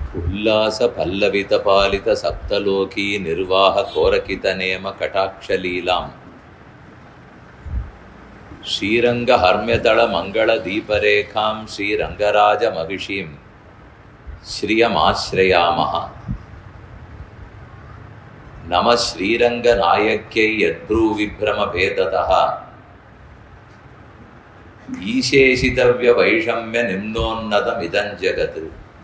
ఉల్లాస పల్లవిత పాలిత సప్తలోకీ నిర్వాహ కోరకిత నేమ కటాక్షలీలాం శ్రీరంగ హర్మ్యతళ మంగళ దీపరేఖాం శ్రీరంగరాజ మహిషీం శ్రియమాశ్రయామః నమ శ్రీరంగ నాయక్యై యద్భ్రూ విభ్రమ భేదతః ஈசேஷிதவ்ய வைஷமிய நிம்னோன்னதமிதம் ஜெகத்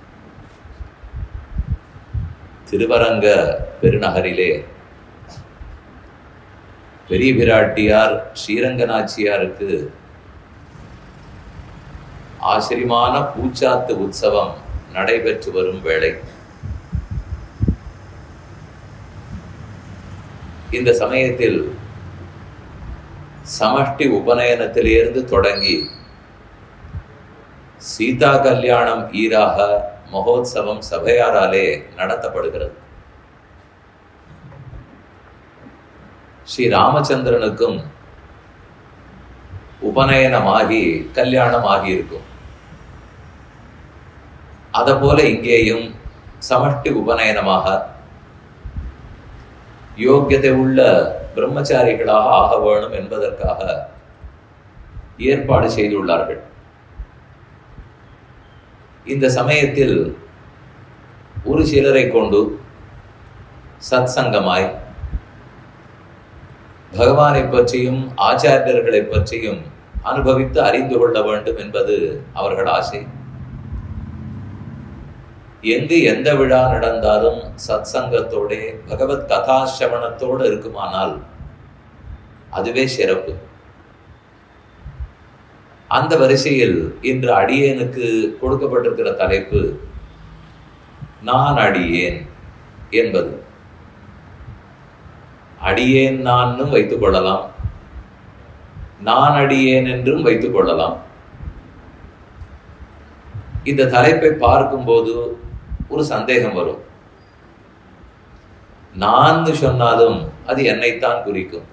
திருவரங்க பெருநகரிலே பெரிய பிராட்டியார் ஸ்ரீரங்கநாச்சியாருக்கு ஆச்சரியமான பூச்சாத்து உற்சவம் நடைபெற்று வரும் வேளை இந்த சமயத்தில் சமஷ்டி உபநயனத்திலிருந்து தொடங்கி சீதா கல்யாணம் ஈராக மகோத்சவம் சபையாராலே நடத்தப்படுகிறது ஸ்ரீ ராமச்சந்திரனுக்கும் உபநயனமாகி கல்யாணம் ஆகியிருக்கும் அத போல இங்கேயும் சமஷ்டி உபநயனமாக யோக்கியதை உள்ள பிரம்மச்சாரிகளாக ஆக வேணும் என்பதற்காக ஏற்பாடு செய்துள்ளார்கள் இந்த சமயத்தில் ஒரு சிலரை கொண்டு சத் சங்கமாய் பகவானை பற்றியும் ஆச்சாரியர்களை பற்றியும் அனுபவித்து அறிந்து கொள்ள வேண்டும் என்பது அவர்கள் ஆசை எங்கு எந்த விழா நடந்தாலும் சத் சங்கத்தோட பகவத் கதாசிரவணத்தோடு இருக்குமானால் அதுவே சிறப்பு அந்த வரிசையில் இன்று அடியேனுக்கு கொடுக்கப்பட்டிருக்கிற தலைப்பு நான் அடியேன் என்பது அடியேன் நான்னும் வைத்துக் கொள்ளலாம் நான் அடியேன் என்றும் வைத்துக் கொள்ளலாம் இந்த தலைப்பை பார்க்கும்போது ஒரு சந்தேகம் வரும் நான் சொன்னாலும் அது என்னைத்தான் குறிக்கும்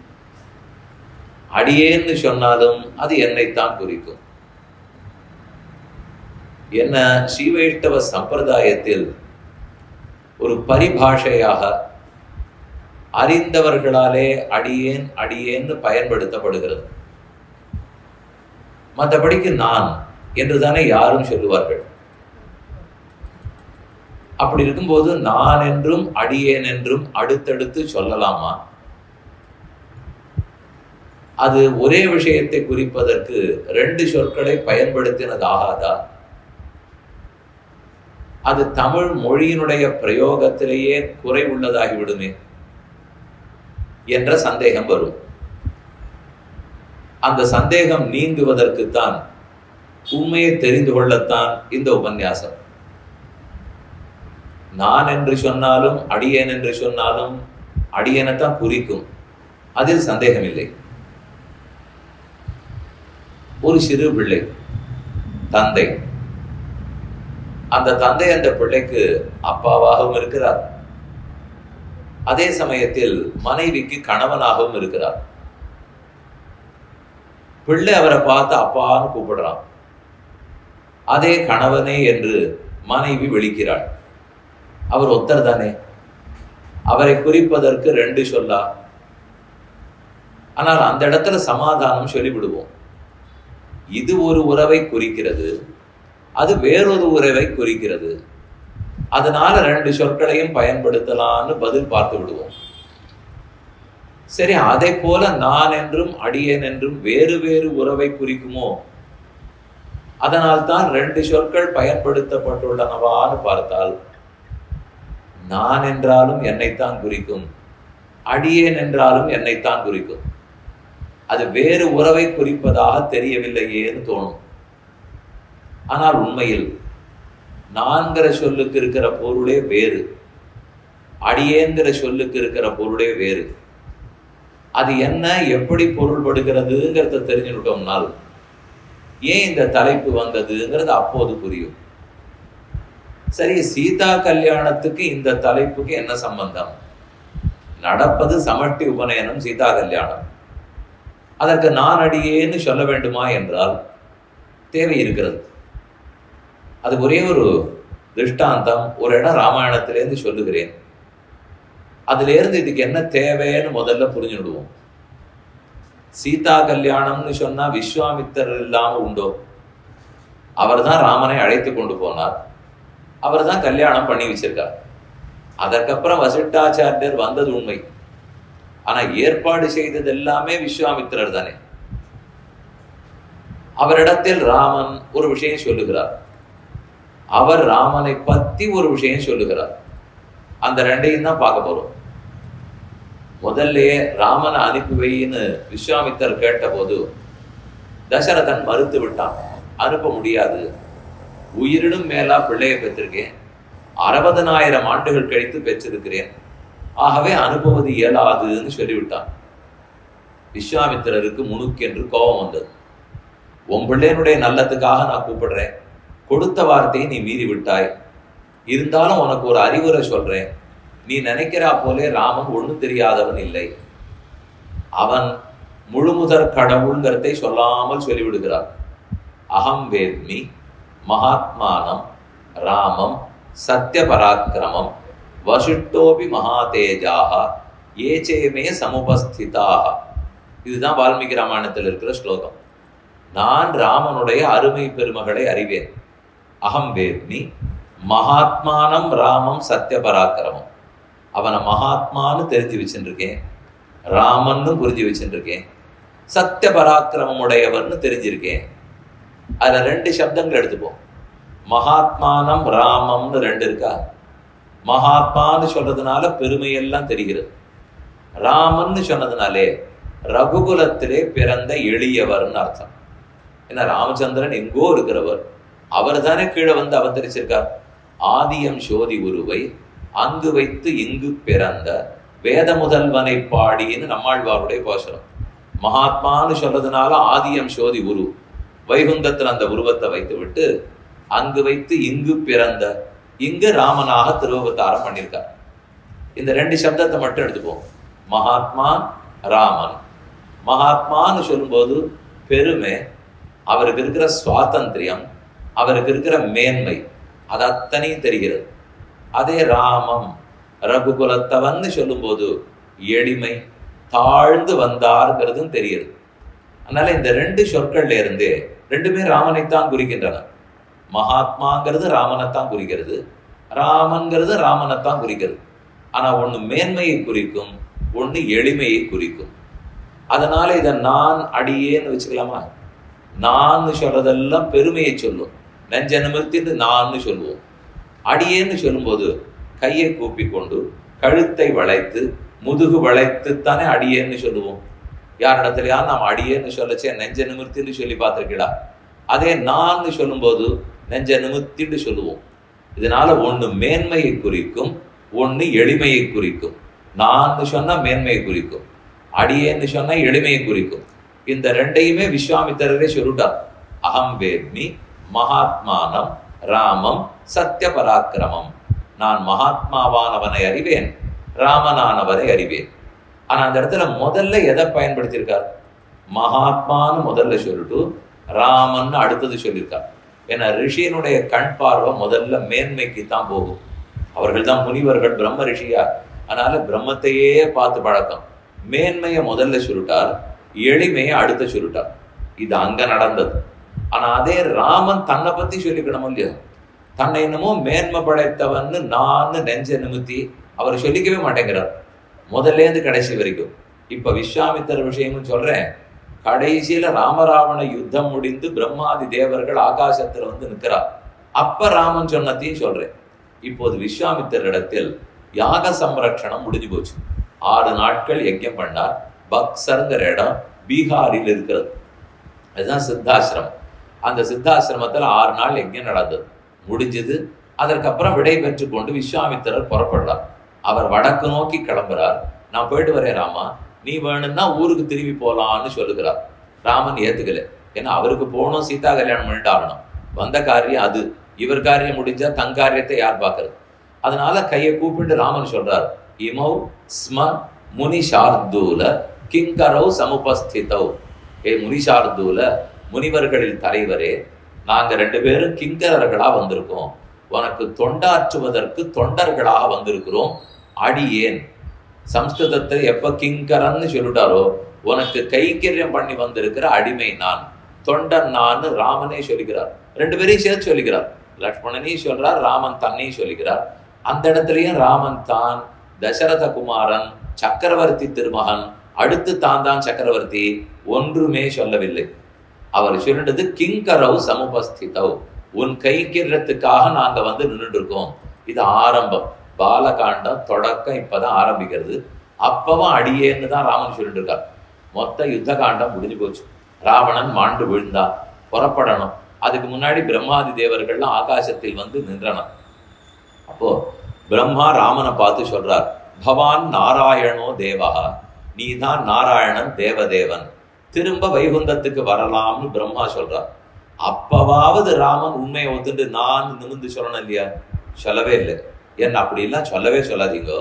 அடியேன்னு சொன்னாலும் அது என்னைத்தான் குறிக்கும் என்ன ஸ்ரீவைஷ்ணவ சம்பிரதாயத்தில் ஒரு பரிபாஷையாக அறிந்தவர்களாலே அடியேன் அடியேன்னு பயன்படுத்தப்படுகிறது மற்றபடிக்கு நான் என்றுதானே யாரும் சொல்லுவார்கள் அப்படி இருக்கும்போது நான் என்றும் அடியேன் என்றும் அடுத்தடுத்து சொல்லலாமா அது ஒரே விஷயத்தை குறிப்பதற்கு ரெண்டு சொற்களை பயன்படுத்தினது ஆகாதா அது தமிழ் மொழியினுடைய பிரயோகத்திலேயே குறை உள்ளதாகிவிடுமே என்ற சந்தேகம் வரும் அந்த சந்தேகம் நீங்குவதற்குத்தான் உண்மையை தெரிந்து கொள்ளத்தான் இந்த உபன்யாசம் நான் என்று சொன்னாலும் அடியேன் என்று சொன்னாலும் அடியனைத்தான் குறிக்கும் அதில் சந்தேகம் இல்லை ஒரு சிறு பிள்ளை தந்தை அந்த தந்தை அந்த பிள்ளைக்கு அப்பாவாகவும் இருக்கிறார் அதே சமயத்தில் மனைவிக்கு கணவனாகவும் இருக்கிறார் பிள்ளை அவரை பார்த்து அப்பான்னு கூப்பிடுறான் அதே கணவனே என்று மனைவி விழிக்கிறாள் அவர் ஒத்தர் தானே அவரை குறிப்பதற்கு ரெண்டு சொல்லா ஆனால் அந்த இடத்துல சமாதானம் சொல்லிவிடுவோம் இது ஒரு உறவை குறிக்கிறது அது வேறொரு உறவை குறிக்கிறது அதனால ரெண்டு சொற்களையும் பயன்படுத்தலாம்னு பதில் பார்த்து விடுவோம் சரி அதை போல நான் என்றும் அடியேன் என்றும் வேறு வேறு உறவை குறிக்குமோ அதனால் தான் ரெண்டு சொற்கள் பயன்படுத்தப்பட்டுள்ளனவான்னு பார்த்தால் நான் என்றாலும் என்னைத்தான் குறிக்கும் அடியேன் என்றாலும் என்னைத்தான் குறிக்கும் அது வேறு உறவை குறிப்பதாக தெரியவில்லையேன்னு தோணும் ஆனால் உண்மையில் நான்கிற சொல்லுக்கு இருக்கிற பொருளே வேறு அடியேங்கிற சொல்லுக்கு இருக்கிற பொருளே வேறு அது என்ன எப்படி பொருள்படுகிறதுங்கிறத தெரிஞ்சுக்கிட்டோம்னால் ஏன் இந்த தலைப்பு வந்ததுங்கிறது அப்போது புரியும் சரி சீதா கல்யாணத்துக்கு இந்த தலைப்புக்கு என்ன சம்பந்தம் நடப்பது சமஷ்டி உபநயனம் சீதா கல்யாணம் அதற்கு நான் அடியேன்னு சொல்ல வேண்டுமா என்றால் தேவை இருக்கிறது அது ஒரே ஒரு திருஷ்டாந்தம் ஒரு இடம் ராமாயணத்திலேருந்து சொல்லுகிறேன் அதுல இருந்து இதுக்கு என்ன தேவைன்னு முதல்ல புரிஞ்சுடுவோம் சீதா கல்யாணம்னு சொன்னா விஸ்வாமித்தர் இல்லாம உண்டோ அவர் தான் ராமனை அழைத்து கொண்டு போனார் அவர் தான் கல்யாணம் பண்ணி வச்சிருக்கார் அதற்கப்புறம் வசிட்டாச்சாரியர் வந்தது உண்மை ஆனா ஏற்பாடு செய்தது எல்லாமே விஸ்வாமித்திரர் தானே அவரிடத்தில் ராமன் ஒரு விஷயம் சொல்லுகிறார் அவர் ராமனை பத்தி ஒரு விஷயம் சொல்லுகிறார் அந்த ரெண்டையும் தான் பார்க்க போறோம் முதல்லயே ராமனை அனுப்பி வைன்னு விஸ்வாமித்தர் கேட்டபோது தசரதன் மறுத்து விட்டான் அனுப்ப முடியாது உயிரினும் மேலா பிள்ளையை பெற்றிருக்கேன் அறுபதனாயிரம் ஆண்டுகள் கழித்து பெற்றிருக்கிறேன் ஆகவே அனுப்புவது இயலாதுன்னு சொல்லிவிட்டான் விஸ்வாமித்திரருக்கு முணுக்கென்று கோபம் வந்தது உன் பிள்ளையனுடைய நல்லத்துக்காக நான் கூப்பிடுறேன் கொடுத்த வார்த்தையை நீ மீறி விட்டாய் இருந்தாலும் உனக்கு ஒரு அறிவுரை சொல்றேன் நீ நினைக்கிறா போலே ராமன் ஒண்ணும் தெரியாதவன் இல்லை அவன் முழுமுதற் கடவுள்ங்கிறதை சொல்லாமல் சொல்லிவிடுகிறார் அகம் வேத்மி மகாத்மானம் ராமம் சத்திய பராக்கிரமம் வசிட்டோபி மகாதேஜாக ஏச்சேமே சமுபஸ்திதாக இதுதான் வால்மீகி ராமாயணத்தில் இருக்கிற ஸ்லோகம் நான் ராமனுடைய அருமை பெருமகளை அறிவேன் அகம் வேத்மி மகாத்மானம் ராமம் சத்திய பராக்கிரமம் அவனை மகாத்மான்னு தெரிஞ்சு வச்சுருக்கேன் ராமன்னு புரிஞ்சு வச்சுருக்கேன் சத்திய பராக்கிரமம் உடையவர்னு தெரிஞ்சிருக்கேன் அதுல ரெண்டு சப்தங்கள் எடுத்துப்போம் மகாத்மானம் ராமம்னு ரெண்டு இருக்கா மகாத்மான்னு சொல்றதுனால பெருமையெல்லாம் தெரிகிறது ராமன்னு சொன்னதுனாலே ரகுகுலத்திலே பிறந்த எளியவர்னு அர்த்தம் ஏன்னா ராமச்சந்திரன் எங்கோ இருக்கிறவர் அவர் தானே கீழே வந்து அவதரிச்சிருக்கார் ஆதியம் சோதி உருவை அங்கு வைத்து இங்கு பிறந்த வேத முதல்வனை பாடின்னு நம்மாழ்வாருடைய போஷனம் மகாத்மான்னு சொல்றதுனால ஆதியம் சோதி உரு வைகுந்தத்தில் அந்த உருவத்தை வைத்து விட்டு அங்கு வைத்து இங்கு பிறந்த இங்கு ராமனாக திருவவதாரம் பண்ணியிருக்கார் இந்த ரெண்டு சப்தத்தை மட்டும் எடுத்துப்போம் மகாத்மா ராமன் மகாத்மான்னு சொல்லும்போது பெருமை அவருக்கு இருக்கிற சுவாதந்திரியம் அவருக்கு இருக்கிற மேன்மை அது அத்தனையும் தெரிகிறது அதே ராமம் ரகுகுலத்தவன்னு சொல்லும்போது எளிமை தாழ்ந்து வந்தார்ங்கிறதும் தெரியுது அதனால இந்த ரெண்டு சொற்கள்ல இருந்து ரெண்டுமே ராமனைத்தான் குறிக்கின்றன மகாத்மாங்கிறது ராமனைத்தான் குறிக்கிறது ராமன்கிறது ராமனைத்தான் குறிக்கிறது ஆனா ஒண்ணு மேன்மையை குறிக்கும் ஒண்ணு எளிமையை குறிக்கும் அதனால இதை நான் அடியேன்னு வச்சுக்கலாமா நான் சொல்றதெல்லாம் பெருமையை சொல்லும் நெஞ்ச நிமிர்த்தின்னு நான்னு சொல்லுவோம் அடியேன்னு சொல்லும்போது கையை கூப்பி கொண்டு கழுத்தை வளைத்து முதுகு வளைத்துத்தானே அடியேன்னு சொல்லுவோம் யாரிடத்துலயா நாம் அடியேன்னு சொல்லச்சே நெஞ்ச நிமிர்த்தின்னு சொல்லி பார்த்துருக்கீடா அதே நான் சொல்லும்போது நெஞ்ச நிமிர்த்தின்னு சொல்லுவோம் இதனால ஒண்ணு மேன்மையை குறிக்கும் ஒண்ணு எளிமையை குறிக்கும் நான் சொன்னா மேன்மையை குறிக்கும் அடியேன்னு சொன்னா எளிமையை குறிக்கும் இந்த ரெண்டையுமே விஸ்வாமித்திரரே சொல்லிட்டார் அகம் வேத்மி மகாத்மானம் ராமம் சத்திய பராக்கிரமம் நான் மகாத்மாவானவனை அறிவேன் ராமனானவரை அறிவேன் ஆனா அந்த இடத்துல முதல்ல எதை பயன்படுத்தியிருக்கார் மகாத்மான்னு முதல்ல சொல்லிட்டு ராமன் அடுத்தது சொல்லியிருக்கார் ஏன்னா ரிஷியனுடைய கண் பார்வை முதல்ல மேன்மைக்கு தான் போகும் அவர்கள் தான் முனிவர்கள் பிரம்ம ரிஷியா அதனால பிரம்மத்தையே பார்த்து பழக்கம் மேன்மையை முதல்ல சொல்லிட்டார் எளிமையை அடுத்த சொல்லிட்டார் இது அங்க நடந்தது ஆனா அதே ராமன் தன்னை பத்தி சொல்லிக்கணும் இல்லையா தன்னை என்னமோ மேன்மை படைத்தவன்னு நான் நெஞ்ச நிமித்தி அவர் சொல்லிக்கவே மாட்டேங்கிறார் முதல்ல இருந்து கடைசி வரைக்கும் இப்ப விஸ்வாமித்தர் விஷயமும் சொல்றேன் கடைசியில ராமராவண யுத்தம் முடிந்து பிரம்மாதி தேவர்கள் ஆகாசத்துல வந்து நிற்கிறார் அப்ப ராமன் சொன்னதையும் சொல்றேன் இப்போது விஸ்வாமித்தர் இடத்தில் யாக சம்ரட்சணம் முடிஞ்சு போச்சு ஆறு நாட்கள் யஜ்யம் பண்ணார் பக்சருங்கிற இடம் பீகாரில் இருக்கிறது அதுதான் சித்தாசிரமம் அந்த சித்தாசிரமத்தில் ஆறு நாள் யஜ்யம் நடந்தது முடிஞ்சது அதற்கப்புறம் விடை பெற்று கொண்டு விஸ்வாமித்திரர் புறப்படுறார் அவர் வடக்கு நோக்கி கிளம்புறார் நான் போயிட்டு வரேன் ராமா நீ வேணும்னா ஊருக்கு திரும்பி போலான்னு சொல்லுகிறார் ராமன் ஏத்துக்கல ஏன்னா அவருக்கு போகணும் சீதா கல்யாணம் பண்ணிட்டு ஆகணும் வந்த காரியம் அது இவர் காரியம் முடிஞ்சா தன் காரியத்தை யார் பார்க்கறது அதனால கையை கூப்பிட்டு ராமன் சொல்றார் இமௌ ஸ்ம முனிஷார்தூல கிங்கரௌ சமுபஸ்திதௌ ஏ முனிஷார்தூல முனிவர்களில் தலைவரே நாங்க ரெண்டு பேரும் கிங்கரர்களா வந்திருக்கோம் உனக்கு தொண்டாற்றுவதற்கு தொண்டர்களாக வந்திருக்கிறோம் அடியேன் சம்ஸ்கிருதத்தில் எப்ப கிங்கரன்னு சொல்லிட்டாரோ உனக்கு கைங்கரியம் பண்ணி வந்திருக்கிற அடிமை நான் தொண்டன் நான் ராமனே சொல்லுகிறார் ரெண்டு பேரையும் சேர்த்து சொல்லுகிறார் லக்ஷ்மணனையும் சொல்றார் ராமன் தன்னையும் சொல்லுகிறார் அந்த இடத்துலயும் ராமன் தான் தசரத குமாரன் சக்கரவர்த்தி திருமகன் அடுத்து தான் தான் சக்கரவர்த்தி ஒன்றுமே சொல்லவில்லை அவர் சொல்லிட்டது கிங்கரவ் சமுபஸ்திதவ் உன் கைங்கிறதுக்காக நாங்க வந்து நின்றுட்டு இருக்கோம் இது ஆரம்பம் பாலகாண்டம் தொடக்கம் இப்பதான் ஆரம்பிக்கிறது அப்பவும் அடியேன்னு தான் ராமன் சொல்லிட்டு இருக்கார் மொத்த யுத்த காண்டம் முடிஞ்சு போச்சு ராவணன் மாண்டு விழுந்தா புறப்படணும் அதுக்கு முன்னாடி பிரம்மாதி தேவர்கள்லாம் ஆகாசத்தில் வந்து நின்றனர் அப்போ பிரம்மா ராமனை பார்த்து சொல்றார் பவான் நாராயணோ தேவா நீதான் நாராயணன் தேவதேவன் திரும்ப வைகுந்தத்துக்கு வரலாம்னு பிரம்மா சொல்றார் அப்பவாவது ராமன் உண்மையை ஒத்துட்டு நான் நிமிந்து சொல்லணும் இல்லையா சொல்லவே இல்லை என்ன அப்படிலாம் சொல்லவே சொல்லாதீங்க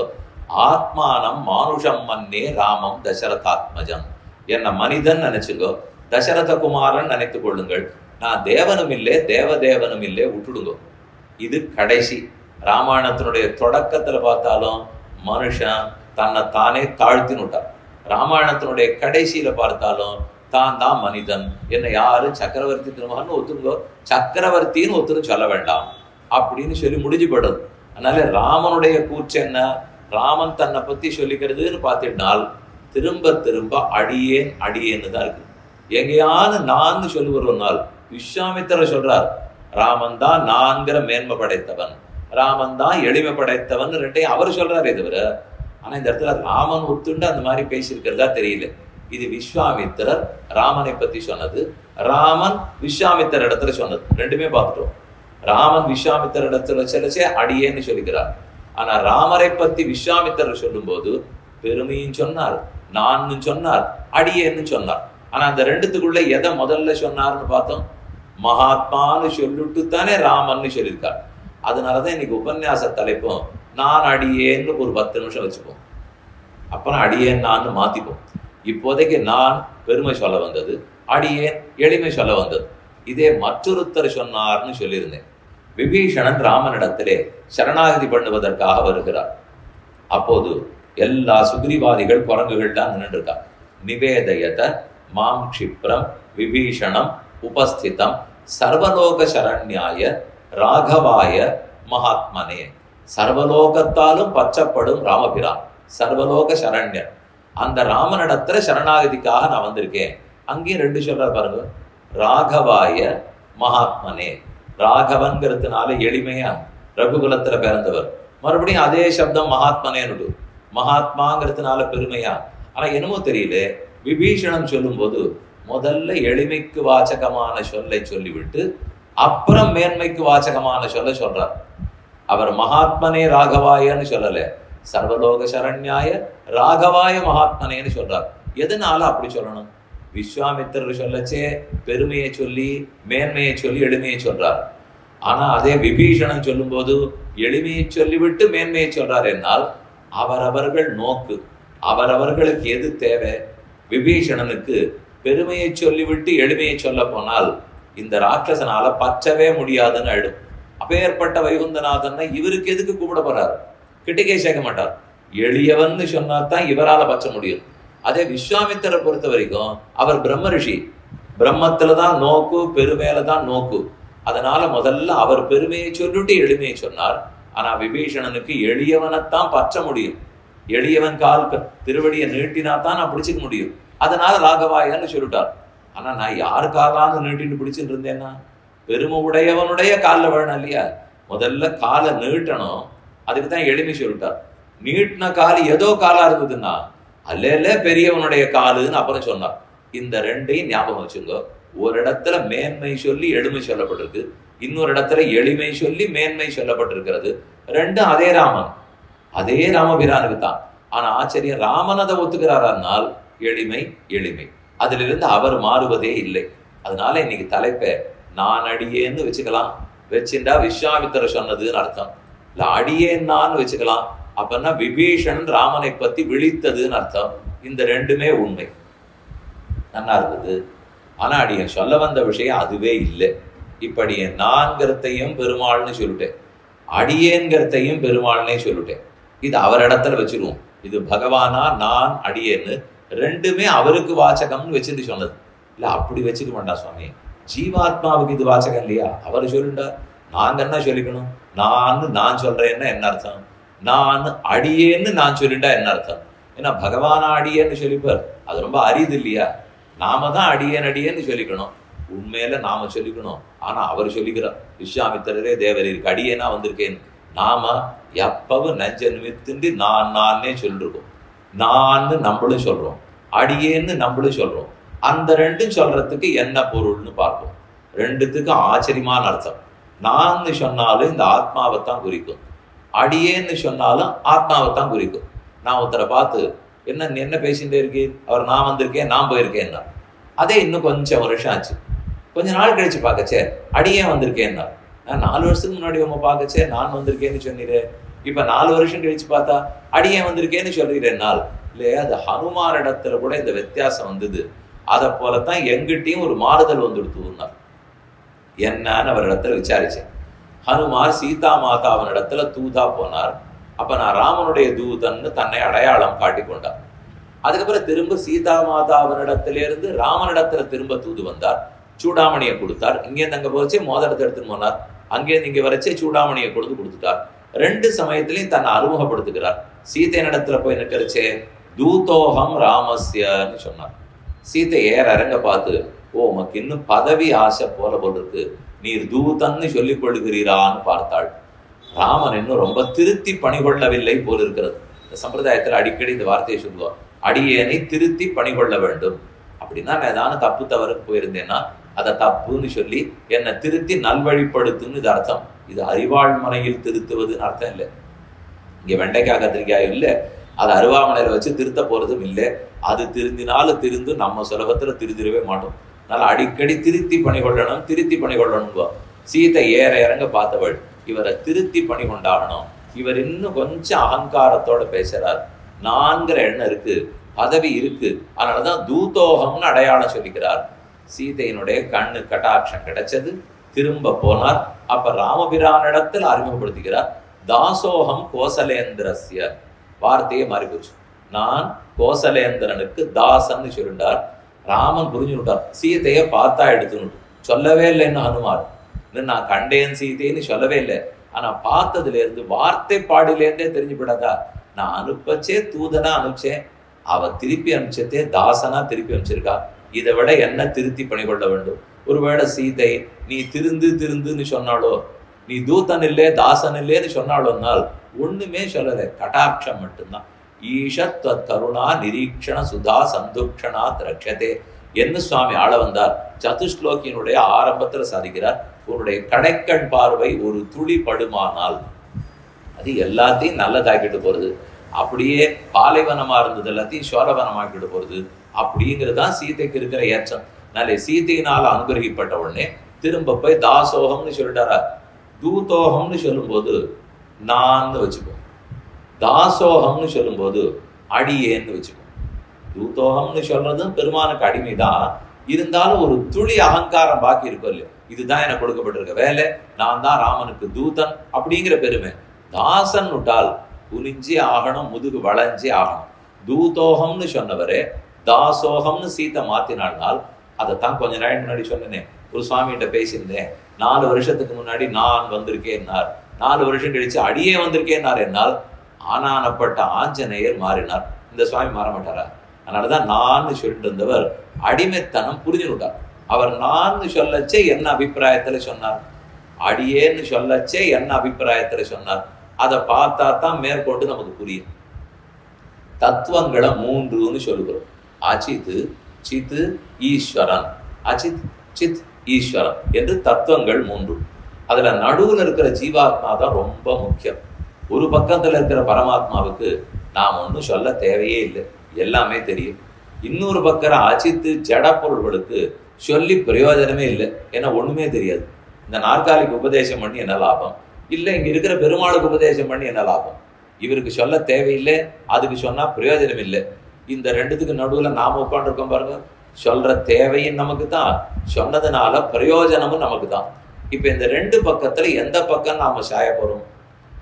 ஆத்மானம் மானுஷம் மன்னே ராமம் தசரதாத்மஜம் என்ன மனிதன் நினைச்சுங்கோ தசரத குமாரன் நினைத்துக் கொள்ளுங்கள் நான் தேவனும் இல்லை தேவதேவனும் இல்லை விட்டுடுங்க இது கடைசி ராமாயணத்தினுடைய தொடக்கத்துல பார்த்தாலும் மனுஷன் தன்னை தானே தாழ்த்தினுட்டார் ராமாயணத்தினுடைய கடைசியில பார்த்தாலும் தான் தான் மனிதன் என்னை யாரு சக்கரவர்த்தி திருமகன் ஒத்துங்கோ சக்கரவர்த்தின்னு ஒத்துன்னு சொல்ல வேண்டாம் அப்படின்னு சொல்லி முடிஞ்சு போயிடுது அதனால ராமனுடைய கூற்று என்ன ராமன் தன்னை பத்தி சொல்லிக்கிறதுன்னு பார்த்துட்டால் திரும்ப திரும்ப அடியேன் அடியேன்னு தான் இருக்கு எங்கேயாவது நான் சொல்லுவர் ஒரு நாள் விஸ்வாமித்திரர் சொல்றார் ராமன் தான் நான்கிற மேன்மை படைத்தவன் ராமன் தான் எளிமை படைத்தவன் ரெண்டையும் அவர் சொல்றாரே தவிர ஆனா இந்த இடத்துல ராமன் ஒத்துண்டு அந்த மாதிரி பேசியிருக்கிறதா தெரியல இது விஸ்வாமித்திரர் ராமனை பத்தி சொன்னது ராமன் விஸ்வாமித்திர இடத்துல சொன்னது ரெண்டுமே பார்த்துட்டோம் ராமன் விஸ்வாமித்திர இடத்துல செல்லச்சே அடியேன்னு சொல்லிக்கிறார் ஆனா ராமரை பத்தி விஸ்வாமித்திரர் சொல்லும்போது பெருமையும் சொன்னார் நான்னு சொன்னார் அடியேன்னு சொன்னார் ஆனா அந்த ரெண்டுத்துக்குள்ள எதை முதல்ல சொன்னார்னு பார்த்தோம் மகாத்மான்னு சொல்லிட்டு தானே ராமன்னு சொல்லியிருக்கார் அதனாலதான் இன்னைக்கு உபன்யாச தலைப்பும் நான் அடியேன்னு ஒரு பத்து நிமிஷம் வச்சுப்போம் அப்புறம் அடியேன் நான் மாத்திப்போம் இப்போதைக்கு நான் பெருமை சொல்ல வந்தது அடியேன் எளிமை சொல்ல வந்தது இதே மற்றொருத்தர் சொன்னார்னு சொல்லியிருந்தேன் விபீஷணன் ராமனிடத்திலே சரணாகதி பண்ணுவதற்காக வருகிறார் அப்போது எல்லா சுக்ரிவாதிகள் குரங்குகள் தான் நின்றுருக்கா நிவேதயத மாம் க்ஷிப்ரம் விபீஷணம் உபஸ்திதம் சர்வலோக சரண்யாய ராகவாய மகாத்மனே சர்வலோகத்தாலும் பச்சப்படும் ராமபிரான் சர்வலோக சரண்யன் அந்த ராமனிடத்துல சரணாகதிக்காக நான் வந்திருக்கேன் அங்கேயும் ரெண்டு சொல்றார் பாருங்க ராகவாய மகாத்மனே ராகவன்கிறதுனால எளிமையா ரகுகுலத்துல பிறந்தவர் மறுபடியும் அதே சப்தம் மகாத்மனேன்னு மகாத்மாங்கிறதுனால பெருமையா ஆனா என்னமோ தெரியல விபீஷணன் சொல்லும்போது முதல்ல எளிமைக்கு வாச்சகமான சொல்லை சொல்லிவிட்டு அப்புறம் மேன்மைக்கு வாச்சகமான சொல்ல சொல்றார் அவர் மகாத்மனே ராகவாயன்னு சொல்லல சர்வலோக சரண்யாய ராகவாய மகாத்மனேன்னு சொல்றார் எதனால அப்படி சொல்லணும் விஸ்வாமித்திரர் சொல்லச்சே பெருமையை சொல்லி மேன்மையை சொல்லி எளிமையை சொல்றார் ஆனா அதே விபீஷணன் சொல்லும்போது எளிமையை சொல்லிவிட்டு மேன்மையை சொல்றார் என்னால் அவரவர்கள் நோக்கு அவரவர்களுக்கு எது தேவை விபீஷணனுக்கு பெருமையை சொல்லிவிட்டு எளிமையை சொல்ல போனால் இந்த ராட்சசனால பச்சவே முடியாதுன்னு ஆயிடும் அப்பேற்பட்ட வைகுந்தநாதன் இவருக்கு எதுக்கு கூப்பிட போறாரு கிட்டக்கே சேர்க்க மாட்டார் எளியவன்னு சொன்னா தான் இவரால பச்ச முடியும் அதே விஸ்வாமித்திரை பொறுத்த வரைக்கும் அவர் பிரம்ம ரிஷி பிரம்மத்துல தான் நோக்கு பெருமையில தான் நோக்கு அதனால முதல்ல அவர் பெருமையை சொல்லிட்டு எளிமையை சொன்னார் ஆனா விபீஷணனுக்கு எளியவனைத்தான் பற்ற முடியும் எளியவன் கால் திருவடியை நீட்டினா தான் நான் பிடிச்சிக்க முடியும் அதனால ராகவாயன்னு சொல்லிட்டார் ஆனா நான் யார் காலான்னு நீட்டின்னு பிடிச்சிட்டு இருந்தேன்னா பெருமை உடையவனுடைய காலில் விழணும் இல்லையா முதல்ல காலை நீட்டணும் அதுக்கு தான் எளிமை சொல்லிட்டார் நீட்டின கால் ஏதோ காலா இருந்ததுன்னா அல்ல பெரியவனுடைய காலுன்னு அப்புறம் சொன்னார் இந்த ரெண்டையும் ஞாபகம் வச்சுங்க ஒரு இடத்துல மேன்மை சொல்லி எளிமை சொல்லப்பட்டிருக்கு இன்னொரு இடத்துல எளிமை சொல்லி மேன்மை சொல்லப்பட்டிருக்கிறது ரெண்டும் அதே ராமன் அதே ராமபிரானுக்கு தான் ஆனா ஆச்சரியம் ராமன் அதை ஒத்துக்கிறாரானால் எளிமை எளிமை அதிலிருந்து அவர் மாறுவதே இல்லை அதனால இன்னைக்கு தலைப்பை நான் அடியேன்னு வச்சுக்கலாம் வச்சுட்டா விஸ்வாமித்திர சொன்னதுன்னு அர்த்தம் இல்ல அடியேன்னான்னு வச்சுக்கலாம் அப்பன்னா விபீஷன் ராமனை பத்தி விழித்ததுன்னு அர்த்தம் இந்த ரெண்டுமே உண்மை நல்லா இருக்குது ஆனா அடியன் சொல்ல வந்த விஷயம் அதுவே இல்லை இப்படி என் நான்கிறதையும் பெருமாள்னு சொல்லிட்டேன் அடியேங்கிறதையும் பெருமாள்னே சொல்லிட்டேன் இது அவர் இடத்துல வச்சிருவோம் இது பகவானா நான் அடியேன்னு ரெண்டுமே அவருக்கு வாச்சகம்னு வச்சுட்டு சொன்னது இல்ல அப்படி வச்சுக்க வேண்டாம் சுவாமி ஜீவாத்மாவுக்கு இது வாச்சகம் இல்லையா அவர் சொல்லிட்டார் நாங்க என்ன சொல்லிக்கணும் நான் நான் சொல்றேன்னா என்ன அர்த்தம் நான் அடியேன்னு நான் சொல்லிட்டா என்ன அர்த்தம் ஏன்னா பகவானா அடியேன்னு சொல்லிப்பார் அது ரொம்ப அரிது இல்லையா நாம தான் அடியேன் அடியேன்னு சொல்லிக்கணும் உண்மையில நாம சொல்லிக்கணும் ஆனா அவர் சொல்லிக்கிறார் விஸ்வாமித்திரரே தேவரீருக்கு அடியேனா வந்திருக்கேன் நாம எப்பவும் நெஞ்ச நிமித்துண்டு நான் நானே சொல்லிருக்கோம் நான்னு நம்மளும் சொல்றோம் அடியேன்னு நம்மளும் சொல்றோம் அந்த ரெண்டும் சொல்றதுக்கு என்ன பொருள்னு பார்ப்போம் ரெண்டுத்துக்கும் ஆச்சரியமான அர்த்தம் நான்னு சொன்னாலும் இந்த ஆத்மாவை தான் குறிக்கும் அடியேன்னு சொன்னாலும் ஆத்மாவை தான் குறிக்கும் நான் ஒருத்தரை பார்த்து என்ன நீ என்ன பேசிட்டே இருக்கீர் அவர் நான் வந்திருக்கேன் நான் போயிருக்கேன்னா அதே இன்னும் கொஞ்சம் வருஷம் ஆச்சு கொஞ்ச நாள் கழிச்சு பார்க்கச்சே அடியே வந்திருக்கேன்னா நான் நாலு வருஷத்துக்கு முன்னாடி உங்க பார்க்கச்சே நான் வந்திருக்கேன்னு சொன்னீரே இப்ப நாலு வருஷம் கழிச்சு பார்த்தா அடியே வந்திருக்கேன்னு சொல்றீரே நாள் இல்லையா அது ஹனுமார் இடத்துல கூட இந்த வித்தியாசம் வந்தது அதை போலத்தான் எங்கிட்டையும் ஒரு மாறுதல் வந்துடுத்துனார் என்னன்னு அவர் இடத்துல விசாரிச்சேன் ஹனுமார் சீதா மாதாவின் இடத்துல தூதா போனார் அப்ப நான் ராமனுடைய தூதன்னு தன்னை அடையாளம் காட்டி கொண்டார் அதுக்கப்புறம் திரும்ப சீதா மாதாவினிடத்திலிருந்து ராமனிடத்துல திரும்ப தூது வந்தார் சூடாமணியை கொடுத்தார் இங்கேருந்து அங்க போச்சு மோதிரத்தை எடுத்துன்னு போனார் அங்கேருந்து இங்க வரைச்சே சூடாமணியை கொடுத்து கொடுத்துட்டார் ரெண்டு சமயத்திலையும் தன்னை அறிமுகப்படுத்துகிறார் சீதையனிடத்துல போய் நிற்கிறச்சே தூதோகம் ராமஸ்யன்னு சொன்னார் சீதை ஏற இறங்க பார்த்து ஓ உமக்கு இன்னும் பதவி ஆசை போல போல் இருக்கு நீர் தூதன்னு சொல்லிக் கொள்கிறீரான்னு பார்த்தாள் ராமன் இன்னும் ரொம்ப திருத்தி பணிகொள்ளவில்லை போல் இருக்கிறது இந்த சம்பிரதாயத்துல அடிக்கடி இந்த வார்த்தையை சொல்லுவோம் அடியேனை திருத்தி பணிகொள்ள வேண்டும் அப்படின்னா நான் ஏதாவது தப்பு தவறுக்கு போயிருந்தேன்னா அதை தப்புன்னு சொல்லி என்னை திருத்தி நல்வழிப்படுத்துன்னு இது அர்த்தம் இது அறிவாள் மனையில் திருத்துவதுன்னு அர்த்தம் இல்லை இங்க வெண்டைக்காய் கத்திரிக்காய் இல்லை அது அருவாமனையில வச்சு திருத்த போறதும் இல்லை அது திருந்தினாலும் திருந்து நம்ம சுலபத்துல திருந்திடவே மாட்டோம் அதனால அடிக்கடி திருத்தி பணி கொள்ளணும் திருத்தி பணி கொள்ளணும் சீதை ஏற இறங்க பார்த்தவள் இவரை திருத்தி பணி கொண்டாடணும் இவர் இன்னும் கொஞ்சம் அகங்காரத்தோட பேசுறார் நான்கிற எண்ணம் இருக்கு பதவி இருக்கு அதனாலதான் தூதோகம்னு அடையாளம் சொல்லிக்கிறார் சீதையினுடைய கண்ணு கட்டாட்சம் கிடைச்சது திரும்ப போனார் அப்ப ராமபிரானிடத்தில் அறிமுகப்படுத்துகிறார் தாசோகம் கோசலேந்திரஸ்ய வார்த்தையே மாறி போச்சு நான் கோசலேந்திரனுக்கு தாசன்னு சொல்லிட்டார் ராமன் புரிஞ்சு விட்டார் சீதையை பார்த்தா எடுத்துன்னு சொல்லவே இல்லைன்னு ஹனுமார் இன்னும் நான் கண்டேன் சீதைன்னு சொல்லவே இல்லை ஆனா பார்த்ததுல இருந்து வார்த்தை பாடிலேருந்தே தெரிஞ்சு விடாதா நான் அனுப்பச்சே தூதனா அனுப்பிச்சேன் அவ திருப்பி அனுப்பிச்சதே தாசனா திருப்பி அனுப்பிச்சிருக்கா இதை விட என்ன திருத்தி பண்ணிக்கொள்ள வேண்டும் ஒருவேளை சீதை நீ திருந்து திருந்துன்னு சொன்னாலோ நீ தூத்தன் இல்லே தாசன் இல்லேன்னு சொன்னாலோனால் ஒண்ணுமே சொல்லலை கட்டாட்சம் மட்டும்தான் ஈஷத் கருணா நிரீக்ஷண சுதா சந்துக்ஷணா திரட்சதே என்ன சுவாமி ஆள வந்தார் சதுஸ்லோகியினுடைய ஆரம்பத்துல சாதிக்கிறார் உன்னுடைய கடைக்கண் பார்வை ஒரு துளி படுமானால் அது எல்லாத்தையும் நல்லதாக்கிட்டு போறது அப்படியே பாலைவனமா இருந்தது எல்லாத்தையும் சோழவனமாக்கிட்டு போறது அப்படிங்கிறது தான் சீதைக்கு இருக்கிற ஏற்றம் நல்ல சீதையினால் அனுகிரகிப்பட்ட உடனே திரும்ப போய் தாசோகம்னு சொல்லிட்டாரா தூதோகம்னு சொல்லும்போது நான் வச்சுப்போம் தாசோகம்னு சொல்லும்போது அடியேன்னு வச்சுப்போம் தூதோகம்னு சொல்றதும் பெருமானுக்கு அடிமைதான் இருந்தாலும் ஒரு துளி அகங்காரம் பாக்கி இருக்கும் இல்லையா இதுதான் எனக்கு கொடுக்கப்பட்டிருக்க வேலை நான் தான் ராமனுக்கு தூதன் அப்படிங்கிற பெருமை தாசன் விட்டால் குனிஞ்சே ஆகணும் முதுகு வளைஞ்சே ஆகணும் தூதோகம்னு சொன்னவரே தாசோகம்னு சீத்தை மாத்தினால்னால் அதைத்தான் கொஞ்ச நாள் முன்னாடி சொன்னேனே ஒரு சுவாமிகிட்ட பேசியிருந்தேன் நாலு வருஷத்துக்கு முன்னாடி நான் வந்திருக்கேன்னார் நாலு வருஷம் கழிச்சு அடியே வந்திருக்கேன்னார் என்னால் ஆனானப்பட்ட ஆஞ்சநேயர் மாறினார் இந்த சுவாமி மாற மாட்டாரா அதனாலதான் நான் சொல்லிட்டு இருந்தவர் அடிமைத்தனம் புரிஞ்சு விட்டார் அவர் நான் சொல்லச்சே என்ன அபிப்பிராயத்துல சொன்னார் அடியேன்னு சொல்லச்சே என்ன அபிப்பிராயத்துல சொன்னார் அதை பார்த்தா தான் மேற்கொண்டு நமக்கு புரியும் தத்துவங்களை மூன்றுன்னு சொல்லுகிறோம் அச்சித்து சித்து ஈஸ்வரன் அச்சித் சித் ஈஸ்வரன் என்று தத்துவங்கள் மூன்று அதுல நடுவுல இருக்கிற ஜீவாத்மா தான் ரொம்ப முக்கியம் ஒரு பக்கத்துல இருக்கிற பரமாத்மாவுக்கு நாம் ஒன்றும் சொல்ல தேவையே இல்லை எல்லாமே தெரியும் இன்னொரு பக்கம் அச்சித்து ஜட பொருள்களுக்கு சொல்லி பிரயோஜனமே இல்லை ஏன்னா ஒண்ணுமே தெரியாது இந்த நாற்காலிக்கு உபதேசம் பண்ணி என்ன லாபம் இல்லை இங்க இருக்கிற பெருமாளுக்கு உபதேசம் பண்ணி என்ன லாபம் இவருக்கு சொல்ல தேவையில்லை அதுக்கு சொன்னா பிரயோஜனம் இல்லை இந்த ரெண்டுத்துக்கு நடுவுல நாம உட்காந்துருக்கோம் பாருங்க சொல்ற தேவையும் நமக்கு தான் சொன்னதுனால பிரயோஜனமும் நமக்கு தான் இப்ப இந்த ரெண்டு பக்கத்துல எந்த பக்கம் நாம சாய போறோம்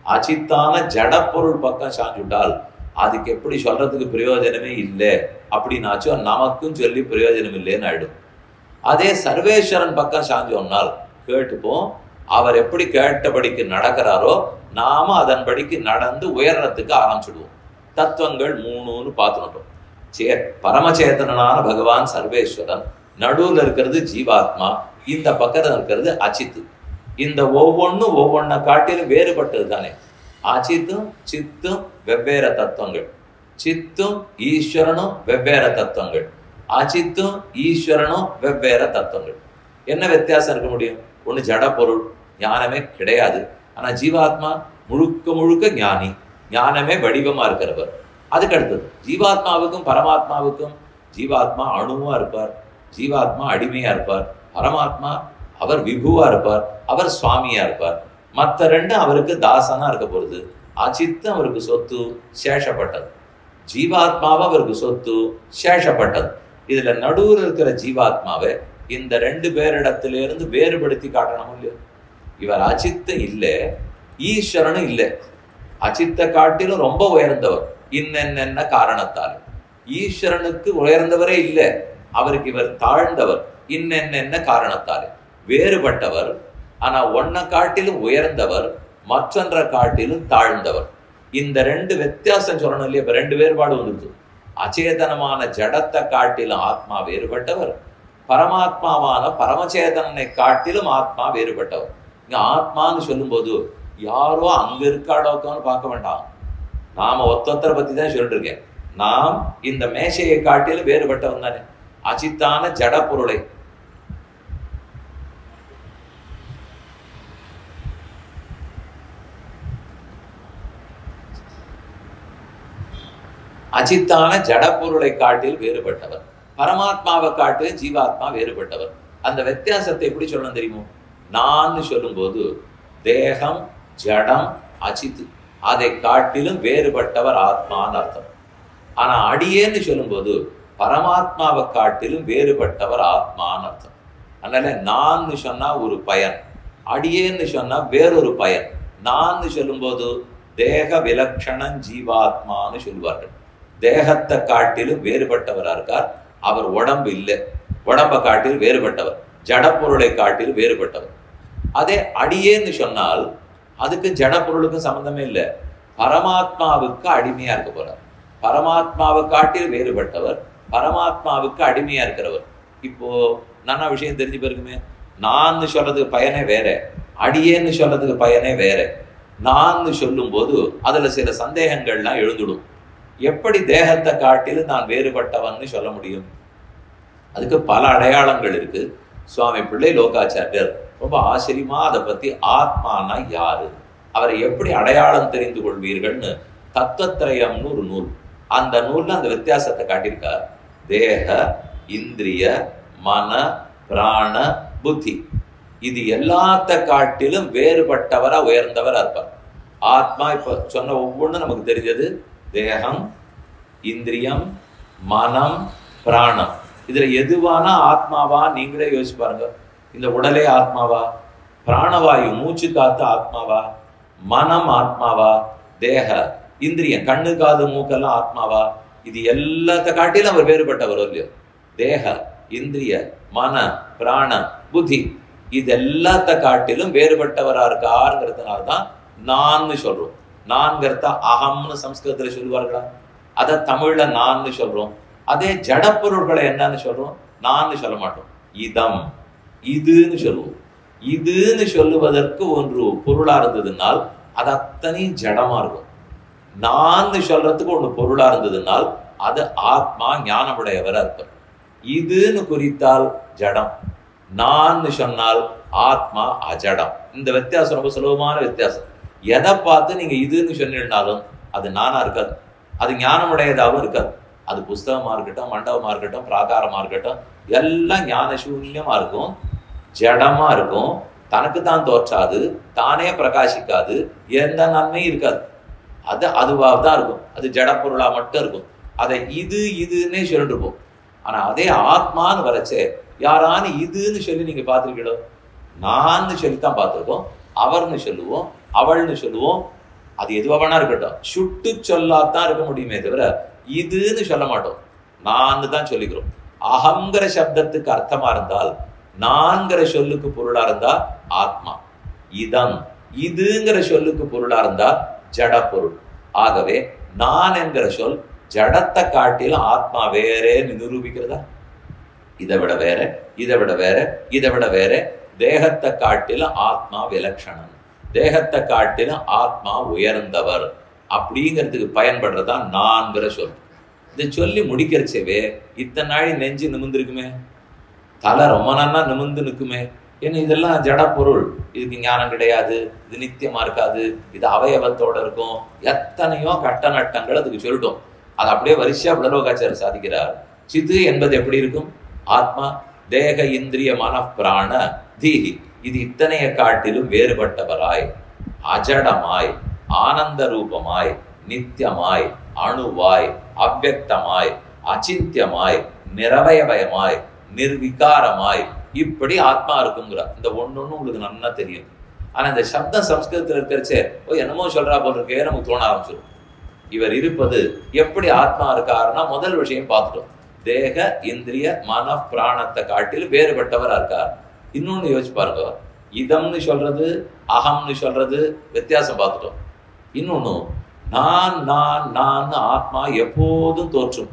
அச்சித்தான ஜடப்பொருள் பக்கம் சாஞ்சுட்டால் அதுக்கு எப்படி சொல்றதுக்கு பிரயோஜனமே இல்லை அப்படின்னாச்சும் நமக்கும் சொல்லி பிரயோஜனம் இல்லைன்னு ஆயிடும் அதே சர்வேஸ்வரன் பக்கம் சாஞ்சோம்னால் கேட்டுப்போம் அவர் எப்படி கேட்டபடிக்கு நடக்கிறாரோ நாம அதன்படிக்கு நடந்து உயர்றதுக்கு ஆரம்பிச்சுடுவோம் தத்துவங்கள் மூணுன்னு பார்த்துட்டோம் சே பரமச்சேதனான பகவான் சர்வேஸ்வரன் நடுவுல இருக்கிறது ஜீவாத்மா இந்த பக்கத்துல இருக்கிறது அச்சித்து இந்த ஒவ்வொன்றும் ஒவ்வொன்றை காட்டிலும் வேறுபட்டது தானே அச்சித்தும் சித்தும் வெவ்வேறு தத்துவங்கள் சித்தும் ஈஸ்வரனும் வெவ்வேறு தத்துவங்கள் அச்சித்தும் ஈஸ்வரனும் வெவ்வேறு தத்துவங்கள் என்ன வித்தியாசம் இருக்க முடியும் ஒண்ணு ஜட பொருள் ஞானமே கிடையாது ஆனா ஜீவாத்மா முழுக்க முழுக்க ஞானி ஞானமே வடிவமா இருக்கிறவர் அதுக்கு அடுத்தது ஜீவாத்மாவுக்கும் பரமாத்மாவுக்கும் ஜீவாத்மா அணுவா இருப்பார் ஜீவாத்மா அடிமையா இருப்பார் பரமாத்மா அவர் விபுவா இருப்பார் அவர் சுவாமியா இருப்பார் மற்ற ரெண்டு அவருக்கு தாசனா இருக்க போறது அச்சித்து அவருக்கு சொத்து சேஷப்பட்டது ஜீவாத்மாவை அவருக்கு சொத்து சேஷப்பட்டது இதுல நடுவில் இருக்கிற ஜீவாத்மாவை இந்த ரெண்டு பேரிடத்திலிருந்து வேறுபடுத்தி காட்டணும் இல்லையோ இவர் அச்சித்த இல்லை ஈஸ்வரனும் இல்லை அச்சித்த காட்டிலும் ரொம்ப உயர்ந்தவர் இன்னென்ன காரணத்தால் ஈஸ்வரனுக்கு உயர்ந்தவரே இல்லை அவருக்கு இவர் தாழ்ந்தவர் இன்னென்ன காரணத்தால் வேறுபட்டவர் ஆனா ஒன்ன காட்டிலும் உயர்ந்தவர் மற்றொன்ற காட்டிலும் தாழ்ந்தவர் இந்த ரெண்டு வித்தியாசம் சொல்லணும் இல்லையா இப்ப ரெண்டு வேறுபாடு வந்துருது அச்சேதனமான ஜடத்தை காட்டிலும் ஆத்மா வேறுபட்டவர் பரமாத்மாவான பரமச்சேதனனை காட்டிலும் ஆத்மா வேறுபட்டவர் இங்க ஆத்மான்னு சொல்லும்போது யாரோ அங்க இருக்காடோக்கான்னு பார்க்க வேண்டாம் நாம ஒத்தொத்தரை பத்தி தான் சொல்லிட்டு இருக்கேன் நாம் இந்த மேஷையை காட்டிலும் வேறுபட்டவன் தானே அச்சித்தான ஜட பொருளை அச்சித்தான ஜட பொருளை காட்டில் வேறுபட்டவர் பரமாத்மாவை காட்டு ஜீவாத்மா வேறுபட்டவர் அந்த வித்தியாசத்தை எப்படி சொல்லணும் தெரியுமோ நான் சொல்லும்போது தேகம் ஜடம் அச்சித்து அதை காட்டிலும் வேறுபட்டவர் ஆத்மான்னு அர்த்தம் ஆனா அடியேன்னு சொல்லும்போது பரமாத்மாவை காட்டிலும் வேறுபட்டவர் ஆத்மான்னு அர்த்தம் அதனால நான் சொன்னா ஒரு பயன் அடியேன்னு சொன்னா வேறொரு பயன் நான் சொல்லும்போது தேக விலக்ஷணம் ஜீவாத்மான்னு சொல்லுவார்கள் தேகத்தை காட்டிலும் வேறுபட்டவரா இருக்கார் அவர் உடம்பு இல்லை உடம்பை காட்டில் வேறுபட்டவர் ஜடப்பொருளை காட்டில் வேறுபட்டவர் அதே அடியேன்னு சொன்னால் அதுக்கு ஜடப்பொருளுக்கும் சம்பந்தமே இல்லை பரமாத்மாவுக்கு அடிமையா இருக்க போறார் பரமாத்மாவை காட்டில் வேறுபட்டவர் பரமாத்மாவுக்கு அடிமையா இருக்கிறவர் இப்போ நானா விஷயம் தெரிஞ்சு போயிருக்குமே நான் சொல்றதுக்கு பயனே வேற அடியேன்னு சொல்றதுக்கு பயனே வேற நான் சொல்லும் போது அதுல சில சந்தேகங்கள்லாம் எழுந்துடும் எப்படி தேகத்தை காட்டிலும் நான் வேறுபட்டவன்னு சொல்ல முடியும் அதுக்கு பல அடையாளங்கள் இருக்கு சுவாமி பிள்ளை லோகாச்சாரியர் ரொம்ப ஆச்சரியமா அதை பத்தி ஆத்மானா யாரு அவரை எப்படி அடையாளம் தெரிந்து கொள்வீர்கள்னு தத்துவத்திரயம்னு ஒரு நூல் அந்த நூல்ல அந்த வித்தியாசத்தை காட்டியிருக்கார் தேக இந்திரிய மன பிராண புத்தி இது எல்லாத்த காட்டிலும் வேறுபட்டவரா உயர்ந்தவரா இருப்பார் ஆத்மா இப்ப சொன்ன ஒவ்வொன்றும் நமக்கு தெரிஞ்சது தேகம் இந்திரியம் மனம் பிராணம் இதுல எதுவானா ஆத்மாவா நீங்களே யோசிச்சு பாருங்க இந்த உடலே ஆத்மாவா பிராணவாயு மூச்சு காத்து ஆத்மாவா மனம் ஆத்மாவா தேக இந்திரியம் கண்ணு காது மூக்கெல்லாம் ஆத்மாவா இது எல்லாத்த காட்டிலும் அவர் வேறுபட்டவர் இல்லையோ தேக இந்திரிய மன பிராண புத்தி இது எல்லாத்த காட்டிலும் வேறுபட்டவரா இருக்காருங்கிறதுனால தான் நான்னு சொல்றோம் நான்கிறத அகம்னு சம்ஸ்கிருதத்துல சொல்லுவார்களா அதை தமிழ்ல நான்னு சொல்றோம் அதே ஜடப்பொருள்களை என்னன்னு சொல்றோம் நான்னு சொல்ல மாட்டோம் இதம் இதுன்னு சொல்லுவோம் இதுன்னு சொல்லுவதற்கு ஒன்று பொருளா இருந்ததுனால் அது அத்தனையும் ஜடமா இருக்கும் நான் சொல்றதுக்கு ஒண்ணு பொருளா இருந்ததுனால் அது ஆத்மா ஞானமுடையவரா இருப்பார் இதுன்னு குறித்தால் ஜடம் நான் சொன்னால் ஆத்மா அஜடம் இந்த வித்தியாசம் ரொம்ப சுலபமான வித்தியாசம் எதை பார்த்து நீங்க இதுன்னு சொன்னீங்கனாலும் அது நானா இருக்காது அது ஞானமுடையதாகவும் இருக்காது அது புஸ்தகமா இருக்கட்டும் மண்டபமா இருக்கட்டும் பிராகாரமா இருக்கட்டும் எல்லாம் ஞான சூன்யமா இருக்கும் ஜடமா இருக்கும் தனக்கு தான் தோற்றாது தானே பிரகாசிக்காது எந்த நன்மையும் இருக்காது அது அதுவாக தான் இருக்கும் அது ஜடப்பொருளா மட்டும் இருக்கும் அதை இது இதுன்னே சொல்லிட்டு இருப்போம் ஆனா அதே ஆத்மான்னு வரச்சே யாரானு இதுன்னு சொல்லி நீங்க பார்த்துருக்கீங்களோ நான் சொல்லித்தான் பார்த்துருக்கோம் அவர்னு சொல்லுவோம் அவள்னு சொல்லுவோம் அது எதுவா வேணா இருக்கட்டும் சுட்டு சொல்லாதான் இருக்க முடியுமே தவிர இதுன்னு சொல்ல மாட்டோம் நான் தான் சொல்லிக்கிறோம் அகங்கிற சப்தத்துக்கு அர்த்தமா இருந்தால் நான்கிற சொல்லுக்கு பொருளா இருந்தா ஆத்மா இதம் இதுங்கிற சொல்லுக்கு பொருளா இருந்தா ஜட பொருள் ஆகவே நான் என்கிற சொல் ஜடத்தை காட்டில ஆத்மா வேறேன்னு நிரூபிக்கிறதா இதை விட வேற இதை விட வேற இதை விட வேற தேகத்தை காட்டில ஆத்மா விலட்சணம் தேகத்தை காட்டில ஆத்மா உயர்ந்தவர் அப்படிங்கிறதுக்கு பயன்படுறதா நான்கிற சொல் இதை சொல்லி முடிக்கிறச்சவே இத்தனை நாளி நெஞ்சு நிமிந்திருக்குமே தலை ரொம்ப நன்னா நிமிந்து நிற்குமே ஏன்னா இதெல்லாம் ஜட பொருள் இதுக்கு ஞானம் கிடையாது இது நித்தியமா இருக்காது இது அவயவத்தோட இருக்கும் எத்தனையோ கட்ட நட்டங்கள் அதுக்கு சொல்லிட்டோம் அது அப்படியே வரிசையா புலலோகாச்சாரியர் சாதிக்கிறார் சித்து என்பது எப்படி இருக்கும் ஆத்மா தேக இந்திரிய மன பிராண தீஹி இது இத்தனைய காட்டிலும் வேறுபட்டவராய் அஜடமாய் ஆனந்த ரூபமாய் நித்தியமாய் அணுவாய் அவ்வக்தமாய் அச்சிந்தியமாய் நிரவயவயமாய் நிர்விகாரமாய் இப்படி ஆத்மா இருக்குங்கிறார் இந்த ஒன்னொன்னு உங்களுக்கு நல்லா தெரியும் ஆனா இந்த சப்தம் சம்ஸ்கிருதத்துல இருக்கிறச்சே ஓ என்னமோ சொல்றா போல் இருக்கே நமக்கு தோண ஆரம்பிச்சிடும் இவர் இருப்பது எப்படி ஆத்மா இருக்காருன்னா முதல் விஷயம் பார்த்துட்டோம் தேக இந்திரிய மன பிராணத்தை காட்டில் வேறுபட்டவரா இருக்கார் இன்னொன்னு யோசிச்சு பாருங்க இதம்னு சொல்றது அகம்னு சொல்றது வித்தியாசம் பார்த்துட்டோம் இன்னொன்னு நான் நான் நான் ஆத்மா எப்போதும் தோற்றும்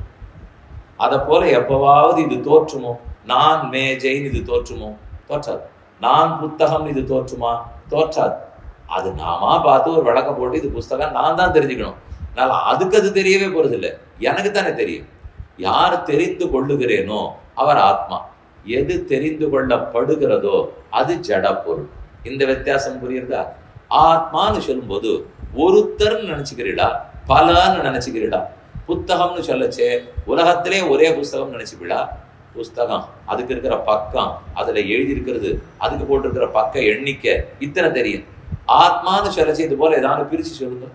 அதை போல எப்பவாவது இது தோற்றுமோ நான் மேஜைன்னு இது தோற்றுமோ தோற்றாது நான் புத்தகம் இது தோற்றுமா தோற்றாது அது நாமா பார்த்து ஒரு விளக்கம் போட்டு இது புஸ்தகம் நான் தான் தெரிஞ்சுக்கணும் அதனால அதுக்கு அது தெரியவே போறது இல்லை எனக்கு தானே தெரியும் யார் தெரிந்து கொள்ளுகிறேனோ அவர் ஆத்மா எது தெரிந்து கொள்ளப்படுகிறதோ அது ஜட பொருள் இந்த வித்தியாசம் புரியுறதா ஆத்மான்னு சொல்லும்போது ஒருத்தர்னு நினைச்சுக்கிறீடா பலன்னு நினைச்சுக்கிறீடா புத்தகம்னு சொல்லச்சே உலகத்திலே ஒரே புஸ்தகம் நினைச்சுப்பிடா புஸ்தகம் அதுக்கு இருக்கிற பக்கம் அதுல எழுதி இருக்கிறது அதுக்கு போட்டிருக்கிற பக்க எண்ணிக்கை இத்தனை தெரியும் ஆத்மான்னு சொல்லச்சு இது போல ஏதாவது பிரிச்சு சொல்லுங்க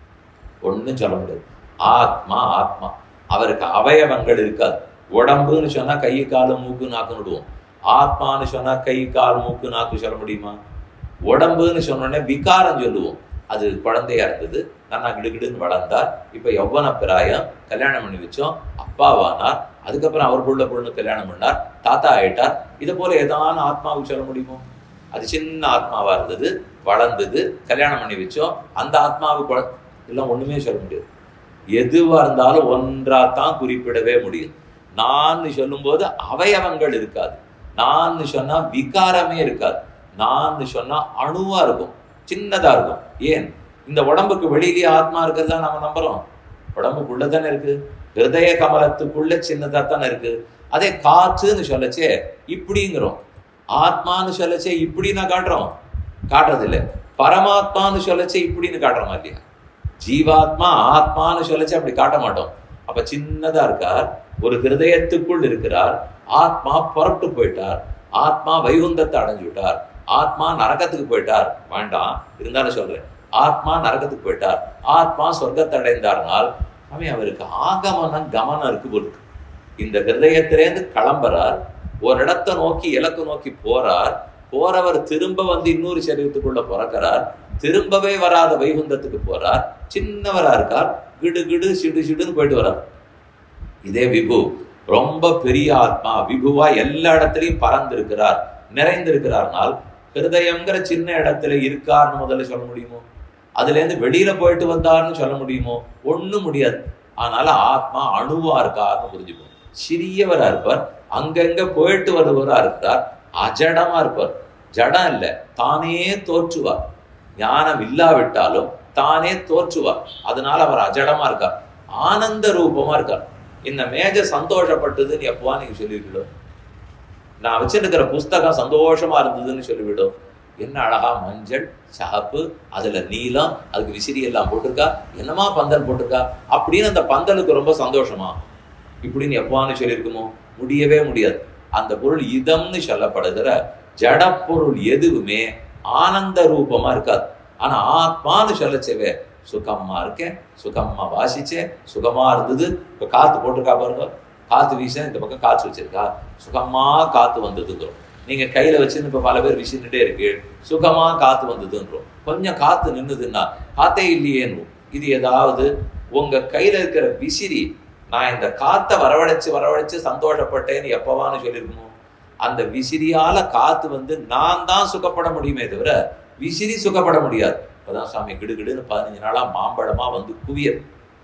ஒண்ணும் சொல்ல முடியாது ஆத்மா ஆத்மா அவருக்கு அவயவங்கள் இருக்காது உடம்புன்னு சொன்னா கை காலு மூக்கு நாக்கு விடுவோம் ஆத்மான்னு சொன்னா கை கால் மூக்கு நாக்கு சொல்ல முடியுமா உடம்புன்னு சொன்னோடனே விகாரம் சொல்லுவோம் அது குழந்தையா இருந்தது நல்லா கிடுகிடுன்னு வளர்ந்தார் இப்ப யௌவன பிராயம் கல்யாணம் பண்ணி வச்சோம் அப்பாவானார் அதுக்கப்புறம் அவர் புள்ள பொண்ணு கல்யாணம் பண்ணார் தாத்தா ஆயிட்டார் இதை போல ஏதான ஆத்மாவுக்கு சொல்ல முடியுமோ அது சின்ன ஆத்மாவா இருந்தது வளர்ந்தது கல்யாணம் பண்ணி வச்சோம் அந்த ஆத்மாவுக்கு குழ- எல்லாம் ஒண்ணுமே சொல்ல முடியாது எதுவா இருந்தாலும் ஒன்றா தான் குறிப்பிடவே முடியும் நான் சொல்லும்போது அவயவங்கள் இருக்காது நான் சொன்னா விகாரமே இருக்காது நான் சொன்னா அணுவா இருக்கும் சின்னதா இருக்கும் ஏன் இந்த உடம்புக்கு வெளியிலேயே ஆத்மா இருக்கிறதா நம்ம நம்புறோம் உடம்புக்குள்ள தானே இருக்கு ஹிருதய கமலத்துக்குள்ள சின்னதா தானே இருக்கு அதே காற்றுன்னு சொல்லச்சே இப்படிங்கிறோம் ஆத்மான்னு சொல்லச்சே இப்படி நான் காட்டுறோம் காட்டுறது இல்ல பரமாத்மான்னு சொல்லச்சே இப்படின்னு காட்டுறோமா இல்லையா ஜீவாத்மா ஆத்மான்னு சொல்லச்சே அப்படி காட்ட மாட்டோம் அப்ப சின்னதா இருக்கார் ஒரு ஹிருதயத்துக்குள் இருக்கிறார் ஆத்மா புறப்பட்டு போயிட்டார் ஆத்மா வைகுந்தத்தை அடைஞ்சு விட்டார் ஆத்மா நரகத்துக்கு போயிட்டார் வேண்டாம் இருந்தாலும் சொல்றேன் ஆத்மா நரகத்துக்கு போயிட்டார் ஆத்மா சொர்க்கத்தை அடைந்தார்னால் அவன் அவருக்கு ஆகமனம் கமனம் இருக்கு போல இருக்கு இந்த ஹிருதயத்திலேருந்து கிளம்புறார் ஒரு இடத்தை நோக்கி இலக்கு நோக்கி போறார் போறவர் திரும்ப வந்து இன்னொரு சரீரத்துக்குள்ள பிறக்கிறார் திரும்பவே வராத வைகுந்தத்துக்கு போறார் சின்னவரா இருக்கார் கிடு கிடு சிடு சிடுன்னு போயிட்டு வரார் இதே விபு ரொம்ப பெரிய ஆத்மா விபுவா எல்லா இடத்துலயும் பறந்திருக்கிறார் நிறைந்திருக்கிறார்னால் ஹிருதயங்கிற சின்ன இடத்துல இருக்கார்னு முதல்ல சொல்ல முடியுமோ அதுல இருந்து வெளியில போயிட்டு வந்தார்னு சொல்ல முடியுமோ ஒண்ணும் முடியாது அதனால ஆத்மா அணுவா இருக்கார்னு புரிஞ்சுப்போம் சிறியவரா இருப்பார் அங்கங்க போயிட்டு வருவரா இருக்கிறார் அஜடமா இருப்பார் ஜடம் இல்ல தானே தோற்றுவார் ஞானம் இல்லாவிட்டாலும் தானே தோற்றுவார் அதனால அவர் அஜடமா இருக்கார் ஆனந்த ரூபமா இருக்கார் இந்த மேஜ சந்தோஷப்பட்டதுன்னு எப்பவா நீங்க சொல்லிருக்கீங்களோ நான் வச்சிருக்கிற புஸ்தகம் சந்தோஷமா இருந்ததுன்னு சொல்லிவிடும் என்ன அழகா மஞ்சள் சகப்பு அதுல நீலம் அதுக்கு விசிறி எல்லாம் போட்டிருக்கா என்னமா பந்தல் போட்டிருக்கா அப்படின்னு அந்த பந்தலுக்கு ரொம்ப சந்தோஷமா இப்படின்னு எப்பவான்னு சொல்லியிருக்குமோ முடியவே முடியாது அந்த பொருள் இதம்னு சொல்லப்படுகிற ஜட பொருள் எதுவுமே ஆனந்த ரூபமா இருக்காது ஆனா ஆத்மான்னு சொல்லச்சவே சுகமா இருக்கேன் சுகமா வாசிச்சேன் சுகமா இருந்தது இப்ப காத்து போட்டிருக்கா பாருங்க காத்து வீச இந்த பக்கம் காற்று வச்சிருக்கா சுகமா காத்து வந்ததுங்கிறோம் நீங்க கையில வச்சிருந்து இப்ப பல பேர் விசிந்துட்டே இருக்கு சுகமா காத்து வந்ததுன்றோம் கொஞ்சம் காத்து நின்னுதுன்னா காத்தே இல்லையேன்னு இது ஏதாவது உங்க கையில இருக்கிற விசிறி நான் இந்த காத்தை வரவழைச்சு வரவழைச்சு சந்தோஷப்பட்டேன்னு எப்பவான்னு சொல்லியிருக்கணும் அந்த விசிறியால காத்து வந்து நான் தான் சுகப்பட முடியுமே தவிர விசிறி சுகப்பட முடியாது இப்பதான் சாமி கிடுகிடுன்னு பதினஞ்சு நாளா மாம்பழமா வந்து குவியல்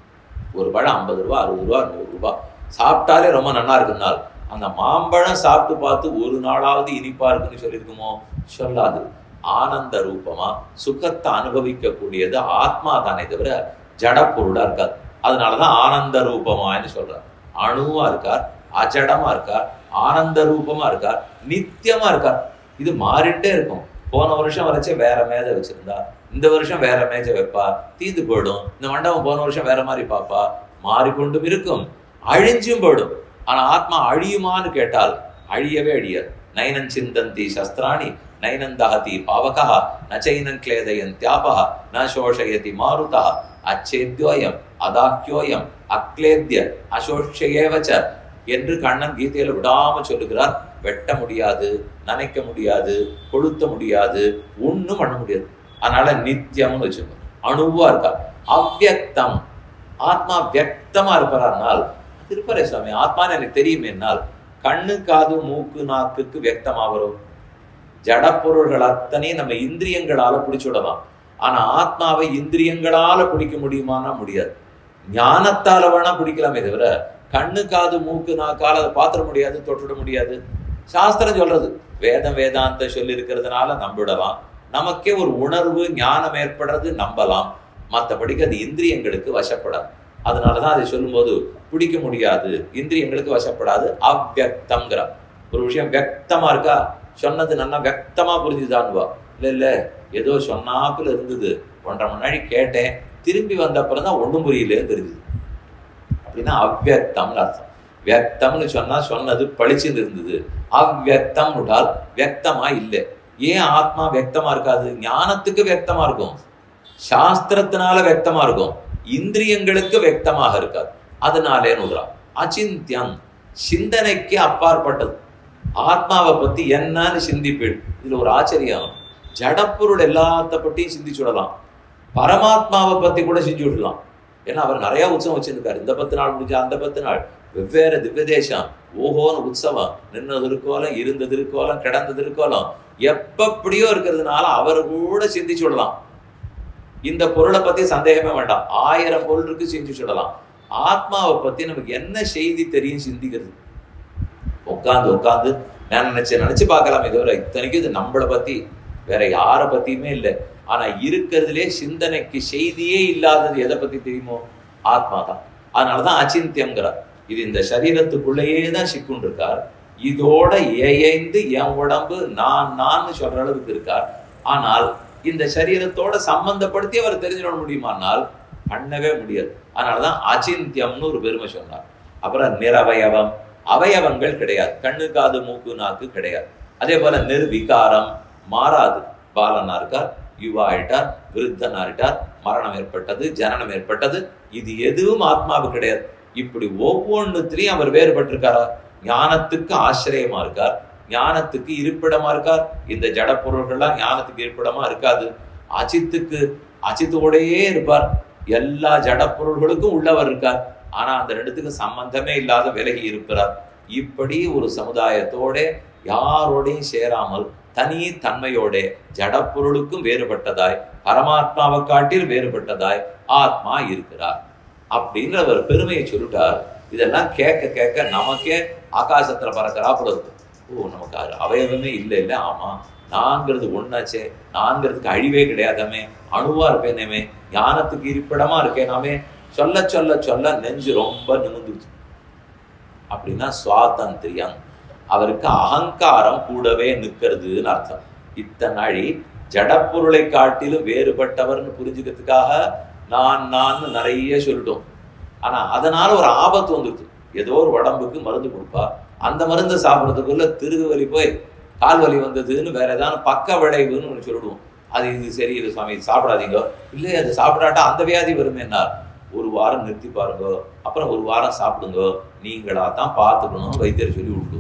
ஒரு பழம் ஐம்பது ரூபா அறுபது ரூபா நூறு ரூபா சாப்பிட்டாலே ரொம்ப நல்லா இருக்குனால் அந்த மாம்பழம் சாப்பிட்டு பார்த்து ஒரு நாளாவது இனிப்பா இருக்குன்னு சொல்லியிருக்குமோ சொல்லாது ஆனந்த ரூபமா சுகத்தை அனுபவிக்கக்கூடியது ஆத்மா தானே தவிர ஜட பொருளா இருக்காது அதனாலதான் ஆனந்த ரூபமான்னு சொல்றார் அணுவா இருக்கார் அஜடமா இருக்கார் ஆனந்த ரூபமா இருக்கார் நித்தியமா இருக்கார் இது மாறிட்டே இருக்கும் போன வருஷம் வரைச்சே வேற மேஜை வச்சிருந்தா இந்த வருஷம் வேற மேஜை வைப்பா தீந்து போயிடும் இந்த மண்டபம் போன வருஷம் வேற மாதிரி பாப்பா மாறிக்கொண்டும் இருக்கும் அழிஞ்சும் போயிடும் ஆனா ஆத்மா அழியுமான்னு கேட்டால் அழியவே அழியாது நைனன் சிந்தந்தி சஸ்திராணி நைனந்தஹதி பாவகா நச்சைனன் கிளேதயன் தியாபா ந சோஷயதி மாருதா அச்சேத்யோயம் அதாக்கியோயம் அக்லேத்ய அசோஷயேவச்ச என்று கண்ணன் கீதையில விடாம சொல்லுகிறார் வெட்ட முடியாது நனைக்க முடியாது கொளுத்த முடியாது ஒண்ணும் பண்ண முடியாது அதனால நித்தியம்னு வச்சுக்கணும் அணுவா இருக்கா அவ்வக்தம் ஆத்மா வியக்தமா இருப்பாரானால் திருப்பரே சுவாமி ஆத்மான்னு எனக்கு தெரியுமேனால் கண்ணு காது மூக்கு நாக்குக்கு வியக்தமா வரும் ஜடப்பொருள்கள் அத்தனையும் நம்ம இந்திரியங்களால பிடிச்சுடலாம் ஆனா ஆத்மாவை இந்திரியங்களால பிடிக்க முடியுமானா முடியாது ஞானத்தால வேணா பிடிக்கலாமே தவிர கண்ணு காது மூக்கு நாக்கால அதை பாத்திர முடியாது தொட்டுட முடியாது சாஸ்திரம் சொல்றது வேதம் வேதாந்த சொல்லி இருக்கிறதுனால நம்பிடலாம் நமக்கே ஒரு உணர்வு ஞானம் ஏற்படுறது நம்பலாம் மற்றபடிக்கு அது இந்திரியங்களுக்கு வசப்படாது அதனாலதான் அதை சொல்லும்போது பிடிக்க முடியாது இந்திரியங்களுக்கு வசப்படாது அவ்வக்தம்ங்கிற ஒரு விஷயம் வியக்தமா இருக்கா சொன்னது நல்லா வியக்தமா புரிஞ்சுதான்வா இல்ல இல்ல ஏதோ சொன்னாப்புல இருந்தது ஒன்றரை மணி நாள் கேட்டேன் திரும்பி வந்த அப்புறம் தான் ஒண்ணும் புரியலேன்னு தெரிஞ்சுது அப்படின்னா அவ்வக்தம்னு அர்த்தம் வியக்தம்னு சொன்னா சொன்னது பளிச்சுன்னு இருந்தது அவ்வக்தம் விட்டால் வியக்தமா இல்லை ஏன் ஆத்மா வியக்தமா இருக்காது ஞானத்துக்கு வியக்தமா இருக்கும் சாஸ்திரத்தினால வியக்தமா இருக்கும் இந்திரியங்களுக்கு வியக்தமாக இருக்காது அதனாலே நுடுறான் அச்சிந்தியம் சிந்தனைக்கு அப்பாற்பட்டது ஆத்மாவை பத்தி என்னன்னு சிந்திப்பீள் இதுல ஒரு ஆச்சரியம் ஜடப்பொருள் எல்லாத்த பற்றியும் சிந்திச்சுடலாம் பரமாத்மாவை பத்தி கூட செஞ்சு விடலாம் ஏன்னா அவர் நிறைய உற்சவம் வச்சிருக்காரு இந்த பத்து நாள் முடிஞ்சா அந்த பத்து நாள் வெவ்வேறு திவ்ய தேசம் ஓஹோன்னு உற்சவம் நின்ன திருக்கோலம் இருந்த திருக்கோலம் கிடந்த திருக்கோலம் எப்படியோ இருக்கிறதுனால அவர் கூட சிந்திச்சு விடலாம் இந்த பொருளை பத்தி சந்தேகமே வேண்டாம் ஆயிரம் பொருள் இருக்கு சிந்திச்சு விடலாம் ஆத்மாவை பத்தி நமக்கு என்ன செய்தி தெரியும் சிந்திக்கிறது உட்காந்து உட்காந்து நான் நினைச்சு நினைச்சு பார்க்கலாமே தவிர இத்தனைக்கும் இது நம்மளை பத்தி வேற யாரை பத்தியுமே இல்லை ஆனா இருக்கிறதுலே சிந்தனைக்கு செய்தியே இல்லாதது எதை பத்தி தெரியுமோ ஆத்மா தான் அதனாலதான் அச்சிந்தியம்ங்கிறார் இது இந்த சரீரத்துக்குள்ளேயே தான் சிக்குண்டு இருக்கார் இதோட ஏயைந்து என் உடம்பு நான் நான் சொல்ற அளவுக்கு இருக்கார் ஆனால் இந்த சரீரத்தோட சம்பந்தப்படுத்தி அவர் தெரிஞ்சுட முடியுமானால் பண்ணவே முடியாது அதனாலதான் அச்சிந்தியம்னு ஒரு பெருமை சொன்னார் அப்புறம் நிரவயவம் அவயவங்கள் கிடையாது கண்ணு காது மூக்கு நாக்கு கிடையாது அதே போல நிர்விகாரம் மாறாது பாலனா இருக்கார் யுவா ஆயிட்டார் விருத்தனா ஆயிட்டார் மரணம் ஏற்பட்டது ஜனனம் ஏற்பட்டது இது எதுவும் ஆத்மாவு கிடையாது இப்படி ஒவ்வொன்றுத்திலையும் அவர் வேறுபட்டிருக்காரா ஞானத்துக்கு ஆசிரியமா இருக்கார் ஞானத்துக்கு இருப்பிடமா இருக்கார் இந்த ஜட பொருள்கள்லாம் ஞானத்துக்கு இருப்பிடமா இருக்காது அஜித்துக்கு அஜித்தோடையே இருப்பார் எல்லா ஜட பொருள்களுக்கும் உள்ளவர் இருக்கார் ஆனா அந்த ரெண்டுத்துக்கும் சம்பந்தமே இல்லாத விலகி இருக்கிறார் இப்படி ஒரு சமுதாயத்தோட யாரோடையும் சேராமல் தனி தன்மையோட ஜடப்பொருளுக்கும் வேறுபட்டதாய் பரமாத்மாவை காட்டில் வேறுபட்டதாய் ஆத்மா இருக்கிறார் அப்படின்ற ஒரு பெருமையை சொல்லிட்டார் இதெல்லாம் கேட்க கேட்க நமக்கே ஆகாசத்துல பறக்கிறாப்புல இருக்கும் ஓ நமக்கு அது அவயவமே இல்லை இல்லை ஆமா நான்கிறது ஒன்னாச்சே நான்கிறதுக்கு அழிவே கிடையாதாமே அணுவா இருப்பேனேமே ஞானத்துக்கு இருப்பிடமா இருக்கேனாமே சொல்ல சொல்ல சொல்ல நெஞ்சு ரொம்ப நிமிந்துச்சு அப்படின்னா சுவாதந்திரியம் அவருக்கு அகங்காரம் கூடவே நிற்கிறதுன்னு அர்த்தம் இத்தனாழி ஜடப்பொருளை காட்டிலும் வேறுபட்டவர்னு புரிஞ்சுக்கிறதுக்காக நான் நான் நிறைய சொல்லிட்டோம் ஆனா அதனால ஒரு ஆபத்து வந்துடுது ஏதோ ஒரு உடம்புக்கு மருந்து கொடுப்பா அந்த மருந்து சாப்பிட்றதுக்குள்ள திருகு வலி போய் கால் வலி வந்ததுன்னு வேற ஏதாவது பக்க விளைவுன்னு ஒன்று சொல்லிடுவோம் அது இது சரியில்லை சுவாமி இது சாப்பிடாதீங்க இல்லை அது சாப்பிடாட்டா அந்த வியாதி வருமேனார் ஒரு வாரம் நிறுத்தி பாருங்க அப்புறம் ஒரு வாரம் சாப்பிடுங்க நீங்களா தான் பார்த்துக்கணும் வைத்தியர் சொல்லி விட்டுடுவோம்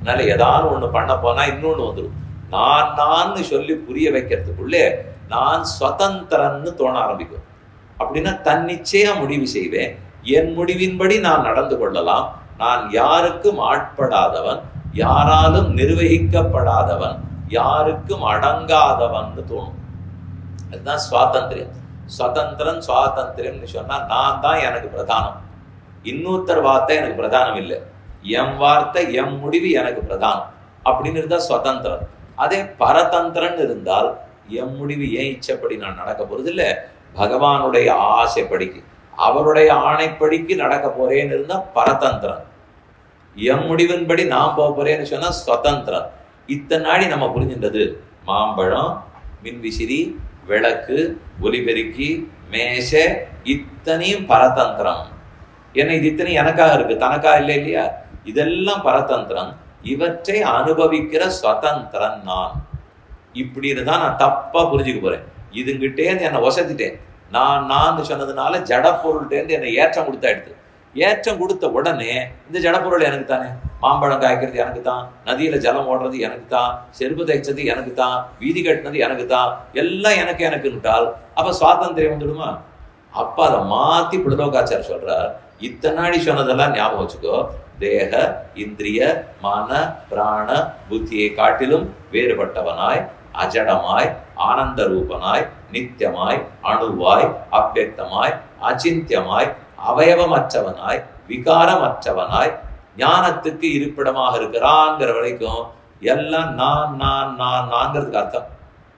அதனால ஏதாவது ஒண்ணு பண்ண போனா இன்னொன்னு வந்துடும் நான் நான் சொல்லி புரிய வைக்கிறதுக்குள்ளே நான் சுதந்திரன்னு தோண ஆரம்பிக்கும் அப்படின்னா தன்னிச்சையா முடிவு செய்வேன் என் முடிவின்படி நான் நடந்து கொள்ளலாம் நான் யாருக்கும் ஆட்படாதவன் யாராலும் நிர்வகிக்கப்படாதவன் யாருக்கும் அடங்காதவன் தோணும் அதுதான் சுவாதந்திரியம் சுதந்திரம் சுவாதந்திரம்னு சொன்னா நான் தான் எனக்கு பிரதானம் இன்னொருத்தர் வார்த்தை எனக்கு பிரதானம் இல்லை எம் வார்த்தை எம் முடிவு எனக்கு பிரதானம் அப்படின்னு இருந்தா சுதந்திரம் அதே பரதந்திரன் இருந்தால் எம் முடிவு ஏன் இச்சப்படி நான் நடக்க போறது இல்ல பகவானுடைய ஆசைப்படிக்கு அவருடைய ஆணைப்படிக்கு நடக்க போறேன்னு இருந்தா பரதந்திரம் எம் முடிவின்படி நான் போக போறேன்னு சொன்னா சுதந்திரம் இத்தனை நாடி நம்ம புரிஞ்சின்றது மாம்பழம் மின்விசிறி விளக்கு ஒலிபெருக்கி மேசை இத்தனையும் பரதந்திரம் என்ன இது இத்தனை எனக்காக இருக்கு தனக்கா இல்லை இல்லையா இதெல்லாம் பரதந்திரம் இவற்றை அனுபவிக்கிற சுதந்திரன் நான் இப்படின்னு தான் நான் தப்பா புரிஞ்சுக்க போறேன் இதுங்கிட்டேந்து என்னை ஒசத்திட்டேன் நான் நான் சொன்னதுனால ஜடப்பொருள்கிட்டேருந்து என்னை ஏற்றம் கொடுத்தாயிடுது ஏற்றம் கொடுத்த உடனே இந்த ஜடப்பொருள் எனக்கு தானே மாம்பழம் காய்க்கிறது எனக்கு தான் நதியில ஜலம் ஓடுறது எனக்கு தான் செருப்பு தைச்சது எனக்கு தான் வீதி கட்டினது எனக்கு தான் எல்லாம் எனக்கு எனக்குன்ட்டால் அப்ப சுவாதந்திரம் வந்துடுமா அப்ப அதை மாத்தி புடலோகாச்சார் சொல்றார் இத்தனாடி சொன்னதெல்லாம் ஞாபகம் வச்சுக்கோ தேக இந்திரிய மன பிராண புத்தியை காட்டிலும் வேறுபட்டவனாய் அஜடமாய் ஆனந்த ரூபனாய் நித்தியமாய் அணுவாய் அவ்வக்தமாய் அச்சிந்தியமாய் அவயவமற்றவனாய் விகாரமற்றவனாய் ஞானத்துக்கு இருப்பிடமாக இருக்கிறாங்கிற வரைக்கும் எல்லாம் நான் நான் நான் நான்கிறதுக்கு அர்த்தம்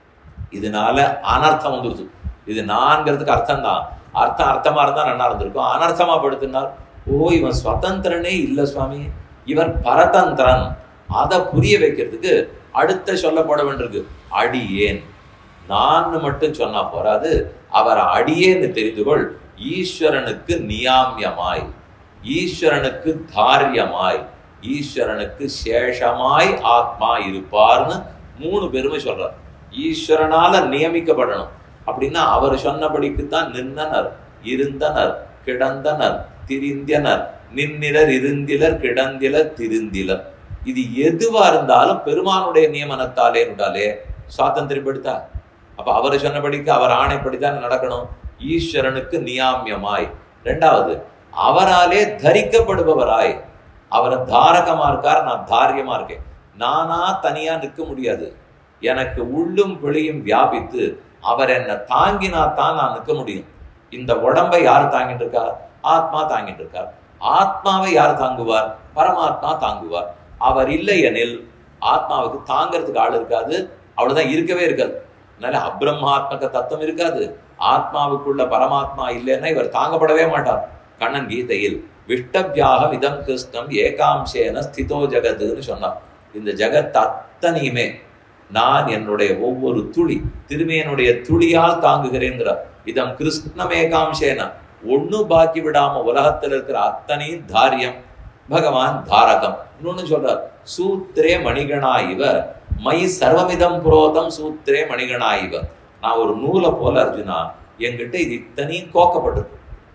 இதனால அனர்த்தம் வந்துருது இது நான்கிறதுக்கு அர்த்தம் தான் அர்த்தம் அர்த்தமா இருந்தா நல்லா இருந்திருக்கும் அனர்த்தமா படுத்தினால் ஓ இவன் சுதந்திரனே இல்ல சுவாமி இவர் பரதந்திரன் அதை புரிய வைக்கிறதுக்கு அடுத்த சொல்லப்பட வேண்டியிருக்கு அடியேன் நான் மட்டும் சொன்னா போறாது அவர் அடியேன்னு தெரிந்து கொள் ஈஸ்வரனுக்கு நியாமியமாய் ஈஸ்வரனுக்கு தாரியமாய் ஈஸ்வரனுக்கு சேஷமாய் ஆத்மா இருப்பார்னு மூணு பெருமை சொல்றார் ஈஸ்வரனால நியமிக்கப்படணும் அப்படின்னா அவர் சொன்னபடிக்கு தான் நின்னனர் இருந்தனர் கிடந்தனர் திரிந்தனர் நின்னிலர் இருந்திலர் கிடந்திலர் திருந்திலர் இது எதுவா இருந்தாலும் பெருமானுடைய நியமனத்தாலே நுடாலே சுவாதந்திரப்படுத்தா அப்ப அவர் சொன்னபடிக்கு அவர் ஆணைப்படித்தான் நடக்கணும் ஈஸ்வரனுக்கு நியாமியமாய் ரெண்டாவது அவராலே தரிக்கப்படுபவராய் அவர் தாரகமா இருக்கார் நான் தாரியமா இருக்கேன் நானா தனியா நிற்க முடியாது எனக்கு உள்ளும் வெளியும் வியாபித்து அவர் என்னை தாங்கினா தான் நான் நிற்க முடியும் இந்த உடம்பை யார் தாங்கிட்டு இருக்கார் ஆத்மா தாங்கிட்டு இருக்கார் ஆத்மாவை யார் தாங்குவார் பரமாத்மா தாங்குவார் அவர் இல்லை எனில் ஆத்மாவுக்கு தாங்கிறதுக்கு ஆள் இருக்காது அவ்வளவுதான் இருக்கவே இருக்காது அதனால அப்ரஹ்மாத்மக தத்துவம் இருக்காது ஆத்மாவுக்குள்ள பரமாத்மா இல்லைன்னா இவர் தாங்கப்படவே மாட்டார் கண்ணன் கீதையில் விஷ்டபியாக விதம் கிருஷ்ணம் ஏகாம்சேன ஸ்திதோ ஜகத்துன்னு சொன்னார் இந்த ஜகத் அத்தனையுமே நான் என்னுடைய ஒவ்வொரு துளி திருமையனுடைய துளியால் தாங்குகிறேங்கிறார் இதம் கிருஷ்ணம் ஏகாம்சேன ஒண்ணு பாக்கி விடாம உலகத்துல இருக்கிற அத்தனையும் தாரியம் பகவான் தாரகம் இன்னொன்னு சொல்றார் சூத்திரே மணிகணா இவ மை சர்வமிதம் புரோதம் சூத்திரே மணிகணா இவ நான் ஒரு நூலை போல அர்ஜுனா என்கிட்ட இது இத்தனையும் கோக்கப்பட்டிருக்கு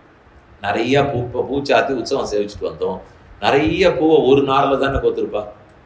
நிறைய பூ பூச்சாத்தி உற்சவம் சேவிச்சுட்டு வந்தோம் நிறைய பூவை ஒரு நார்ல தானே கோத்திருப்பா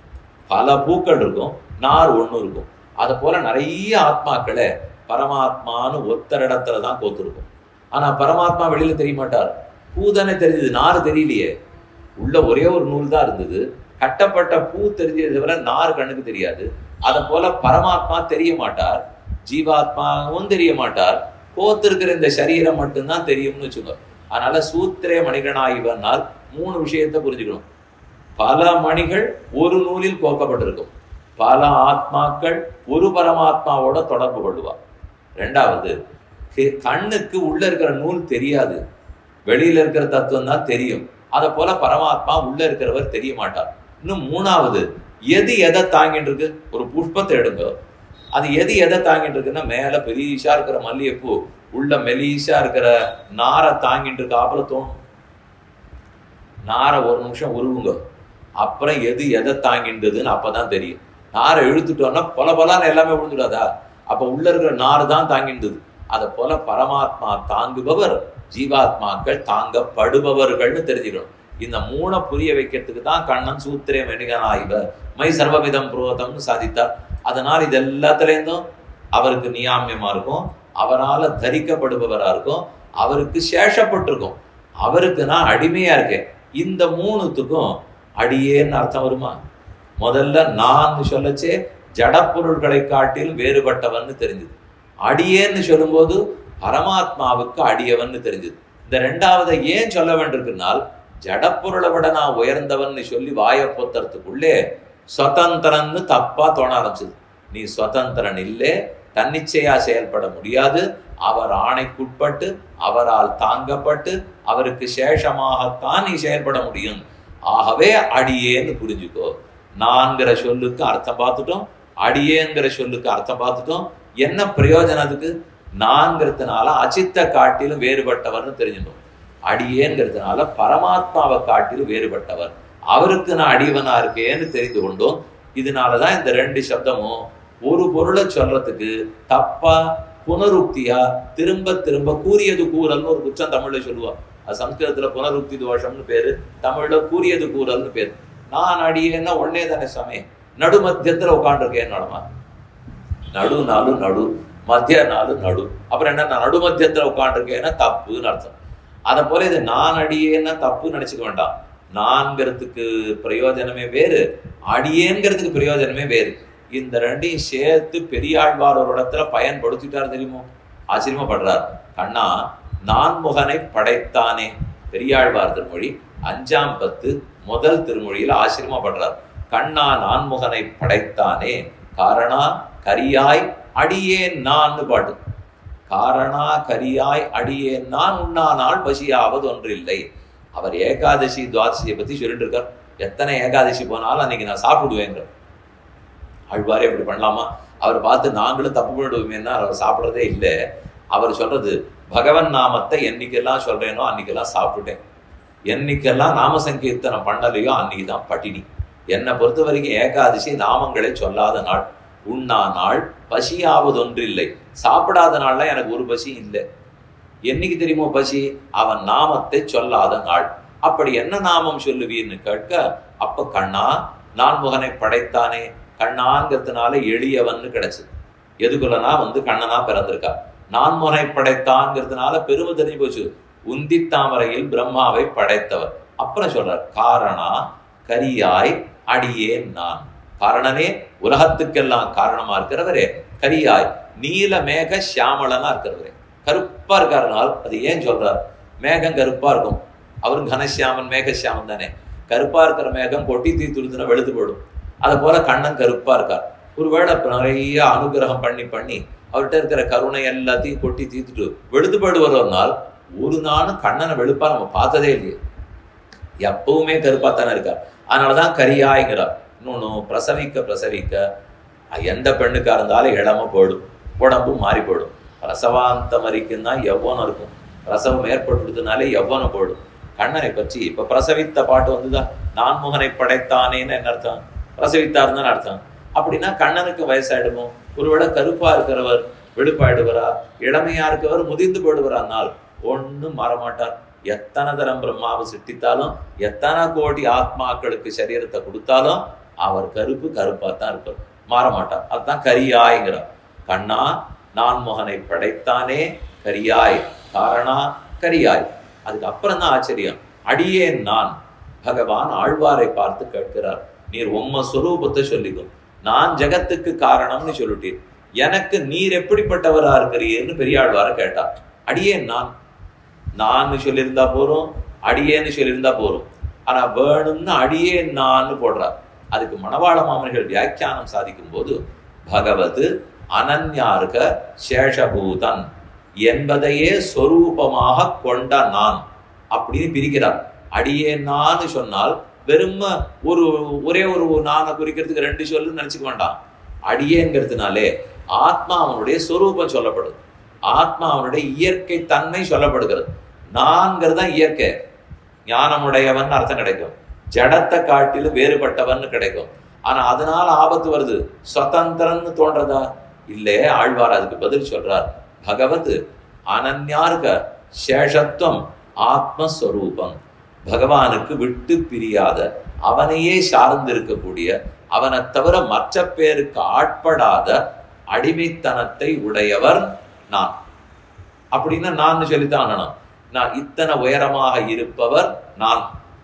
பல பூக்கள் இருக்கும் நார் ஒண்ணு இருக்கும் அது போல நிறைய ஆத்மாக்களை பரமாத்மான்னு ஒத்தர் இடத்துல தான் கோத்திருக்கும் ஆனா பரமாத்மா வெளியில தெரிய மாட்டார் பூ தானே தெரிஞ்சது நார் தெரியலையே உள்ள ஒரே ஒரு நூல் தான் இருந்தது கட்டப்பட்ட பூ தெரிஞ்சதை தவிர நார் கண்ணுக்கு தெரியாது அதை போல பரமாத்மா தெரிய மாட்டார் ஜீவாத்மாவும் தெரிய மாட்டார் கோத்திருக்கிற இந்த சரீரம் மட்டும்தான் தெரியும்னு வச்சுக்கோ அதனால சூத்திரே மணிகனாய்வனால் மூணு விஷயத்தை புரிஞ்சுக்கணும் பல மணிகள் ஒரு நூலில் கோக்கப்பட்டிருக்கும் பல ஆத்மாக்கள் ஒரு பரமாத்மாவோட தொடர்பு கொள்வார் ரெண்டாவது கண்ணுக்கு உள்ள இருக்கிற நூல் தெரியாது வெளியில இருக்கிற தத்துவம் தான் தெரியும் அதை போல பரமாத்மா உள்ள இருக்கிறவர் தெரிய மாட்டார் இன்னும் மூணாவது எது எதை தாங்கிட்டு இருக்கு ஒரு புஷ்பத்தை எடுங்க அது எது எதை தாங்கிட்டு இருக்குன்னா மேல பெரியசா இருக்கிற மல்லிகைப்பூ உள்ள மெலீசா இருக்கிற நாரை தாங்கிட்டு இருக்க ஆப்பல தோணும் நாரை ஒரு நிமிஷம் உருவுங்க அப்புறம் எது எதை தாங்கின்றதுன்னு அப்பதான் தெரியும் நாரை இழுத்துட்டோம்னா பல பலான்னு எல்லாமே விழுந்துடாதா அப்ப உள்ள இருக்கிற நார் தான் தாங்கின்றது அதை போல பரமாத்மா தாங்குபவர் ஜீவாத்மாக்கள் தாங்கப்படுபவர்கள்னு தெரிஞ்சுக்கணும் இந்த மூணை புரிய வைக்கிறதுக்கு தான் கண்ணன் சூத்திரே மெனிகனாய்வ மை சர்வவிதம் புரோதம்னு சாதித்தார் அதனால் இது எல்லாத்துலேருந்தும் அவருக்கு நியாமியமா இருக்கும் அவரால் தரிக்கப்படுபவரா இருக்கும் அவருக்கு சேஷப்பட்டிருக்கும் அவருக்கு நான் அடிமையா இருக்கேன் இந்த மூணுத்துக்கும் அடியேன்னு அர்த்தம் வருமா முதல்ல நான் சொல்லச்சே ஜடப்பொருள்களை காட்டிலும் வேறுபட்டவன்னு தெரிஞ்சது அடியேன்னு சொல்லும்போது பரமாத்மாவுக்கு அடியவன்னு தெரிஞ்சது இந்த ரெண்டாவதை ஏன் சொல்ல வேண்டியிருக்குனால் ஜடப்பொருளை விட நான் உயர்ந்தவன்னு சொல்லி வாயை பொத்துறதுக்குள்ளே சுதந்திரன்னு தப்பா தோண ஆரம்பிச்சது நீ சுதந்திரன் இல்லை தன்னிச்சையா செயல்பட முடியாது அவர் ஆணைக்குட்பட்டு அவரால் தாங்கப்பட்டு அவருக்கு சேஷமாகத்தான் நீ செயல்பட முடியும் ஆகவே அடியேன்னு புரிஞ்சுக்கோ நான்கிற சொல்லுக்கு அர்த்தம் பார்த்துட்டோம் அடியேங்கிற சொல்லுக்கு அர்த்தம் பார்த்துட்டோம் என்ன பிரயோஜனம் அதுக்கு நான்கிறதுனால அச்சித்த காட்டிலும் வேறுபட்டவர்னு தெரிஞ்சிட்டோம் அடியேங்கிறதுனால பரமாத்மாவை காட்டிலும் வேறுபட்டவர் அவருக்கு நான் அடியவனா இருக்கேன்னு தெரிந்து கொண்டோம் இதனாலதான் இந்த ரெண்டு சப்தமும் ஒரு பொருளை சொல்றதுக்கு தப்பா புனருக்தியா திரும்ப திரும்ப கூறியது கூறல்னு ஒரு குற்றம் தமிழ்ல சொல்லுவா அது சம்ஸ்கிருதத்துல புனருக்தி தோஷம்னு பேரு தமிழ்ல கூறியது கூறல்னு பேரு நான் அடியேன்னா உடனே தானே சமயம் நடு மத்தியத்துல உட்காந்துருக்கேன் நடமா நடு நாலு நடு மத்திய நாலு நடு அப்புறம் என்ன நான் நடு மத்தியத்துல உட்காந்துருக்கேன்னா தப்புன்னு அர்த்தம் அதை போல இது நான் அடியேன்னா தப்பு நினைச்சுக்க வேண்டாம் நான்கிறதுக்கு பிரயோஜனமே வேறு அடியேங்கிறதுக்கு பிரயோஜனமே வேறு இந்த ரெண்டையும் சேர்த்து பெரியாழ்வார் ஒரு இடத்துல பயன்படுத்திட்டார் தெரியுமோ ஆச்சரியமாப்படுறார் கண்ணா நான்முகனை படைத்தானே பெரியாழ்வார் திருமொழி அஞ்சாம் பத்து முதல் திருமொழியில ஆச்சரியமாப்படுறார் கண்ணா நான்முகனை படைத்தானே காரணா கரியாய் அடியேன் நான் பாட்டு காரணா கரியாய் அடியேன் நான் உண்ணானால் பசியாவது ஒன்றில்லை அவர் ஏகாதசி துவாதசியை பத்தி சொல்லிட்டு இருக்கார் எத்தனை ஏகாதசி போனாலும் அன்னைக்கு நான் சாப்பிடுவேங்கிற ஆழ்வாரே இப்படி பண்ணலாமா அவர் பார்த்து நாங்களும் தப்பு பண்ணிடுவோமேன்னா அவர் சாப்பிட்றதே இல்லை அவர் சொல்றது பகவன் நாமத்தை என்னைக்கெல்லாம் சொல்றேனோ அன்னைக்கெல்லாம் சாப்பிட்டுட்டேன் என்னைக்கெல்லாம் நாம சங்கீர்த்தனம் பண்ணலையோ அன்னைக்கு தான் பட்டினி என்னை பொறுத்த வரைக்கும் ஏகாதசி நாமங்களை சொல்லாத நாள் உண்ணா நாள் பசியாவது ஒன்றில்லை சாப்பிடாத நாள்ல எனக்கு ஒரு பசி இல்லை என்னைக்கு தெரியுமோ பசி அவன் நாமத்தை சொல்லாத நாள் அப்படி என்ன நாமம் சொல்லுவீன்னு கேட்க அப்ப கண்ணா நான்முகனை படைத்தானே கண்ணாங்கிறதுனால எளியவன்னு கிடைச்சது எதுக்குள்ளனா வந்து கண்ணனா பிறந்திருக்கா நான்முகனை படைத்தான்ங்கிறதுனால பெருமை தெரிஞ்சு போச்சு உந்தி தாமரையில் பிரம்மாவை படைத்தவர் அப்புறம் சொல்றார் காரணா கரியாய் அடியேன் நான் காரணனே உலகத்துக்கெல்லாம் காரணமா இருக்கிறவரே கரியாய் நீல மேக சியாமளனா இருக்கிறவரே கருப்பா இருக்காருனால் அது ஏன் சொல்றார் மேகம் கருப்பா இருக்கும் அவரும் கனசியாமன் மேகசியாமன் தானே கருப்பா இருக்கிற மேகம் கொட்டி தீத்துடுத்துனா வெளுத்து போடும் அதை போல கண்ணன் கருப்பா இருக்கார் ஒருவேளை நிறைய அனுகிரகம் பண்ணி பண்ணி அவர்கிட்ட இருக்கிற கருணை எல்லாத்தையும் கொட்டி தீத்துட்டு வெளுத்து போடுவர் ஒரு நாள் ஒரு நாளும் கண்ணனை வெளுப்பா நம்ம பார்த்ததே இல்லையே எப்பவுமே கருப்பா தானே இருக்கார் அதனாலதான் கரியாய்ங்கிறார் இன்னொன்னு பிரசவிக்க பிரசவிக்க எந்த பெண்ணுக்கா இருந்தாலும் இளம போயிடும் உடம்பு மாறி போயிடும் பிரசவாந்தம் வரைக்கும் தான் எவ்வளோ இருக்கும் பிரசவம் ஏற்பட்டுறதுனாலே எவ்வளோ போயிடும் கண்ணனை பற்றி இப்ப பிரசவித்த பாட்டு வந்துதான் நான்முகனை படைத்தானேன்னு என்ன அர்த்தம் பிரசவித்தாருன்னு அர்த்தம் அப்படின்னா கண்ணனுக்கு வயசாயிடுமோ ஒருவேளை கருப்பா இருக்கிறவர் வெளுப்பாயிடுவரா இளமையா இருக்கவர் முதிர்ந்து போயிடுவரானால் ஒன்றும் மாறமாட்டார் எத்தனை தரம் பிரம்மாவை சிட்டித்தாலும் எத்தனை கோடி ஆத்மாக்களுக்கு சரீரத்தை கொடுத்தாலும் அவர் கருப்பு கருப்பா தான் இருப்பார் மாறமாட்டார் அதுதான் கரியாய்ங்கிறார் கண்ணா நான் முகனை படைத்தானே கரியாய் காரணா கரியாய் அதுக்கு அப்புறம் தான் ஆச்சரியம் அடியேன் நான் பகவான் ஆழ்வாரை பார்த்து கேட்கிறார் நீர் உம்ம சுரூபத்தை சொல்லிக்கும் நான் ஜெகத்துக்கு காரணம்னு சொல்லிட்டீர் எனக்கு நீர் எப்படிப்பட்டவரா இருக்கிறீர்னு பெரியாழ்வார கேட்டார் அடியேன் நான் நான் சொல்லியிருந்தா போறோம் அடியேன்னு சொல்லியிருந்தா போறோம் ஆனா வேணும்னு அடியேன் நான் போடுறார் அதுக்கு மணவாள மாமனிகள் வியாக்கியானம் சாதிக்கும் போது பகவத் அனன்யார்க சேஷபூதன் என்பதையே சொரூபமாக கொண்ட நான் அப்படின்னு பிரிக்கிறார் அடியே நான் சொன்னால் வெறும் ஒரு ஒரே ஒரு நானை குறிக்கிறதுக்கு ரெண்டு சொல்லு நினைச்சுக்க வேண்டாம் அடியேங்கிறதுனாலே ஆத்மா அவனுடைய சொரூபம் சொல்லப்படுது ஆத்மா அவனுடைய இயற்கை தன்மை சொல்லப்படுகிறது நான்கிறது தான் இயற்கை ஞானமுடையவன் அர்த்தம் கிடைக்கும் ஜடத்தை காட்டிலும் வேறுபட்டவன் கிடைக்கும் ஆனா அதனால ஆபத்து வருது சுதந்திரன்னு தோன்றதா இல்லே ஆழ்வார் அதுக்கு பதில் சொல்றார் பகவத் அனன்யார்க சேஷத்துவம் ஆத்மஸ்வரூபம் பகவானுக்கு விட்டு பிரியாத அவனையே சார்ந்து இருக்கக்கூடிய அவனை தவிர மற்ற பேருக்கு ஆட்படாத அடிமைத்தனத்தை உடையவர் நான் அப்படின்னா நான் சொல்லித்தான் ஆகணும் நான் இத்தனை உயரமாக இருப்பவர் நான்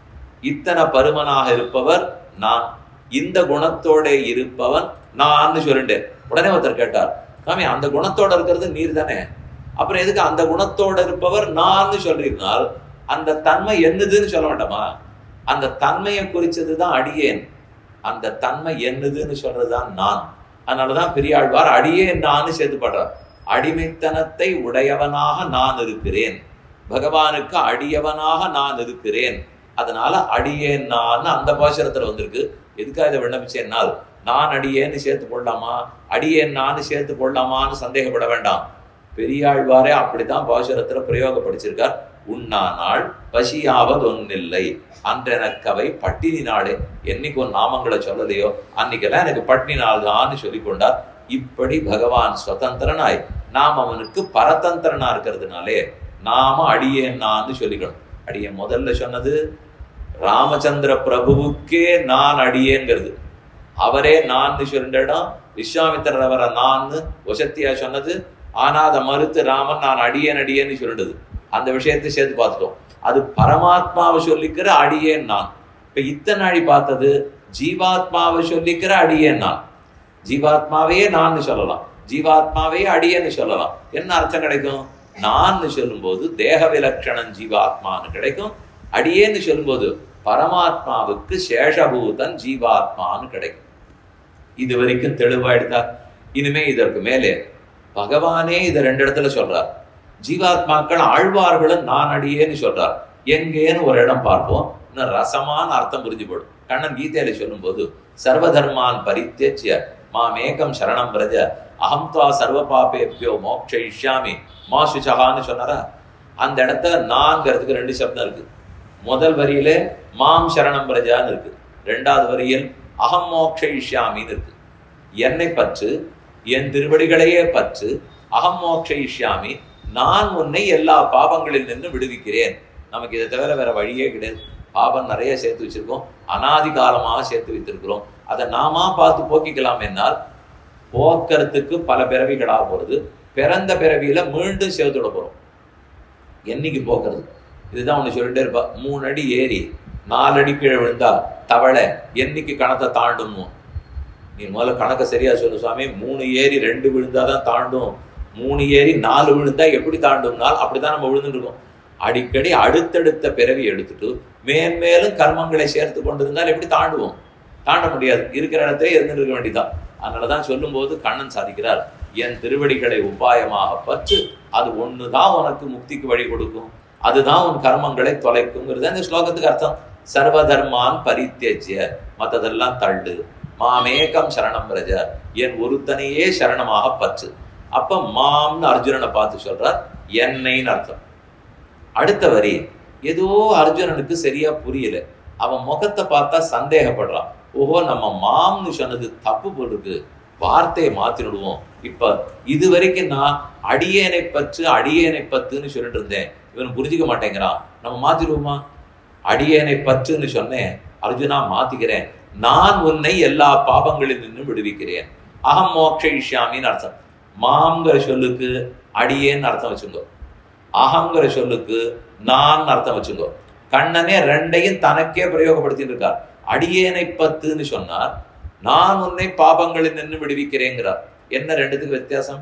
இத்தனை பருமனாக இருப்பவர் நான் இந்த குணத்தோட இருப்பவன் நான் சொல்லிட்டேன் உடனே ஒருத்தர் கேட்டார் சாமி அந்த குணத்தோட இருக்கிறது நீர் தானே அப்புறம் எதுக்கு அந்த குணத்தோட இருப்பவர் நான் சொல்றீங்கனால் அந்த தன்மை என்னதுன்னு சொல்ல வேண்டாமா அந்த தன்மையை குறிச்சதுதான் அடியேன் அந்த தன்மை என்னதுன்னு சொல்றதுதான் நான் அதனாலதான் பெரியாழ்வார் அடியேன் நான் சேர்த்து பாடுறார் அடிமைத்தனத்தை உடையவனாக நான் இருக்கிறேன் பகவானுக்கு அடியவனாக நான் இருக்கிறேன் அதனால அடியேன் நான் அந்த பாசுரத்துல வந்திருக்கு எதுக்காக இதை விண்ணப்பிச்சேன்னால் நான் அடியேன்னு சேர்த்து போடலாமா அடியேன் நான் சேர்த்து போடலாமான்னு சந்தேகப்பட வேண்டாம் பெரியாழ்வாரே அப்படித்தான் பாசுரத்துல பிரயோகப்படுத்திருக்கார் உண்ணானால் பசியாவது ஒன்னில்லை அன்றெனக்கவை பட்டினி நாளே என்னைக்கு ஒரு நாமங்களை சொல்லலையோ அன்னைக்கெல்லாம் எனக்கு பட்டினி நாள் தான் சொல்லிக் கொண்டார் இப்படி பகவான் சுதந்திரனாய் நாம் அவனுக்கு பரதந்திரனா இருக்கிறதுனாலே நாம அடியேன்னான்னு சொல்லிக்கணும் அடியேன் முதல்ல சொன்னது ராமச்சந்திர பிரபுவுக்கே நான் அடியேங்கிறது அவரே நான் சொல்லிட்ட இடம் விஸ்வாமித்திரர் அவரை நான் வசத்தியா சொன்னது ஆனா அதை மறுத்து ராமன் நான் அடியேன் அடியேன்னு சொல்லிடுது அந்த விஷயத்தை சேர்த்து பார்த்துட்டோம் அது பரமாத்மாவை சொல்லிக்கிற அடியேன் நான் இப்ப இத்தனை நாழி பார்த்தது ஜீவாத்மாவை சொல்லிக்கிற அடியேன் நான் ஜீவாத்மாவையே நான் சொல்லலாம் ஜீவாத்மாவையே அடியேன்னு சொல்லலாம் என்ன அர்த்தம் கிடைக்கும் நான் சொல்லும்போது தேக விலட்சணம் ஜீவாத்மான்னு கிடைக்கும் அடியேன்னு சொல்லும்போது பரமாத்மாவுக்கு சேஷபூதன் ஜீவாத்மான்னு கிடைக்கும் இது வரைக்கும் தெளிவாயிடுதா இனிமே இதற்கு மேலே பகவானே இதை ரெண்டு இடத்துல சொல்றார் ஜீவாத்மாக்கள் ஆழ்வார்களும் நான் அடியேன்னு சொல்றார் எங்கேன்னு ஒரு இடம் பார்ப்போம் இன்னும் ரசமான அர்த்தம் புரிஞ்சு போடும் கண்ணன் கீதையில சொல்லும்போது சர்வதர்மான் பரித்தியஜ்ய மாமேகம் சரணம் பிரஜ அகம் துவா சர்வ பாபேபியோ மோக்ஷயிஷ்யாமி மா சுச்சகான்னு சொன்னாரா அந்த இடத்துல நான்கிறதுக்கு ரெண்டு சப்தம் இருக்கு முதல் வரியில மாம் சரணம் பிரஜான்னு இருக்கு ரெண்டாவது வரியில் அகம் மோக்ஷயிஷ்யாமின்னு இருக்கு என்னை பற்று என் திருவடிகளையே பற்று அகம் மோக்ஷயிஷ்யாமி நான் உன்னை எல்லா பாபங்களில் நின்று விடுவிக்கிறேன் நமக்கு இதை தவிர வேற வழியே கிடையாது பாபம் நிறைய சேர்த்து வச்சிருக்கோம் அனாதி காலமாக சேர்த்து வைத்திருக்கிறோம் அதை நாம பார்த்து போக்கிக்கலாம் என்னால் போக்குறதுக்கு பல பிறவிகளா போறது பிறந்த பிறவியில மீண்டும் சேர்த்துட போறோம் என்னைக்கு போக்குறது இதுதான் ஒண்ணு சொல்லிட்டே இருப்பா மூணு அடி ஏறி நாலு அடி கீழே விழுந்தா தவளை என்னைக்கு கணத்தை தாண்டுமோ நீ முதல்ல கணக்கை சரியா சொல்லு சுவாமி மூணு ஏறி ரெண்டு விழுந்தாதான் தாண்டும் மூணு ஏறி நாலு விழுந்தா எப்படி தாண்டும்னால் அப்படிதான் நம்ம விழுந்துட்டு இருக்கோம் அடிக்கடி அடுத்தடுத்த பிறவி எடுத்துட்டு மேன்மேலும் கர்மங்களை சேர்த்து கொண்டிருந்தால் எப்படி தாண்டுவோம் தாண்ட முடியாது இருக்கிற இடத்துல இருந்துட்டு இருக்க வேண்டியதான் அதனாலதான் சொல்லும்போது கண்ணன் சாதிக்கிறார் என் திருவடிகளை உபாயமாக பற்று அது ஒண்ணுதான் உனக்கு முக்திக்கு வழி கொடுக்கும் அதுதான் உன் கர்மங்களை தொலைக்குங்கிறது இந்த ஸ்லோகத்துக்கு அர்த்தம் சர்வதர்மான் பரித்தியஜ்ய மத்ததெல்லாம் தள்ளு மாமேகம் சரணம் பிரஜ என் ஒருத்தனையே சரணமாக பற்று அப்ப மாம்னு அர்ஜுனனை பார்த்து சொல்றார் என்னைன்னு அர்த்தம் அடுத்த வரி ஏதோ அர்ஜுனனுக்கு சரியா புரியல அவன் முகத்தை பார்த்தா சந்தேகப்படுறான் ஓஹோ நம்ம மாம்னு சொன்னது தப்பு போட்டுருக்கு வார்த்தையை மாத்திடுவோம் இப்ப இது வரைக்கும் நான் அடியேனை பற்று அடியேனை பத்துன்னு சொல்லிட்டு இருந்தேன் இவன் புரிஞ்சுக்க மாட்டேங்கிறான் நம்ம மாத்திடுவோமா அடியேனை பற்றுன்னு சொன்னேன் அர்ஜுனா மாத்திக்கிறேன் நான் உன்னை எல்லா பாவங்களில் நின்று விடுவிக்கிறேன் அகம் மோக்ஷயிஷ்யாமின்னு அர்த்தம் மாங்கிற சொல்லுக்கு அடியேன்னு அர்த்தம் வச்சுங்கோ அகங்கிற சொல்லுக்கு நான் அர்த்தம் வச்சுங்கோ கண்ணனே ரெண்டையும் தனக்கே பிரயோகப்படுத்திட்டு இருக்கார் அடியேனை பத்துன்னு சொன்னார் நான் உன்னை பாபங்களில் நின்று விடுவிக்கிறேங்கிறார் என்ன ரெண்டுத்துக்கு வித்தியாசம்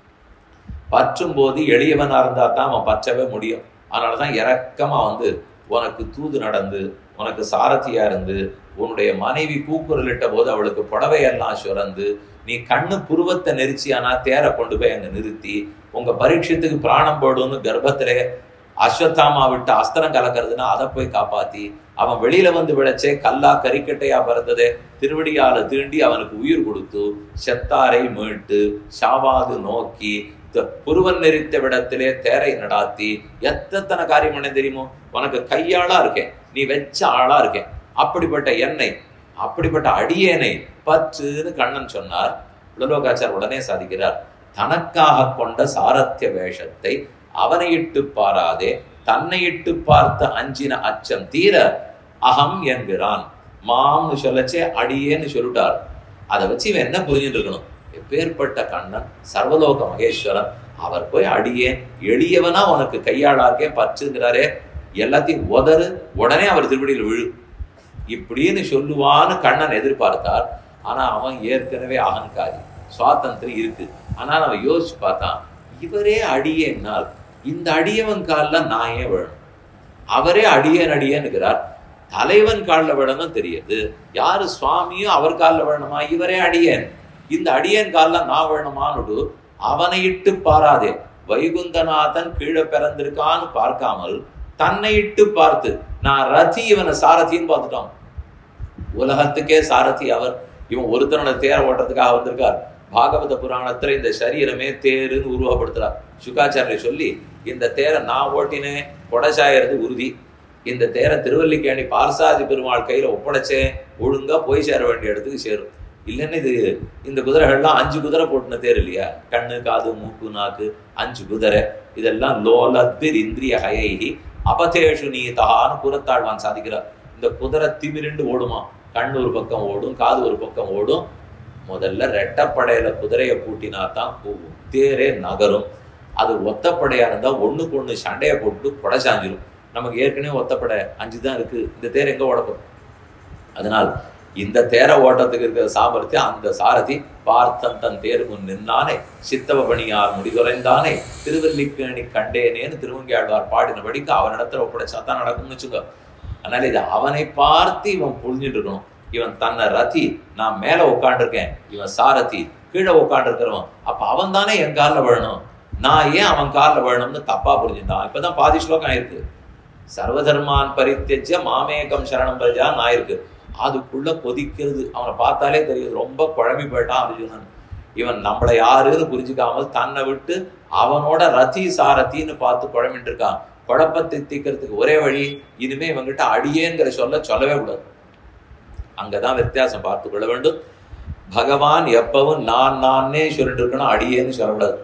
பற்றும் போது எளியவனா இருந்தா தான் அவன் பற்றவே முடியும் அதனாலதான் இறக்கமா வந்து உனக்கு தூது நடந்து உனக்கு சாரதியா இருந்து உன்னுடைய மனைவி கூக்குரலிட்ட போது அவளுக்கு புடவையெல்லாம் சுரந்து நீ கண்ணு புருவத்தை நெரிச்சி ஆனா தேரை கொண்டு போய் அங்க நிறுத்தி உங்க பரீட்சத்துக்கு பிராணம் போடுன்னு கர்ப்பத்திலே அஸ்வத்தாமா விட்டு அஸ்திரம் கலக்கிறதுனா அதை போய் காப்பாத்தி அவன் வெளியில வந்து விளைச்சே கல்லா கறிக்கட்டையா பிறந்ததே திருவடியால தீண்டி அவனுக்கு உயிர் கொடுத்து செத்தாரை மீட்டு சாவாது நோக்கி புருவன் நெறித்த விடத்திலே தேரை நடாத்தி எத்தனை காரியம் பண்ண தெரியுமோ உனக்கு கையாளா இருக்கேன் நீ வச்ச ஆளா இருக்கேன் அப்படிப்பட்ட எண்ணெய் அப்படிப்பட்ட அடியேனை பற்றுன்னு கண்ணன் சொன்னார் உடலோகாச்சார் உடனே சாதிக்கிறார் தனக்காக கொண்ட சாரத்திய வேஷத்தை அவனையிட்டு பாராதே தன்னை இட்டு பார்த்த அஞ்சின அச்சம் தீர அகம் என்கிறான் மாம்னு சொல்லச்சே அடியேன்னு சொல்லிட்டார் அதை வச்சு இவன் என்ன புரிஞ்சுட்டு இருக்கணும் எப்பேற்பட்ட கண்ணன் சர்வலோக மகேஸ்வரன் அவர் போய் அடியேன் எளியவனா உனக்கு கையாளாக்கே பச்சுங்கிறாரே எல்லாத்தையும் உதறு உடனே அவர் திருவடியில் விழு இப்படின்னு சொல்லுவான்னு கண்ணன் எதிர்பார்த்தார் ஆனா அவன் ஏற்கனவே அகங்காரி சுவாதந்திரம் இருக்கு ஆனால் அவன் யோசிச்சு பார்த்தான் இவரே அடியேன்னால் இந்த அடியவன் காலில் நான் ஏன் விழணும் அவரே அடியேன் அடியேன்னுக்கிறார் தலைவன் காலில் விழணும் தெரியுது யாரு சுவாமியோ அவர் காலில் விழணுமா இவரே அடியேன் இந்த அடியேன் காலில் நான் விழணுமான்னு அவனை இட்டு பாராதே வைகுந்தநாதன் கீழே பிறந்திருக்கான்னு பார்க்காமல் தன்னை இட்டு பார்த்து நான் ரதி இவனை சாரதின்னு பார்த்துட்டோம் உலகத்துக்கே சாரதி அவர் இவன் ஒருத்தனோட தேர ஓட்டத்துக்காக வந்திருக்கார் பாகவத புராணத்துல இந்த சரீரமே தேருன்னு உருவப்படுத்துறார் சுகாச்சாரிய சொல்லி இந்த தேரை நான் ஓட்டினேன் கொடைசாயறது உறுதி இந்த தேரை திருவல்லிக்கேணி பார்சாதி பெருமாள் கையில ஒப்படைச்சேன் ஒழுங்கா போய் சேர வேண்டிய இடத்துக்கு சேரும் இல்லைன்னு இது இந்த குதிரைகள்லாம் அஞ்சு குதிரை போட்டுன தேர் இல்லையா கண்ணு காது மூக்கு நாக்கு அஞ்சு குதிரை இதெல்லாம் லோலத்திர் இந்திரிய ஹயைகி அபதேஷு நீதான்னு புறத்தாழ்வான் சாதிக்கிறார் இந்த குதிரை திமிரிண்டு ஓடுமா கண் ஒரு பக்கம் ஓடும் காது ஒரு பக்கம் ஓடும் முதல்ல ரெட்டப்படையில குதிரையை பூட்டினா தான் போகும் தேரே நகரும் அது ஒத்தப்படையா இருந்தா ஒண்ணுக்கு ஒண்ணு சண்டையை போட்டு கொடைசாஞ்சிரும் நமக்கு ஏற்கனவே ஒத்தப்படை அஞ்சு தான் இருக்கு இந்த தேர் எங்க ஓடப்படும் அதனால் இந்த தேர ஓட்டத்துக்கு இருக்கிற சாமர்த்தியம் அந்த சாரதி பார்த்தன் தன் தேர் முன் நின்னானே சித்தவ பணியார் முடிதுரைந்தானே திருவல்லிக்கேணி கண்டேனேன்னு திருவங்கியாழ்வார் பாடினபடிக்கு அவனிடத்துல ஒப்படைச்சா தான் நடக்கும்னு வச்சுக்கோ அதனால இது அவனை பார்த்து இவன் புரிஞ்சுட்டு இருக்கணும் இவன் தன்னை ரதி நான் மேல உட்காண்டிருக்கேன் இவன் சாரதி கீழே உட்காண்டிருக்கிறவன் அப்ப அவன் தானே என் காலில் விழணும் நான் ஏன் அவன் காலில் விழணும்னு தப்பா புரிஞ்சுட்டான் இப்பதான் பாதி ஸ்லோகம் ஆயிருக்கு சர்வதர்மான் பரித்தெஜ மாமேகம் சரணம் பிரஜான்னு ஆயிருக்கு அதுக்குள்ள கொதிக்கிறது அவனை பார்த்தாலே தெரியுது ரொம்ப குழம்பி போயிட்டான் அர்ஜுனன் இவன் நம்மளை யாருன்னு புரிஞ்சுக்காமல் தன்னை விட்டு அவனோட ரதி சாரத்தின்னு பார்த்து குழம்பிட்டு இருக்கான் குழப்பத்தை தீக்கிறதுக்கு ஒரே வழி இனிமே இவங்கிட்ட அடியேங்கிற சொல்ல சொல்லவே கூடாது அங்கதான் வித்தியாசம் பார்த்து கொள்ள வேண்டும் பகவான் எப்பவும் நான் நானே சொல்லிட்டு இருக்கணும் அடியேன்னு சொல்லக்கூடாது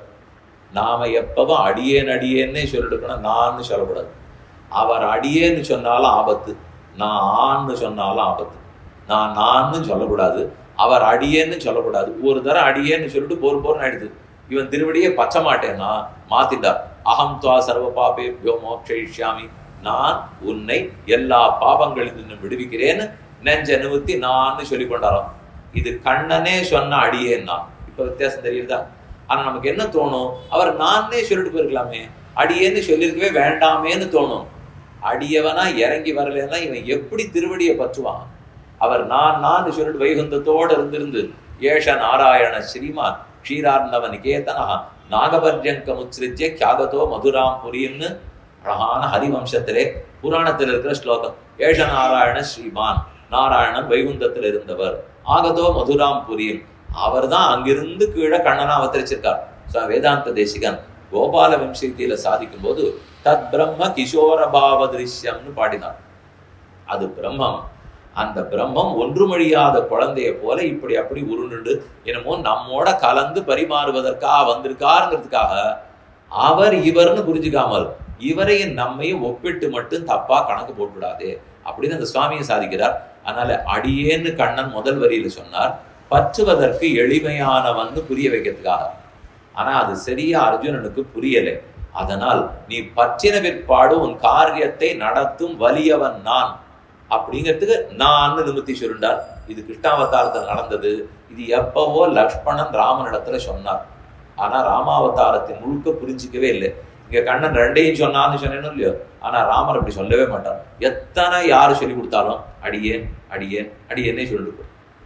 நாம எப்பவும் அடியேன் அடியேன்னே சொல்லிட்டு இருக்கணும் நான்னு சொல்லக்கூடாது அவர் அடியேன்னு சொன்னாலும் ஆபத்து நான் ஆன்னு சொன்னாலும் ஆபத்து நான் நான்னு சொல்லக்கூடாது அவர் அடியேன்னு சொல்லக்கூடாது ஒரு தரம் அடியேன்னு சொல்லிட்டு போர் போர்னு ஆயிடுது இவன் திருவடியே பச்ச மாட்டேன்னா மாத்திட்டார் அகம் துவா சர்வ பாபேபியோ மோக்ஷயிஷ்யாமி நான் உன்னை எல்லா பாபங்களிலிருந்து விடுவிக்கிறேன்னு நெஞ்ச நிமித்தி நான்னு சொல்லி கொண்டாராம் இது கண்ணனே சொன்ன அடியேன் நான் இப்ப வித்தியாசம் தெரியுதா ஆனா நமக்கு என்ன தோணும் அவர் நானே சொல்லிட்டு போயிருக்கலாமே அடியேன்னு சொல்லியிருக்கவே வேண்டாமேன்னு தோணும் அடியவனா இறங்கி வரலன்னா இவன் எப்படி திருவடியை பற்றுவான் அவர் நான் நான் சொல்லிட்டு வைகுந்தத்தோடு இருந்திருந்து ஏஷ நாராயண ஸ்ரீமான் க்ஷீரார்ணவ நிகேதனா நாகபர்யங்க முத்ரித்ய கியாகதோ மதுராம் புரின்னு அழகான ஹரிவம்சத்திலே புராணத்தில் இருக்கிற ஸ்லோகம் ஏஷ நாராயண ஸ்ரீமான் நாராயணன் வைகுந்தத்தில் இருந்தவர் ஆகதோ மதுராம் புரியும் அவர் தான் அங்கிருந்து கீழே கண்ணனா அவதரிச்சிருக்கார் ஸோ வேதாந்த தேசிகன் கோபால வம்சத்தியில சாதிக்கும் போது தத் பிரம்ம கிஷோர பாவ திருஷ்யம்னு பாடினார் அது பிரம்மம் அந்த பிரம்மம் ஒன்றுமொழியாத குழந்தைய போல இப்படி அப்படி உருண்டு என்னமோ நம்மோட கலந்து பரிமாறுவதற்காக வந்திருக்காருங்கிறதுக்காக அவர் இவர்னு புரிஞ்சுக்காமல் இவரையும் நம்மையும் ஒப்பிட்டு மட்டும் தப்பா கணக்கு போட்டுவிடாதே அப்படின்னு அந்த சுவாமியை சாதிக்கிறார் அதனால அடியேன்னு கண்ணன் முதல் வரியில சொன்னார் பற்றுவதற்கு எளிமையானவன்னு புரிய வைக்கிறதுக்காக ஆனா அது சரியா அர்ஜுனனுக்கு புரியலை அதனால் நீ பற்றின பிற்பாடு உன் காரியத்தை நடத்தும் வலியவன் நான் அப்படிங்கிறதுக்கு நான் நிமித்தி சுருண்டார் இது கிருஷ்ணாவதாரத்தில் நடந்தது இது எப்பவோ லக்ஷ்மணன் ராமனிடத்துல சொன்னார் ஆனா ராமாவதாரத்தின் முழுக்க புரிஞ்சிக்கவே இல்லை இங்க கண்ணன் ரெண்டையும் சொன்னான்னு சொன்னேன்னு இல்லையோ ஆனா ராமர் அப்படி சொல்லவே மாட்டார் எத்தனை யாரு சொல்லி கொடுத்தாலும் அடியேன் அடியேன் அடியேன்னே சொல்லிட்டு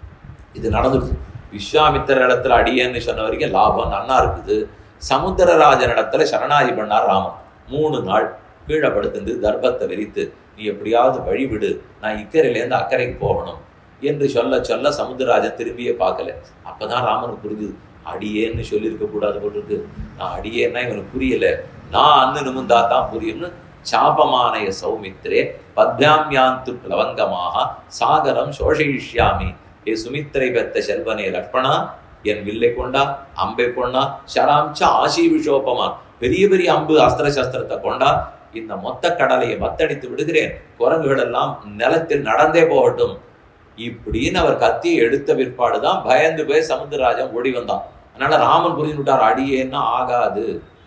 இது நடந்துடுது விஸ்வாமித்திர இடத்துல அடியேன்னு சொன்ன வரைக்கும் லாபம் நன்னா இருக்குது சமுத்திரராஜன் இடத்துல சரணாதி பண்ணார் ராமன் மூணு நாள் கீழே படுத்துந்து தர்பத்தை விரித்து நீ எப்படியாவது வழிவிடு நான் இக்கரையிலேருந்து அக்கறைக்கு போகணும் என்று சொல்ல சொல்ல சமுத்திரராஜன் திரும்பியே பார்க்கல அப்பதான் ராமனுக்கு புரிஞ்சுது அடியேன்னு சொல்லியிருக்க கூடாது போட்டிருக்கு நான் அடியேன்னா இவனுக்கு புரியல நான் அன்னு நிமிந்தா தான் புரியும்னு சாபமானய சௌமித்ரே பத்யாமியாந்து பிளவங்கமாக சாகரம் சோஷயிஷ்யாமி ஏ சுமித்திரை பெத்த செல்வனே லக்ஷ்மணா என் வில்லை கொண்டா அம்பை கொண்டா ஷராம்ச ஆசி விஷோபமா பெரிய பெரிய அம்பு அஸ்திர சஸ்திரத்தை கொண்டா இந்த மொத்த கடலையை மத்தடித்து விடுகிறேன் குரங்குகள் எல்லாம் நிலத்தில் நடந்தே போகட்டும் இப்படின்னு அவர் கத்தியை எடுத்த பிற்பாடுதான் பயந்து போய் சமுத்திரராஜன் ஓடி வந்தான் அதனால ராமன் புரிஞ்சு விட்டார் அடியேன்னா ஆகாது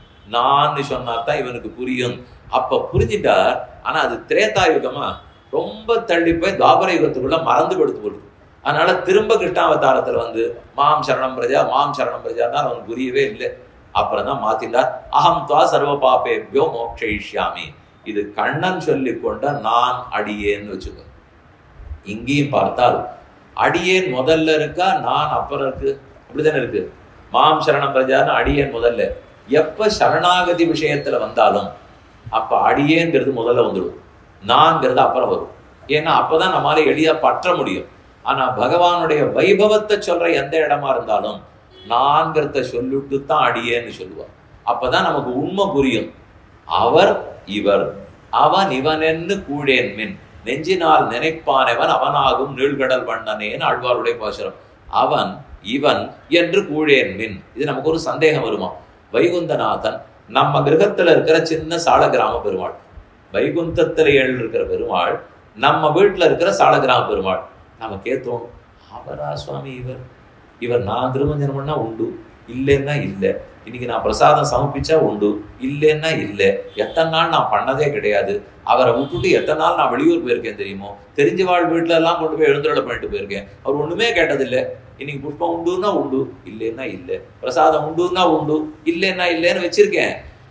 நான் சொன்னாதான் இவனுக்கு புரியும் அப்ப புரிஞ்சிட்டார் ஆனா அது திரேதா யுகமா ரொம்ப தள்ளி போய் துவாபர யுகத்துக்குள்ள மறந்து படுத்து போடுது அதனால திரும்ப கிருஷ்ணாவதாரத்துல வந்து மாம் சரணம் பிரஜா மாம் சரணம் பிரஜா தான் அவனுக்கு புரியவே இல்லை அப்புறம் தான் மாத்தினார் அகம் துவா சர்வ பாபேபியோ மோக்ஷயிஷ்யாமி இது கண்ணன் சொல்லி கொண்ட நான் அடியேன்னு வச்சுக்கோ இங்கேயும் பார்த்தால் அடியேன் முதல்ல இருக்கா நான் அப்புறம் இருக்கு அப்படிதானே இருக்கு மாம் சரணம் பிரஜான்னு அடியேன் முதல்ல எப்ப சரணாகதி விஷயத்துல வந்தாலும் அப்ப அடியேங்கிறது முதல்ல வந்துடும் நான்கிறது அப்புறம் வரும் ஏன்னா அப்பதான் நம்மளால எளிதா பற்ற முடியும் ஆனா பகவானுடைய வைபவத்தை சொல்ற எந்த இடமா இருந்தாலும் நான்கிறத சொல்லிட்டு தான் அடியேன்னு சொல்லுவார் அப்பதான் நமக்கு உண்மை புரியும் அவர் இவர் அவன் இவனென்னு கூழேன் மின் நெஞ்சினால் நினைப்பானவன் அவனாகும் நீழ்கடல் வண்ணனேன்னு ஆழ்வாருடைய பாசுரம் அவன் இவன் என்று கூழேன் மின் இது நமக்கு ஒரு சந்தேகம் வருமா வைகுந்தநாதன் நம்ம கிரகத்துல இருக்கிற சின்ன சால கிராம பெருமாள் வைகுந்தத்துல ஏழு இருக்கிற பெருமாள் நம்ம வீட்டுல இருக்கிற சால கிராம பெருமாள் நாம கேத்தோம் அவரா சுவாமி இவர் இவர் நான் திருமஞ்சனம் பண்ணா உண்டு இல்லைன்னா இல்லை இன்னைக்கு நான் பிரசாதம் சமர்ப்பிச்சா உண்டு இல்லைன்னா இல்லை எத்தனை நாள் நான் பண்ணதே கிடையாது அவரை விட்டுட்டு எத்தனை நாள் நான் வெளியூர் போயிருக்கேன் தெரியுமோ தெரிஞ்ச வாழ் வீட்டுல எல்லாம் கொண்டு போய் எழுந்துருளை பண்ணிட்டு போயிருக்கேன் அவர் ஒண்ணுமே கேட்டதில்லை இன்னைக்கு புஷ்பம் உண்டுன்னா உண்டு இல்லைன்னா இல்லை பிரசாதம் உண்டுன்னா உண்டு இல்லைன்னா இல்லைன்னு வச்சிருக்கேன்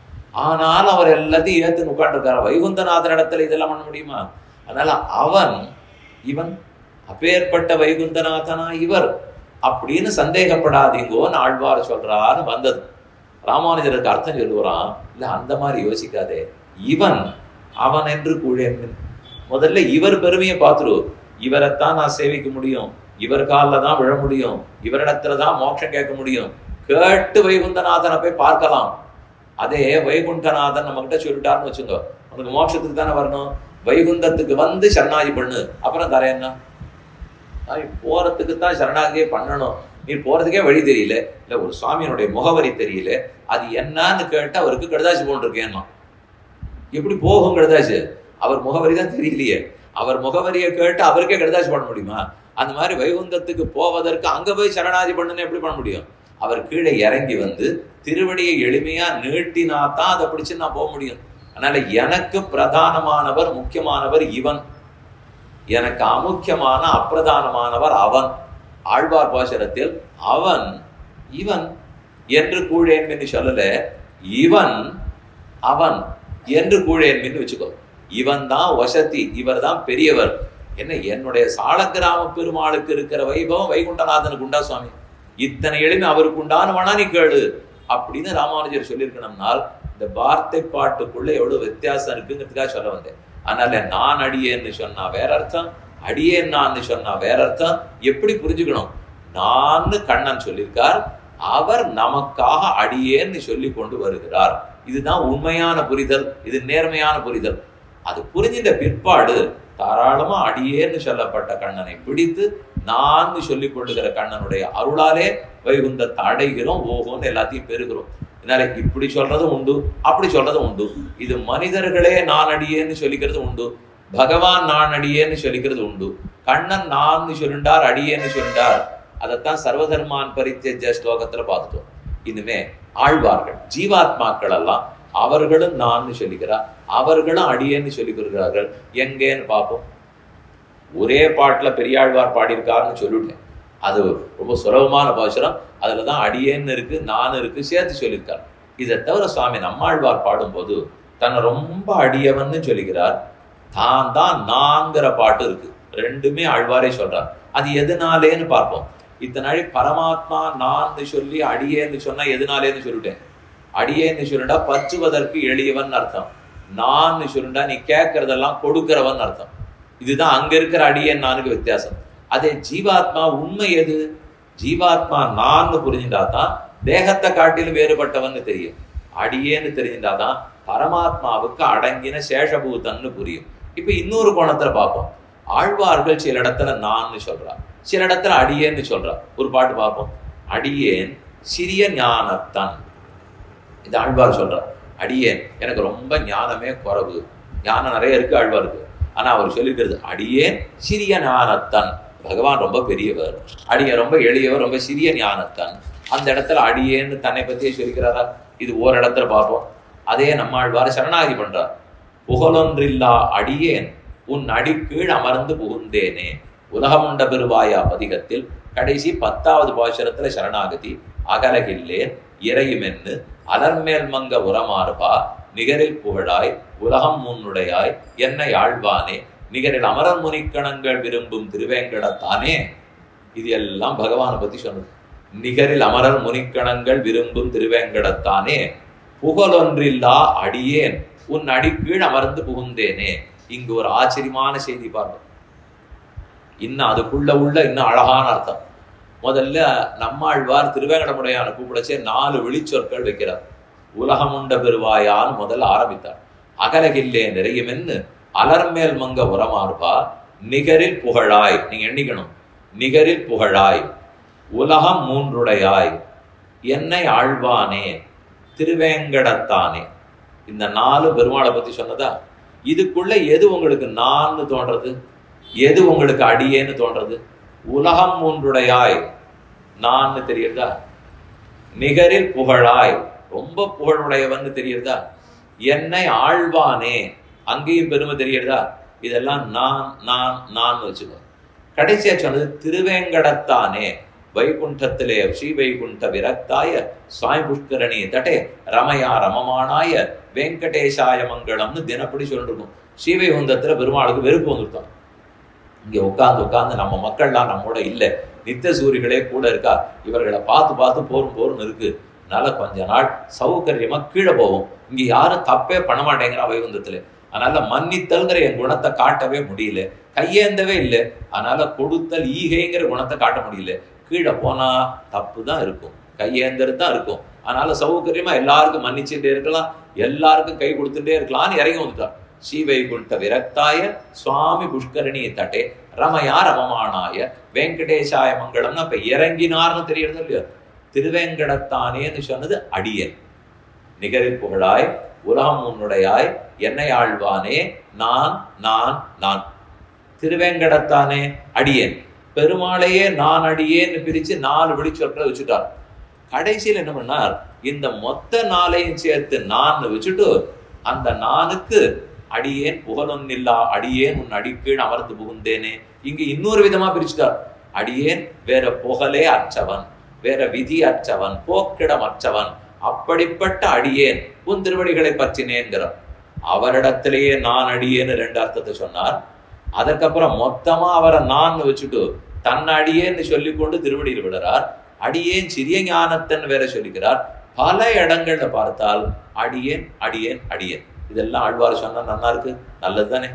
ஆனால் அவர் எல்லாத்தையும் ஏத்து உட்காந்துருக்காரு வைகுந்தநாதன் இடத்துல இதெல்லாம் பண்ண முடியுமா அதனால அவன் இவன் அப்பேற்பட்ட வைகுந்தநாதனா இவர் அப்படின்னு சந்தேகப்படாதீங்கோன்னு ஆழ்வார் சொல்றான்னு வந்தது ராமானுஜருக்கு அர்த்தம் சொல்லுவான் இல்ல அந்த மாதிரி யோசிக்காதே இவன் அவன் என்று கூழேன் முதல்ல இவர் பெருமையை பார்த்துரு இவரைத்தான் நான் சேவிக்க முடியும் இவர் காலில் தான் விழ முடியும் இவரிடத்துல தான் மோட்சம் கேட்க முடியும் கேட்டு வைகுந்தநாதனை போய் பார்க்கலாம் அதே வைகுண்டநாதன் நம்ம கிட்ட சொல்லிட்டாருன்னு வச்சுக்கோ உனக்கு மோட்சத்துக்கு தானே வரணும் வைகுந்தத்துக்கு வந்து சரணாகி பண்ணு அப்புறம் தரேன்னா போறதுக்கு தான் சரணாகியே பண்ணணும் நீ போறதுக்கே வழி தெரியல இல்ல ஒரு சுவாமியினுடைய முகவரி தெரியல அது என்னன்னு கேட்டு அவருக்கு கடுதாசி போன்றிருக்கேன்னா எப்படி போகும் கடுதாசி அவர் முகவரி தான் தெரியலையே அவர் முகவரியை கேட்டு அவருக்கே கடுதாசி பண்ண முடியுமா அந்த மாதிரி வைகுந்தத்துக்கு போவதற்கு அங்க போய் சரணாதி பண்ணுன்னு எப்படி பண்ண முடியும் அவர் கீழே இறங்கி வந்து திருவடியை எளிமையா நீட்டினா தான் அதை பிடிச்சு நான் போக முடியும் அதனால எனக்கு பிரதானமானவர் முக்கியமானவர் இவன் எனக்கு அமுக்கியமான அப்பிரதானமானவர் அவன் ஆழ்வார் பாசரத்தில் அவன் இவன் என்று கூழேன் என்று சொல்லல இவன் அவன் என்று கூழேன் என்று வச்சுக்கோ இவன் தான் வசதி இவர் தான் பெரியவர் என்ன என்னுடைய சாலக்கிராம பெருமாளுக்கு இருக்கிற வைபவம் வைகுண்டநாதனுக்கு உண்டா சுவாமி இத்தனை எளிமை அவருக்கு உண்டான நீ கேளு அப்படின்னு ராமானுஜர் சொல்லியிருக்கணும்னால் இந்த வார்த்தை பாட்டுக்குள்ள எவ்வளவு வித்தியாசம் இருக்குங்கிறதுக்காக சொல்ல வந்தேன் அதனால நான் அடியேன்னு சொன்னா வேற அர்த்தம் அடியேன் நான் சொன்னா வேற அர்த்தம் எப்படி புரிஞ்சுக்கணும் நான் கண்ணன் சொல்லியிருக்கார் அவர் நமக்காக அடியேன்னு சொல்லி கொண்டு வருகிறார் இதுதான் உண்மையான புரிதல் இது நேர்மையான புரிதல் அது புரிஞ்சின்ற பிற்பாடு தாராளமா அடியேன்னு சொல்லப்பட்ட கண்ணனை பிடித்து நான் சொல்லிக் கொள்ளுகிற கண்ணனுடைய அருளாலே வைகுந்தத்தை அடைகிறோம் ஓகோன்னு எல்லாத்தையும் பெறுகிறோம் அதனால இப்படி சொல்றதும் உண்டு அப்படி சொல்றதும் உண்டு இது மனிதர்களே நான் அடியேன்னு சொல்லிக்கிறது உண்டு பகவான் நான் அடியேன்னு சொல்லிக்கிறது உண்டு கண்ணன் நான் சொல்லிண்டார் அடியேன்னு சொல்லிண்டார் அதைத்தான் சர்வதர்மான் பரித்தேஜ ஸ்லோகத்துல பார்த்துட்டோம் இனிமே ஆழ்வார்கள் ஜீவாத்மாக்கள் எல்லாம் அவர்களும் நான் சொல்லிக்கிறார் அவர்களும் அடியேன்னு சொல்லிக் கொடுக்கிறார்கள் எங்கேன்னு பார்ப்போம் ஒரே பாட்டுல பெரியாழ்வார் பாடியிருக்காருன்னு சொல்லிட்டேன் அது ரொம்ப சுலபமான பாசுரம் அதுல தான் அடியேன்னு இருக்கு நான் இருக்கு சேர்த்து சொல்லியிருக்கார் இதை தவிர சுவாமி நம்மாழ்வார் பாடும்போது தன்னை ரொம்ப அடியவன்னு சொல்லிக்கிறார் தான் தான் நாங்கிற பாட்டு இருக்கு ரெண்டுமே ஆழ்வாரே சொல்றார் அது எதுனாலேன்னு பார்ப்போம் இத்தனை நாள் பரமாத்மா நான் சொல்லி அடியேன்னு சொன்னா எதுனாலேன்னு சொல்லிட்டேன் அடியேன்னு சொல்லிட்டா பச்சுவதற்கு எளியவன் அர்த்தம் நான் சொல்லிட்டா நீ கேட்கறதெல்லாம் கொடுக்கிறவன் அர்த்தம் இதுதான் அங்க இருக்கிற அடியேன் நானுக்கு வித்தியாசம் அதே ஜீவாத்மா உண்மை எது ஜீவாத்மா நான் புரிஞ்சுட்டா தான் தேகத்தை காட்டிலும் வேறுபட்டவன்னு தெரியும் அடியேன்னு தெரிஞ்சுட்டாதான் பரமாத்மாவுக்கு அடங்கின சேஷபூதன்னு புரியும் இப்ப இன்னொரு கோணத்துல பார்ப்போம் ஆழ்வார்கள் சில இடத்துல நான் சொல்றா சில இடத்துல அடியேன்னு சொல்றா ஒரு பாட்டு பார்ப்போம் அடியேன் சிறிய ஞானத்தான் இது ஆழ்வார் சொல்றார் அடியேன் எனக்கு ரொம்ப ஞானமே குறைவு ஞானம் நிறைய இருக்கு ஆழ்வாருக்கு ஆனா அவர் சொல்லிக்கிறது அடியேன் சிறிய ஞானத்தன் பகவான் ரொம்ப பெரியவர் அடியேன் ரொம்ப எளியவர் ரொம்ப சிறிய ஞானத்தன் அந்த இடத்துல அடியேன்னு தன்னை பத்தியே சொல்லிக்கிறாரா இது ஓர் இடத்துல பார்ப்போம் அதே நம்மாழ்வார் சரணாகி பண்றார் புகழொன்றில்லா அடியேன் உன் அடிக்கீழ் அமர்ந்து புகுந்தேனே உலகமுண்ட பெருவாயா பதிகத்தில் கடைசி பத்தாவது பாசுரத்துல சரணாகதி அகலகில்லேன் இறையுமென்னு அலர்மேல் மங்க உரமாறுபா நிகரில் புகழாய் உலகம் முன்னுடையாய் என்னை ஆழ்வானே நிகரில் அமரர் முனிக்கணங்கள் விரும்பும் திருவேங்கடத்தானே இது எல்லாம் பகவானை பத்தி சொன்னது நிகரில் அமரர் முனிக்கணங்கள் விரும்பும் திருவேங்கடத்தானே புகழொன்றில்லா அடியேன் உன் அடிக்கீழ் அமர்ந்து புகுந்தேனே இங்கு ஒரு ஆச்சரியமான செய்தி பாருங்க இன்னும் அதுக்குள்ள உள்ள இன்னும் அழகான அர்த்தம் முதல்ல நம்மாழ்வார் திருவேங்கடமுடையான கூப்பிடச்சே நாலு விழிச்சொற்கள் வைக்கிறார் உலகமுண்ட பெருவாயான்னு முதல்ல ஆரம்பித்தார் அகலகில்லே நிறையுமென்னு அலர்மேல் மங்க உரமார்பா நிகரில் புகழாய் நீங்க எண்ணிக்கணும் நிகரில் புகழாய் உலகம் மூன்றுடையாய் என்னை ஆழ்வானே திருவேங்கடத்தானே இந்த நாலு பெருமாளை பத்தி சொன்னதா இதுக்குள்ள எது உங்களுக்கு நான்னு தோன்றது எது உங்களுக்கு அடியேன்னு தோன்றது உலகம் மூன்றுடையாய் நான்னு தெரியுறதா நிகரில் புகழாய் ரொம்ப புகழுடையவன்னு தெரியுறதா என்னை ஆழ்வானே அங்கேயும் பெருமை தெரியுறதா இதெல்லாம் நான் நான் நான் வச்சுக்கோ கடைசியா சொன்னது திருவேங்கடத்தானே வைகுண்டத்திலே ஸ்ரீ வைகுண்ட விரக்தாய சுவாமி புஷ்கரணி தட்டே ரமயா ரமமானாய வெங்கடேசாய மங்களம்னு தினப்படி சொல்லிருக்கும் ஸ்ரீவைகுண்டத்துல பெருமாளுக்கு வெறுப்பு வந்துருத்தோம் இங்க உட்கார்ந்து உட்கார்ந்து நம்ம மக்கள்லாம் நம்மோட இல்லை நித்த சூரிகளே கூட இருக்கா இவர்களை பார்த்து பார்த்து போரும் போரும் இருக்கு அதனால கொஞ்ச நாள் சௌகரியமா கீழே போவோம் இங்க யாரும் தப்பே பண்ண மாட்டேங்கிறா வைகுந்தத்துல அதனால மன்னித்தல்ங்கிற என் குணத்தை காட்டவே முடியல கையேந்தவே இல்லை அதனால கொடுத்தல் ஈகைங்கிற குணத்தை காட்ட முடியல கீழே போனா தப்பு தான் இருக்கும் கையேந்தது தான் இருக்கும் அதனால சௌகரியமா எல்லாருக்கும் மன்னிச்சுட்டே இருக்கலாம் எல்லாருக்கும் கை கொடுத்துட்டே இருக்கலாம்னு இறங்கி வந்துட்டார் ஸ்ரீவைகுண்ட விரக்தாய சுவாமி புஷ்கரணி தட்டே ரமயா ரமமானாய வெங்கடேசாய மங்களம்னு அப்ப இறங்கினார்னு தெரியறது இல்லையா திருவேங்கடத்தானேன்னு சொன்னது அடியன் நிகரில் புகழாய் உலகம் உன்னுடையாய் என்னை ஆழ்வானே நான் நான் நான் திருவேங்கடத்தானே அடியேன் பெருமாளையே நான் அடியேன்னு பிரிச்சு நாலு வெளிச்சொற்களை வச்சுட்டார் கடைசியில் என்ன பண்ணார் இந்த மொத்த நாளையும் சேர்த்து நான் வச்சுட்டு அந்த நானுக்கு அடியேன் புகழொன்னில்லா அடியேன் உன் அடிக்கீழ் அமர்ந்து புகுந்தேனே இங்க இன்னொரு விதமா பிரிச்சுட்டார் அடியேன் வேற புகழே அற்றவன் வேற விதி அற்றவன் போக்கிடம் அற்றவன் அப்படிப்பட்ட அடியேன் உன் திருவடிகளை பற்றினேங்கிறார் அவரிடத்திலேயே நான் அடியேன்னு ரெண்டு அர்த்தத்தை சொன்னார் அதுக்கப்புறம் மொத்தமா அவரை நான் வச்சுட்டு தன் அடியேன்னு சொல்லிக்கொண்டு திருவடியில் விடுறார் அடியேன் சிறிய ஞானத்தன் வேற சொல்லிக்கிறார் பல இடங்கள்ல பார்த்தால் அடியேன் அடியேன் அடியேன் இதெல்லாம் ஆழ்வார் சொன்னா நல்லா இருக்கு நல்லது தானே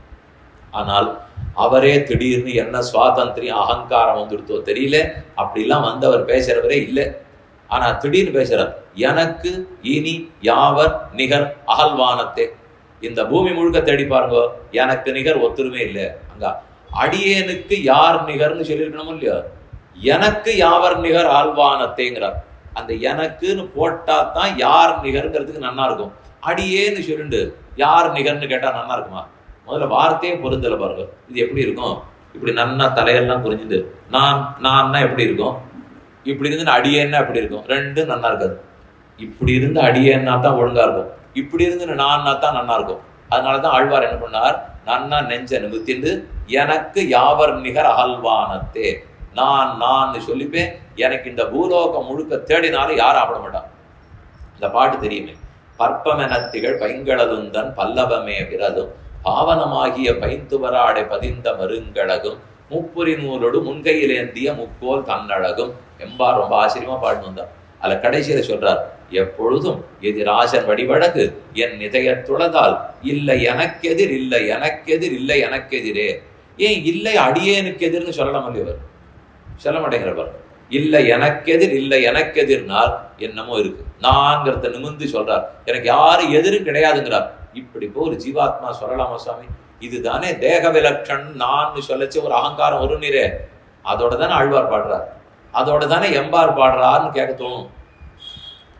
ஆனால் அவரே திடீர்னு என்ன சுவாதந்திரியம் அகங்காரம் வந்துடுத்தோ தெரியல அப்படிலாம் வந்தவர் பேசுறவரே இல்லை ஆனா திடீர்னு பேசுறார் எனக்கு இனி யாவர் நிகர் அகல்வானத்தே இந்த பூமி முழுக்க தேடி பாருங்க எனக்கு நிகர் ஒத்துருமே இல்லை அங்க அடியேனுக்கு யார் நிகர்னு சொல்லியிருக்கணும் இல்லையா எனக்கு யாவர் நிகர் ஆழ்வானத்தேங்கிறார் அந்த எனக்குன்னு போட்டா தான் யார் நிகர்ங்கிறதுக்கு நல்லா இருக்கும் அடியேன்னு சொல்லிண்டு யார் நிகர்னு கேட்டா நல்லா இருக்குமா முதல்ல வார்த்தையே பொருந்தல பாருங்க இது எப்படி இருக்கும் இப்படி நன்னா தலையெல்லாம் புரிஞ்சுது நான் நான்னா எப்படி இருக்கும் இப்படி இருந்து அடியேன்னா எப்படி இருக்கும் ரெண்டும் நல்லா இருக்காது இப்படி இருந்து அடியேன்னா தான் ஒழுங்கா இருக்கும் இப்படி இருந்து நான்னா தான் நல்லா இருக்கும் அதனாலதான் ஆழ்வார் என்ன பண்ணார் நன்னா நெஞ்ச நிமித்திண்டு எனக்கு யாவர் நிகர் அகல்வானத்தே நான் நான் சொல்லிப்பேன் எனக்கு இந்த பூலோகம் முழுக்க தேடினாலும் யாரும் ஆப்பட மாட்டான் இந்த பாட்டு தெரியுமே பற்பமெனத்திகள் பைங்களதுந்தன் பல்லவமே விரதும் பாவனமாகிய பைந்துவராடை பதிந்த மருங்கழகும் முப்புரி நூலோடு முன்கையிலேந்திய முக்கோல் தன்னழகும் எம்பா ரொம்ப ஆச்சரியமா பாட்டு வந்தார் அதுல கடைசியில சொல்றார் எப்பொழுதும் எதிராசன் வடிவழகு என் நிதயத்துளதால் இல்லை எனக்கெதிர் இல்லை எனக்கெதிர் இல்லை எனக்கெதிரே ஏன் இல்லை அடியேனுக்கு எதிர்னு சொல்லலாம் இல்லையவர் சொல்ல மாட்டேங்கிறவர் இல்லை எனக்கெதிர் இல்லை எனக்கெதிர்னால் என்னமோ இருக்கு நான்கிறத நிமிந்து சொல்றார் எனக்கு யாரும் எதிரும் கிடையாதுங்கிறார் இப்படி போ ஒரு ஜீவாத்மா சொல்லலாமா சுவாமி இதுதானே தேக விலட்சண் நான் சொல்லச்சு ஒரு அகங்காரம் ஒரு நீரே அதோட தானே ஆழ்வார் பாடுறார் அதோட தானே எம்பார் பாடுறாருன்னு கேட்க தோணும்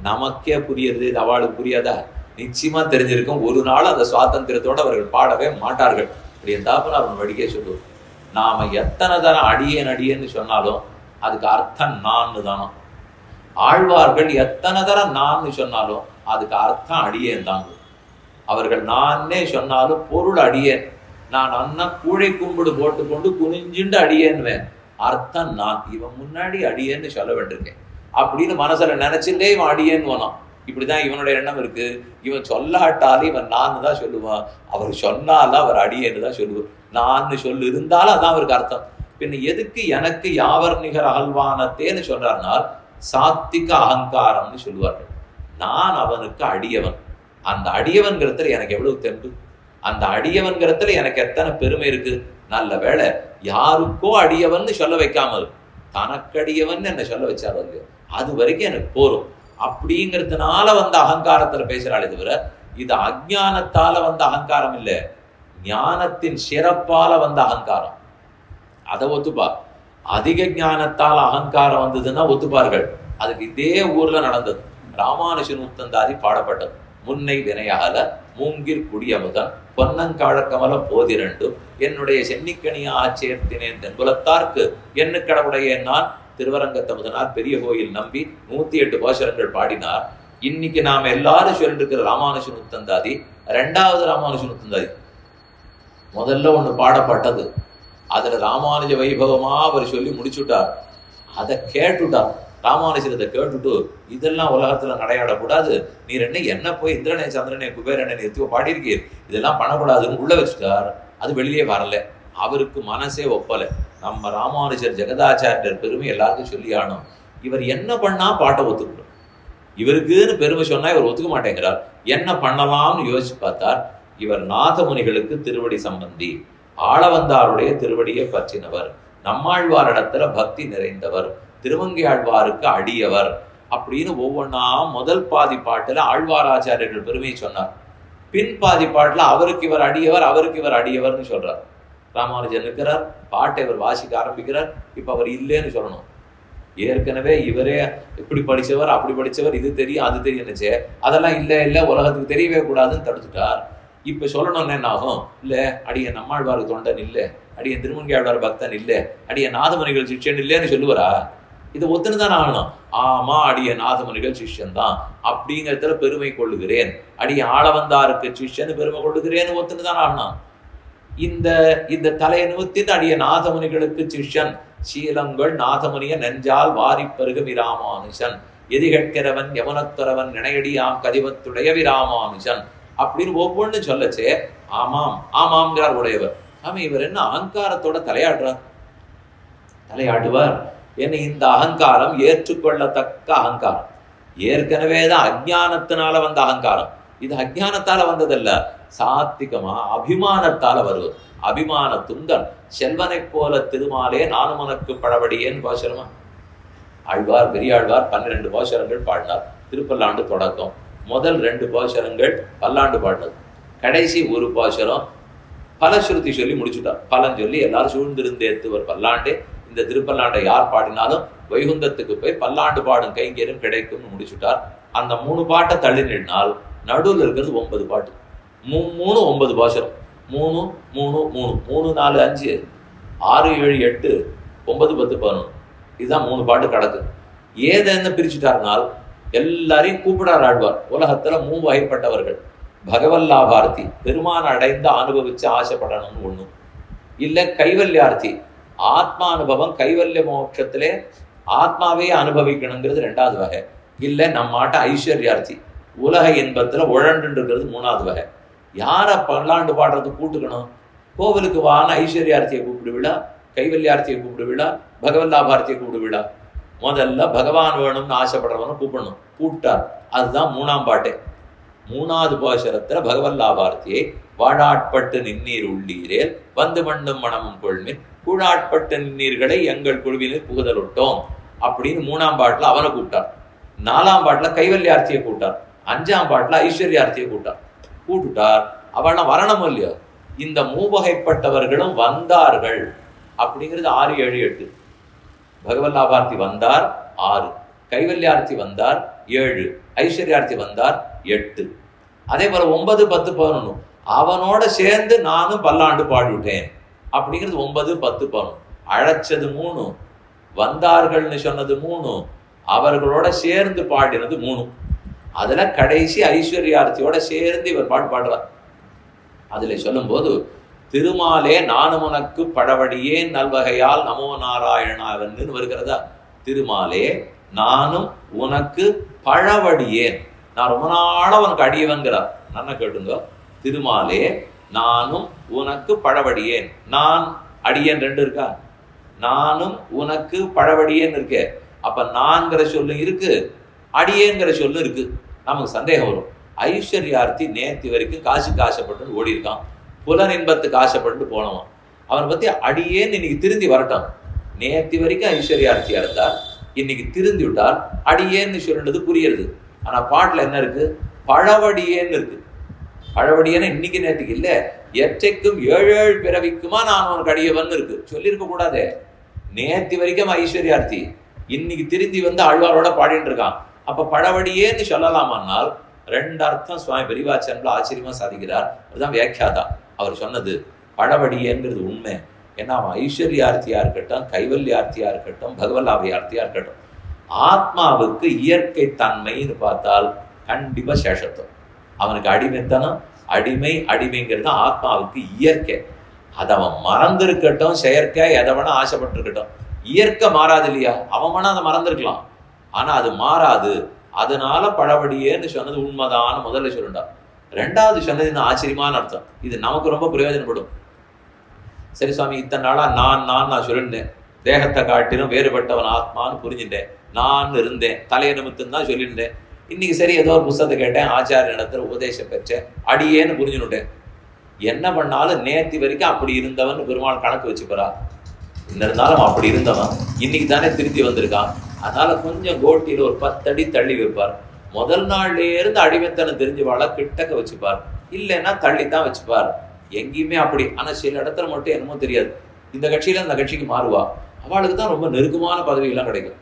நமக்கே புரியுது இது அவளுக்கு புரியாதா நிச்சயமா தெரிஞ்சிருக்கும் ஒரு நாள் அந்த சுவாதந்திரத்தோட அவர்கள் பாடவே மாட்டார்கள் இப்படி இருந்தாப்புல அவன் வடிக்கே சொல்லுவோம் நாம எத்தனை தரம் அடியேன் அடியேன்னு சொன்னாலும் அதுக்கு அர்த்தம் நான்னு தானோ ஆழ்வார்கள் எத்தனை தரம் நான்னு சொன்னாலும் அதுக்கு அர்த்தம் அடியேன் தாங்க அவர்கள் நானே சொன்னாலும் பொருள் அடியேன் நான் அண்ணா கூழை கும்பிடு போட்டுக்கொண்டு குனிஞ்சுண்டு அடியேன்வேன் அர்த்தம் நான் இவன் முன்னாடி அடியேன்னு சொல்ல வேண்டியிருக்கேன் அப்படின்னு மனசுல நினைச்சுட்டே இவன் அடியேன்னு போனான் இப்படிதான் இவனுடைய எண்ணம் இருக்கு இவன் சொல்லாட்டாலும் இவன் நான் தான் சொல்லுவான் அவர் சொன்னாலும் அவர் அடியேன்னு தான் சொல்லுவார் நான் சொல்லு இருந்தாலும் அதான் அவருக்கு அர்த்தம் பின்ன எதுக்கு எனக்கு யாவர் நிகர் அகழ்வானத்தேன்னு சொல்றாருனால் சாத்திக அகங்காரம்னு சொல்லுவார்கள் நான் அவனுக்கு அடியவன் அந்த அடியவன்கிறதுல எனக்கு எவ்வளவு தெம்பு அந்த அடியவன்கிறதுல எனக்கு எத்தனை பெருமை இருக்கு நல்ல வேளை யாருக்கோ அடியவன் சொல்ல வைக்காமல் தனக்கடியவன் என்ன சொல்ல வச்சாரோ இல்லையோ அது வரைக்கும் எனக்கு போரும் அப்படிங்கிறதுனால வந்த அகங்காரத்துல பேசுறாளே தவிர இது அஜானத்தால வந்த அகங்காரம் இல்ல ஞானத்தின் சிறப்பால வந்த அகங்காரம் அதை ஒத்துப்பா அதிக ஞானத்தால் அகங்காரம் வந்ததுன்னா ஒத்துப்பார்கள் அதுக்கு இதே ஊர்ல நடந்தது ராமானுஜன் உத்தந்தாதி பாடப்பட்டது முன்னை வினையால மூங்கிற் குடியமுதன் பொன்னங்காழக்கமல போதிரண்டும் என்னுடைய சென்னிக்கணியா ஆச்சேர்த்தினேன் தென்புலத்தார்க்கு என்ன கடவுடைய நான் திருவரங்கத்தமுதனார் பெரிய கோயில் நம்பி நூத்தி எட்டு பாசுரங்கள் பாடினார் இன்னைக்கு நாம எல்லாரும் சொல்லிட்டு இருக்கிற ராமானுஜன் உத்தந்தாதி ரெண்டாவது ராமானுஜன் உத்தந்தாதி முதல்ல ஒண்ணு பாடப்பட்டது அதுல ராமானுஜ வைபவமா அவர் சொல்லி முடிச்சுட்டார் அதை கேட்டுட்டார் ராமானுஜர் இதை கேட்டுட்டு இதெல்லாம் உலகத்துல நடையாடக்கூடாது நீர் என்ன என்ன போய் இந்திரனே சந்திரனே குபேரனே எத்தியோ பாடியிருக்கீர் இதெல்லாம் பண்ணக்கூடாதுன்னு உள்ள வச்சுட்டார் அது வெளியே வரல அவருக்கு மனசே ஒப்பல நம்ம ராமானுஜர் ஜெகதாச்சாரியர் பெருமை எல்லாருக்கும் சொல்லி ஆனோம் இவர் என்ன பண்ணா பாட்டை ஒத்துக்கணும் இவருக்குன்னு பெருமை சொன்னா இவர் ஒத்துக்க மாட்டேங்கிறார் என்ன பண்ணலாம்னு யோசிச்சு பார்த்தார் இவர் நாதமுனிகளுக்கு திருவடி சம்பந்தி ஆளவந்தாருடைய திருவடியை பற்றினவர் நம்மாழ்வாரிடத்துல பக்தி நிறைந்தவர் திருவங்கை ஆழ்வாருக்கு அடியவர் அப்படின்னு ஒவ்வொன்றா முதல் பாதி பாட்டுல ஆழ்வாராச்சாரியர்கள் பெருமையை சொன்னார் பின் பாதி பாட்டுல அவருக்கு இவர் அடியவர் அவருக்கு இவர் அடியவர்னு சொல்றார் ராமானுஜன் இருக்கிறார் பாட்டை இவர் வாசிக்க ஆரம்பிக்கிறார் இப்ப அவர் இல்லைன்னு சொல்லணும் ஏற்கனவே இவரே இப்படி படிச்சவர் அப்படி படிச்சவர் இது தெரியும் அது தெரியும் நினைச்சே அதெல்லாம் இல்ல இல்ல உலகத்துக்கு தெரியவே கூடாதுன்னு தடுத்துட்டார் இப்ப சொல்லணும்னு என்ன ஆகும் இல்ல அடிய நம்மாழ்வார் தொண்டன் இல்ல அடிய திருமங்கை ஆழ்வார் பக்தன் இல்ல அடிய நாதமணிகள் சிஷ்யன் இல்லைன்னு சொல்லுவாரா இதை ஒத்துன்னு தான் ஆகணும் ஆமா அடிய நாதமணிகள் சிஷ்யன் தான் அப்படிங்கிறதுல பெருமை கொள்ளுகிறேன் அடிய ஆளவந்தாருக்கு சிஷ்யன் பெருமை கொள்ளுகிறேன்னு ஒத்துன்னு தான் ஆகணும் இந்த இந்த தலையை நிமித்திட்டு அடிய நாதமுனிகளுக்கு சிஷ்யன் சீலங்கள் நாதமுனிய நெஞ்சால் வாரிப்பருக விராமானுஷன் எதி கேட்கிறவன் யமுனத்துறவன் நினையடியாம் கதிவத்துடைய விராமானுஷன் அப்படின்னு ஒவ்வொன்னு சொல்லச்சே ஆமாம் ஆமாம்ங்கிறார் உடையவர் ஆமா இவர் என்ன அகங்காரத்தோட தலையாடுறார் தலையாடுவார் என்ன இந்த அகங்காரம் ஏற்றுக்கொள்ளத்தக்க அகங்காரம் ஏற்கனவே தான் அஜானத்தினால வந்த அகங்காரம் இது அஜானத்தால வந்ததல்ல சாத்திகமா அபிமானத்தால வருவது அபிமான துங்கன் செல்வனைப் போல திருமாலே நானும் உனக்கு பழபடியேன்னு பாசுரமா ஆழ்வார் பெரியாழ்வார் பன்னிரெண்டு பாசுரங்கள் பாடினார் திருப்பல்லாண்டு தொடக்கம் முதல் ரெண்டு பாசுரங்கள் பல்லாண்டு பாடினது கடைசி ஒரு பாசுரம் பலஸ்ருதி சொல்லி முடிச்சுட்டார் பலன் சொல்லி எல்லாரும் சூழ்ந்திருந்தேத்துவர் பல்லாண்டே இந்த திருப்பல்லாண்டை யார் பாடினாலும் வைகுந்தத்துக்கு போய் பல்லாண்டு பாடும் கைங்கேரும் கிடைக்கும்னு முடிச்சுட்டார் அந்த மூணு பாட்டை தள்ளி நின்னால் நடுவில் இருக்கிறது ஒன்பது பாட்டு மூ மூணு ஒன்பது பாசுரம் மூணு மூணு மூணு மூணு நாலு அஞ்சு ஆறு ஏழு எட்டு ஒன்பது பத்து பதினொன்று இதுதான் மூணு பாட்டு கிடக்கு ஏதென்னு பிரிச்சுட்டார்னால் எல்லாரையும் கூப்பிடார் ஆழ்வார் உலகத்துல மூ வகைப்பட்டவர்கள் பகவல்லாபாரதி பெருமான அடைந்து அனுபவிச்சு ஆசைப்படணும்னு ஒண்ணு இல்ல கைவல்யார்த்தி ஆத்மானுபவம் கைவல்ய மோட்சத்திலே ஆத்மாவே அனுபவிக்கணுங்கிறது ரெண்டாவது வகை இல்ல நம்மாட்ட ஐஸ்வர்யார்த்தி உலக இன்பத்துல உழண்டு இருக்கிறது மூணாவது வகை யாரை பல்லாண்டு பாடுறது கூட்டுக்கணும் கோவிலுக்கு வான ஐஸ்வர்யார்த்தியை கூப்பிடு விழா கைவல்யார்த்தியை கூப்பிடு விழா பகவல்லாபாரத்தியை கூப்பிடு விழா முதல்ல பகவான் வேணும்னு ஆசைப்படுறவனை கூப்பிடணும் கூப்பிட்டார் அதுதான் மூணாம் பாட்டே மூணாவது பாசுரத்துல பகவல்லாபாரத்தியை வாழாட்பட்டு நின்னீர் உள்ளீரேல் வந்து மண்ணும் மனமும் கொள்மின் கூழாட்பட்ட நின்னீர்களை எங்கள் குழுவினர் புகுதலுட்டோம் அப்படின்னு மூணாம் பாட்டுல அவனை கூப்பிட்டார் நாலாம் பாட்டுல கைவல்யார்த்தியை கூப்பிட்டார் அஞ்சாம் பாட்டுல ஐஸ்வர்யார்த்தியை கூப்பிட்டார் கூட்டுட்டார் அவன வரணும் இல்லையோ இந்த மூவகைப்பட்டவர்களும் வந்தார்கள் அப்படிங்கிறது ஆறு ஏழு எட்டு பகவல்லாபார்த்தி வந்தார் ஆறு கைவல்யார்த்தி வந்தார் ஏழு ஐஸ்வர்யார்த்தி வந்தார் எட்டு அதே போல ஒன்பது பத்து பதினொன்று அவனோட சேர்ந்து நானும் பல்லாண்டு பாடிவிட்டேன் அப்படிங்கிறது ஒன்பது பத்து பதினொன்று அழைச்சது மூணு வந்தார்கள்னு சொன்னது மூணு அவர்களோட சேர்ந்து பாடினது மூணு அதுல கடைசி ஐஸ்வர்யார்த்தியோட சேர்ந்து இவர் பாட்டு பாடுறார் அதுல சொல்லும்போது திருமாலே நானும் உனக்கு படவடியேன் நல்வகையால் நமோ நாராயணாவன்னு வருகிறதா திருமாலே நானும் உனக்கு பழவடியேன் நான் ரொம்ப நாளா உனக்கு அடியவன்கிறார் நல்லா கேட்டுங்க திருமாலே நானும் உனக்கு பழவடியேன் நான் அடியேன் ரெண்டு இருக்கா நானும் உனக்கு பழவடியேன் இருக்கே அப்ப நான்கிற சொல்லு இருக்கு அடியேங்கிற சொல்லு இருக்கு நமக்கு சந்தேகம் வரும் ஐஸ்வர்யார்த்தி நேத்தி வரைக்கும் காசுக்கு ஆசைப்பட்டு ஓடி இருக்கான் புலன் இன்பத்துக்கு ஆசைப்பட்டு போனவன் அவனை பத்தி அடியேன்னு இன்னைக்கு திருந்தி வரட்டும் நேத்தி வரைக்கும் ஐஸ்வர்யார்த்தியா இருந்தார் இன்னைக்கு திருந்தி விட்டால் அடியேன்னு சொல்றது புரியுது ஆனா பாட்டுல என்ன இருக்கு பழவடியேன்னு இருக்கு பழவடியேன்னு இன்னைக்கு நேற்றுக்கு இல்ல எற்றைக்கும் ஏழு ஏழு பிறவிக்குமா நான் உனக்கு அடியவன் இருக்கு சொல்லியிருக்க கூடாதே நேத்தி வரைக்கும் ஐஸ்வர்யார்த்தி இன்னைக்கு திருந்தி வந்து ஆழ்வாரோட பாடிட்டு இருக்கான் அப்ப பழவடியேன்னு சொல்லலாமானால் ரெண்டு அர்த்தம் சுவாமி பெரிவாச்சன்ல ஆச்சரியமா சாதிக்கிறார் அதுதான் வியாக்கியாதா அவர் சொன்னது பழவடியேங்கிறது உண்மை ஏன்னா அவன் ஐஸ்வர்யார்த்தியா இருக்கட்டும் கைவல்யார்த்தியா இருக்கட்டும் பகவல்லாபியார்த்தியா இருக்கட்டும் ஆத்மாவுக்கு இயற்கை தன்மைன்னு பார்த்தால் கண்டிப்பா சேஷத்துவம் அவனுக்கு அடிமைத்தனம் அடிமை அடிமைங்கிறது ஆத்மாவுக்கு இயற்கை அதை அவன் மறந்திருக்கட்டும் செயற்கை எதை வேணா ஆசைப்பட்டிருக்கட்டும் இயற்கை மாறாது இல்லையா அவன் வேணா அதை மறந்திருக்கலாம் ஆனா அது மாறாது அதனால பழபடியேன்னு சொன்னது உண்மைதான் முதல்ல சொல்லுண்டா ரெண்டாவது சொன்னது இந்த ஆச்சரியமான அர்த்தம் இது நமக்கு ரொம்ப பிரயோஜனப்படும் சரி சுவாமி இத்தனை நாளா நான் நான் நான் சொல்லியிருந்தேன் தேகத்தை காட்டிலும் வேறுபட்டவன் ஆத்மான்னு புரிஞ்சுட்டேன் நான் இருந்தேன் தலையை நிமித்தம் தான் சொல்லியிருந்தேன் இன்னைக்கு சரி ஏதோ ஒரு புஸ்தகத்தை கேட்டேன் ஆச்சாரிய இடத்துல உபதேசம் பெற்றேன் அடியேன்னு புரிஞ்சுனுட்டேன் என்ன பண்ணாலும் நேத்தி வரைக்கும் அப்படி இருந்தவன் பெருமாள் கணக்கு வச்சுக்கிறா என்ன இருந்தாலும் அப்படி இருந்தவன் இன்னைக்கு தானே திருத்தி வந்திருக்கான் அதனால கொஞ்சம் கோட்டியில் ஒரு பத்தடி தள்ளி வைப்பார் முதல் நாள்ல இருந்து அடிமைத்தனம் தெரிஞ்சவாள கிட்டக்க வச்சுப்பார் இல்லைன்னா தள்ளி தான் வச்சுப்பார் எங்கேயுமே அப்படி ஆனா சில இடத்துல மட்டும் என்னமோ தெரியாது இந்த கட்சியில அந்த கட்சிக்கு மாறுவா அவளுக்கு தான் ரொம்ப நெருக்கமான பதவி எல்லாம் கிடைக்கும்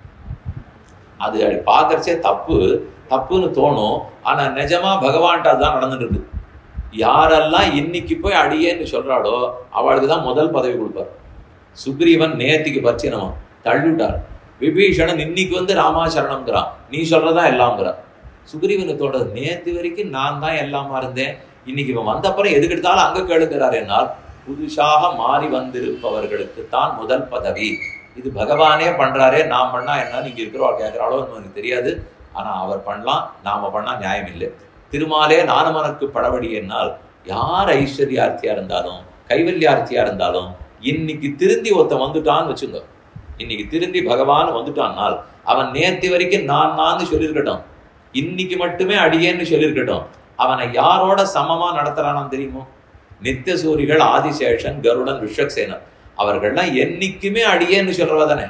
அது பார்க்கறச்சே தப்பு தப்புன்னு தோணும் ஆனா நிஜமா பகவான்கிட்ட அதுதான் நடந்துட்டு இருக்கு யாரெல்லாம் இன்னைக்கு போய் அடியேன்னு சொல்றாளோ அவளுக்கு தான் முதல் பதவி கொடுப்பார் சுக்ரீவன் நேத்திக்கு பச்சினவன் தள்ளிவிட்டார் விபீஷணன் இன்னைக்கு வந்து ராமாசரணம்ங்கிறான் நீ சொல்றதா எல்லாம்ங்கிறான் சுக்ரீவனை தோன்றது நேத்து வரைக்கும் நான் தான் எல்லாமா இருந்தேன் இன்னைக்கு இவன் வந்த அப்புறம் எதுக்கு எடுத்தாலும் அங்க கேளுக்கிறார் என்னால் புதுசாக மாறி வந்திருப்பவர்களுக்கு தான் முதல் பதவி இது பகவானே பண்றாரே நாம் பண்ணா என்ன நீங்க இருக்கிறவா கேட்கிறாளோ எனக்கு தெரியாது ஆனா அவர் பண்ணலாம் நாம பண்ணா நியாயம் இல்லை திருமாலே நானமனக்கு படபடி என்னால் யார் ஐஸ்வர்யார்த்தியா இருந்தாலும் கைவல்யார்த்தியா இருந்தாலும் இன்னைக்கு திருந்தி ஒருத்தன் வந்துட்டான்னு வச்சுங்க இன்னைக்கு திருந்தி பகவான் வந்துட்டான்னால் அவன் நேத்தி வரைக்கும் நான் நான் சொல்லியிருக்கட்டும் இன்னைக்கு மட்டுமே அடியேன்னு சொல்லியிருக்கட்டும் அவனை யாரோட சமமா நடத்துறானான்னு தெரியுமோ நித்திய சூரிகள் ஆதிசேஷன் கருடன் விஸ்வக்சேனன் அவர்கள்லாம் என்னைக்குமே அடியேன்னு சொல்றவ தானே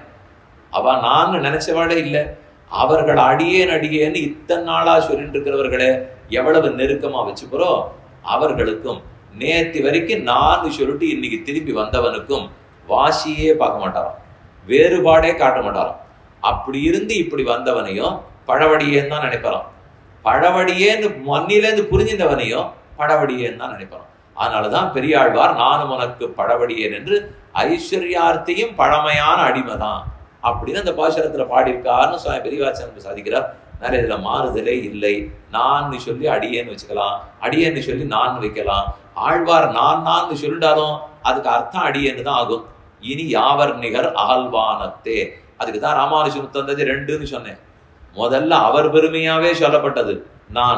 அவ நான் நினைச்சவாடே இல்லை அவர்கள் அடியேன் அடியேன்னு இத்தனை நாளா சொல்லிட்டு இருக்கிறவர்களே எவ்வளவு நெருக்கமா வச்சுக்கிறோம் அவர்களுக்கும் நேத்தி வரைக்கும் நான் சொல்லிட்டு இன்னைக்கு திரும்பி வந்தவனுக்கும் வாசியே பார்க்க மாட்டாராம் வேறுபாடே காட்ட மாட்டாராம் அப்படி இருந்து இப்படி வந்தவனையும் பழவடியேன்னு தான் நினைப்பாராம் பழவடியேன்னு மண்ணிலேருந்து புரிஞ்சின்றவனையும் பழவடியேன்னு தான் நினைப்பாராம் அதனாலதான் பெரியாழ்வார் நானும் உனக்கு பழவடியேன் என்று ஐஸ்வர்யார்த்தியும் பழமையான அடிமைதான் அப்படின்னு அந்த பாசுரத்துல பாடியிருக்காருன்னு சுவாமி பெரியவாச்சன் சாதிக்கிறார் நிறைய இதுல மாறுதலே இல்லை நான் சொல்லி அடியேன்னு வச்சுக்கலாம் அடியேன்னு சொல்லி நான் வைக்கலாம் ஆழ்வார் நான் நான் சொல்லிட்டாலும் அதுக்கு அர்த்தம் அடியேன்னு தான் ஆகும் இனி யாவர் நிகர் ஆழ்வானத்தே அதுக்கு தான் ராமானுஜன் தந்தது ரெண்டுன்னு சொன்னேன் முதல்ல அவர் பெருமையாவே சொல்லப்பட்டது நான்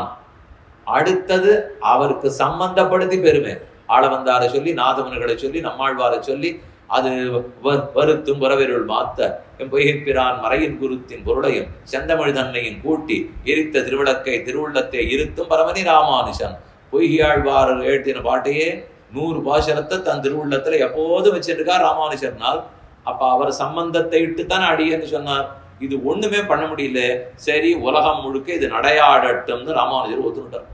அடுத்தது அவருக்கு சம்பந்தப்படுத்தி பெருமை ஆளவந்தாரை சொல்லி நாதமன்களை சொல்லி நம்மாழ்வாரை சொல்லி அது வருத்தும் வரவிருள் மாத்த என் பொய்கைப்பிரான் மறையின் குருத்தின் பொருளையும் செந்தமிழ் தன்னையும் கூட்டி எரித்த திருவிளக்கை திருவுள்ளத்தை இருத்தும் பரமணி ராமானுஷன் பொய்கியாழ்வார் எழுத்தின பாட்டையே நூறு பாசனத்தை தன் திருவுள்ளத்துல எப்போதும் வச்சிருக்கார் ராமானுஷர்னால் அப்ப அவர் சம்பந்தத்தை இட்டுத்தானே அடியன்னு சொன்னார் இது ஒண்ணுமே பண்ண முடியல சரி உலகம் முழுக்க இது நடையாடட்டும்னு ராமானுஜர் ஒத்துக்கிட்டார்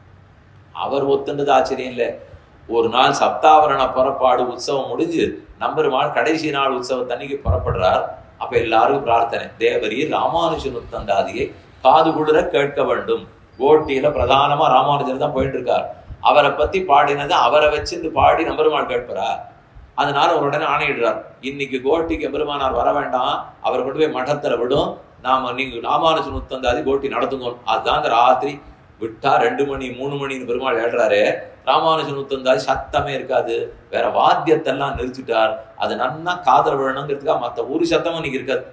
அவர் ஒத்துனது ஆச்சரியம் இல்லை ஒரு நாள் சப்தாவரண புறப்பாடு உற்சவம் முடிஞ்சு நம்பெருமாள் கடைசி நாள் உற்சவத்தன்னைக்கு புறப்படுறார் அப்ப எல்லாருக்கும் பிரார்த்தனை தேவரீர் ராமானுஜன் தந்தாதியை காது குளிர கேட்க வேண்டும் கோட்டியில பிரதானமா ராமானுஜர் தான் போயிட்டு இருக்கார் அவரை பத்தி பாடினதை அவரை வச்சிருந்து பாடி நம்பெருமாள் கேட்பாரா அதனால ஒரு உடனே ஆணையிடுறார் இன்னைக்கு கோட்டிக்கு எம்பெருமானார் வர வேண்டாம் அவர் கொண்டு போய் மഠத்துல விடும் நாம நீங்க ராமானுஜன் உத்தந்தாதி கோட்டி நடத்துங்க அதுதான் அந்த ராத்திரி விட்டா ரெண்டு மணி மூணு மணின்னு பெருமாள் ஏடுறாரு ராமானுஜன் உத்தந்தாதி சத்தமே இருக்காது வேற வாத்தியத்தெல்லாம் நிறுத்திட்டார் அது நன்னா காதல் விழணுங்கிறதுக்காக மத்த ஒரு சத்தமும் இன்னைக்கு இருக்காது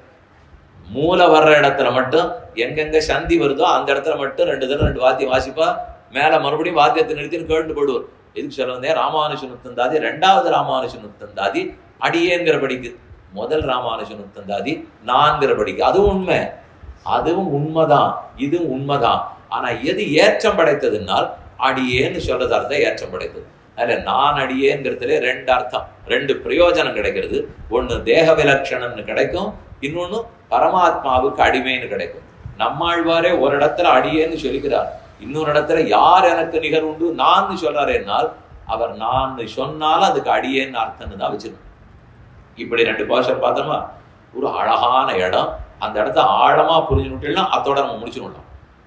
மூல வர்ற இடத்துல மட்டும் எங்கெங்க சந்தி வருதோ அந்த இடத்துல மட்டும் ரெண்டு தடவை ரெண்டு வாத்தியம் வாசிப்பா மேல மறுபடியும் வாத்தியத்தை நிறுத்தின்னு கேட்டு போடுவார் எதுக்கு சொல்ல வந்தேன் ராமானுஜன் உத்தந்தாதி ரெண்டாவது ராமானுஜன் உத்தந்தாதி அடியேங்கிற படிக்கு முதல் ராமானுஜன் உத்தந்தாதி நான்கிற படிக்கு அதுவும் உண்மை அதுவும் உண்மைதான் இதுவும் உண்மைதான் ஆனா எது ஏற்றம் படைத்ததுனால் அடியேன்னு சொல்றது அர்த்தம் ஏற்றம் படைத்தது அதுல நான் அடியேங்கிறதுல ரெண்டு அர்த்தம் ரெண்டு பிரயோஜனம் கிடைக்கிறது ஒண்ணு தேக விலட்சணம்னு கிடைக்கும் இன்னொன்னு பரமாத்மாவுக்கு அடிமைன்னு கிடைக்கும் நம்மாழ்வாரே ஒரு இடத்துல அடியேன்னு சொல்லிக்கிறார் இன்னொரு இடத்துல யார் எனக்கு நிகர் உண்டு நான் சொல்றாரு என்னால் அவர் நான் சொன்னாலும் அதுக்கு அடியேன்னு அர்த்தம்னு தான் வச்சிருக்கோம் இப்படி ரெண்டு பாஷம் பார்த்தோமா ஒரு அழகான இடம் அந்த இடத்த ஆழமா புரிஞ்சுட்டோம்னா அதோட நம்ம முடிச்சுடலாம்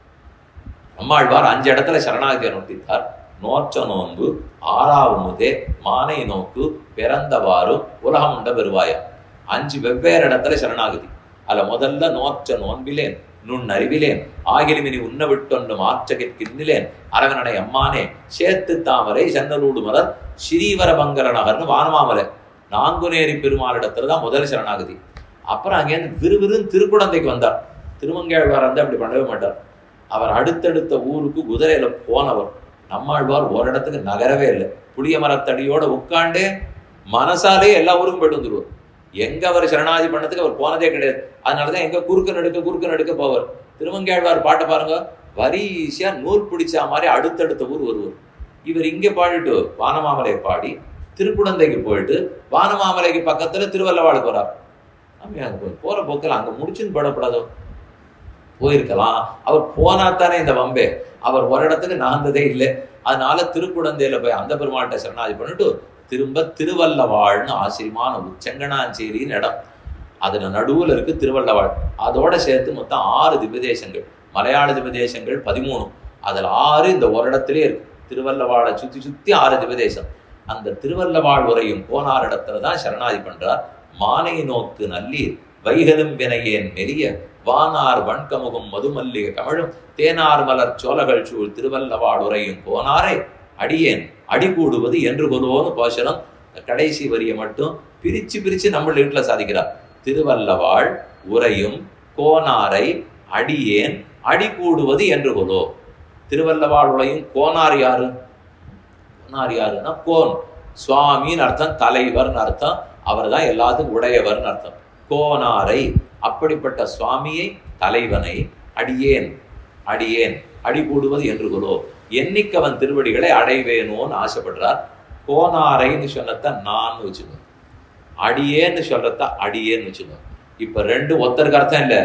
நம்மாழ்வார் அஞ்சு இடத்துல சரணாகதியை நோட்டித்தார் நோற்ற நோன்பு ஆறாவுமுதே மானை நோக்கு பிறந்தவாறு உலகம் உண்ட பெருவாயா அஞ்சு வெவ்வேறு இடத்துல சரணாகதி அதுல முதல்ல நோற்ற நோன்பிலேன் நுண் அறிவிலேன் ஆகிலுமினி உண்ண விட்டொன்று மாற்ற கிண்ணிலேன் அரவனடை அம்மானே சேத்து தாமரை சென்னலூடு மலர் ஸ்ரீவர மங்கர நகர்னு வானமாமலை நாங்குநேரி பெருமாளிடத்துல தான் முதல் சரணாகதி அப்புறம் அங்கேருந்து விறுவிறுன்னு திருக்குழந்தைக்கு வந்தார் திருமங்கேழ்வார் வந்து அப்படி பண்ணவே மாட்டார் அவர் அடுத்தடுத்த ஊருக்கு குதிரையில போனவர் நம்மாழ்வார் ஒரு இடத்துக்கு நகரவே இல்லை புளிய மரத்தடியோட உட்காண்டே மனசாலே எல்லா ஊருக்கும் போயிட்டு வந்துருவார் எங்க அவர் சரணாதி பண்ணதுக்கு அவர் போனதே கிடையாது அதனாலதான் எங்க குறுக்க நடுக்க குறுக்க நடுக்க போவார் திருமங்கேழ்வார் பாட்டை பாருங்க வரிசையா நூல் பிடிச்சா மாதிரி அடுத்தடுத்த ஊர் வருவார் இவர் இங்க பாடிட்டு வானமாமலை பாடி திருக்குடந்தைக்கு போயிட்டு வானமாமலைக்கு பக்கத்துல திருவல்லவாடு போறார் அங்க போற போக்கில் அங்க முடிச்சுன்னு படப்படாதோ போயிருக்கலாம் அவர் போனா தானே இந்த வம்பே அவர் ஒரு இடத்துக்கு நகர்ந்ததே இல்லை அதனால திருக்குடந்தையில போய் அந்த பெருமாள்கிட்ட சரணாதி பண்ணிட்டு திரும்ப திருவல்லவாழ்னு ஆச்சரியமான செங்கனாஞ்சேரின்னு இடம் அதுல நடுவுல இருக்கு திருவல்லவாழ் அதோட சேர்த்து மொத்தம் ஆறு திவ்யதேசங்கள் மலையாள திவ்யதேசங்கள் பதிமூணு அதுல ஆறு இந்த ஒரு இடத்துலயே இருக்கு திருவல்லவாழை சுத்தி சுத்தி ஆறு திவ்யதேசம் அந்த திருவல்லவாழ் உரையும் போனார் இடத்துல தான் சரணாதி பண்றார் மானை நோக்கு நல்லீர் வைகலும் வினையேன் மெலிய வானார் வண்கமுகும் மதுமல்லிக கமழும் தேனார் மலர் சோலகள் சூழ் திருவல்லவாழ் உரையும் போனாரை அடியேன் அடி கூடுவது என்று கொலுவோன்னு போஷனம் கடைசி வரியை மட்டும் பிரிச்சு பிரிச்சு நம்ம வீட்டுல சாதிக்கிறார் திருவல்லவாழ் உரையும் கோனாரை அடியேன் அடி கூடுவது என்று கொலோ திருவல்லவாழ் உரையும் கோனார் யாரு கோனார் யாருன்னா கோன் சுவாமின்னு அர்த்தம் தலைவர்னு அர்த்தம் அவர் தான் எல்லாத்துக்கும் உடையவர்னு அர்த்தம் கோனாரை அப்படிப்பட்ட சுவாமியை தலைவனை அடியேன் அடியேன் அடி கூடுவது என்று கொலோ எண்ணிக்கவன் திருவடிகளை அடைவேணும்னு ஆசைப்படுறார் கோனாரைன்னு சொன்னத நான் வச்சுக்கோ அடியேன்னு சொல்றத அடியேன்னு வச்சுக்கோ இப்ப ரெண்டு ஒத்தருக்கு அர்த்தம் இல்ல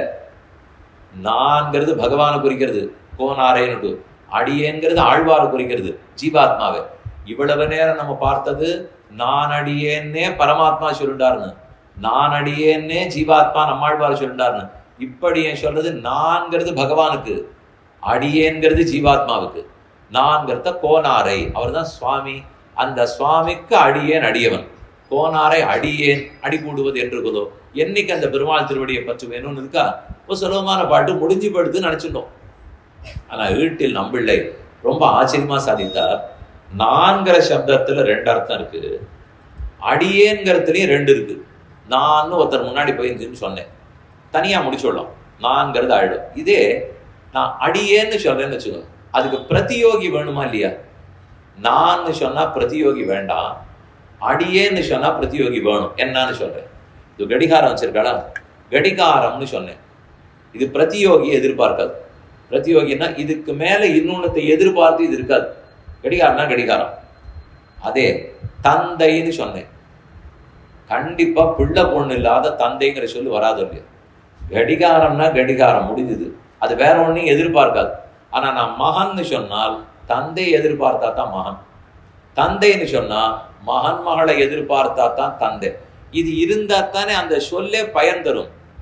நான்கிறது பகவானை குறிக்கிறது கோனாரைன்னு அடியேங்கிறது ஆழ்வாரை குறிக்கிறது ஜீவாத்மாவை இவ்வளவு நேரம் நம்ம பார்த்தது நான் அடியேன்னே பரமாத்மா சொல்லிட்டாருன்னு நான் அடியேன்னே ஜீவாத்மா நம்மாழ்வார் சொல்லிட்டாருன்னு இப்படி ஏன் சொல்றது நான்கிறது பகவானுக்கு அடியேங்கிறது ஜீவாத்மாவுக்கு நான்கிறத கோனாரை அவர் தான் சுவாமி அந்த சுவாமிக்கு அடியேன் அடியவன் கோனாரை அடியேன் அடி கூடுவது என்று குதோ என்னைக்கு அந்த பெருமாள் திருவடியை பற்றி வேணும்னு இருக்கா ஒரு சுலபமான பாட்டு முடிஞ்சு படுத்து நினைச்சிட்டோம் ஆனா வீட்டில் நம்பிள்ளை ரொம்ப ஆச்சரியமா சாதித்தார் நான்கிற சப்தத்துல ரெண்டு அர்த்தம் இருக்கு அடியேங்கிறதுலயும் ரெண்டு இருக்கு நான் ஒருத்தர் முன்னாடி போயிருந்துன்னு சொன்னேன் தனியா முடிச்சுடலாம் நான்கிறது ஆயிடும் இதே நான் அடியேன்னு சொல்றேன்னு வச்சுக்கோங்க அதுக்கு பிரதியோகி வேணுமா இல்லையா நான் சொன்னா பிரதியோகி வேண்டாம் அடியேன்னு சொன்னா பிரதியோகி வேணும் என்னன்னு சொல்றேன் இது கடிகாரம் வச்சிருக்காளா கடிகாரம்னு சொன்னேன் இது பிரதியோகி எதிர்பார்க்காது பிரதியோகின்னா இதுக்கு மேல இன்னொன்னத்தை எதிர்பார்த்து இது இருக்காது கடிகாரம்னா கடிகாரம் அதே தந்தைன்னு சொன்னேன் கண்டிப்பா பிள்ளை பொண்ணு இல்லாத தந்தைங்கிற சொல்லி வராது இல்லையா கடிகாரம்னா கடிகாரம் முடிஞ்சுது அது வேற ஒன்றையும் எதிர்பார்க்காது ஆனா நான் மகன்னு சொன்னால் தந்தை எதிர்பார்த்தா தான் மகன் தந்தைன்னு சொன்னா மகன் மகளை எதிர்பார்த்தா தான் தந்தை இது இருந்தா தானே அந்த சொல்லே பயன் தரும்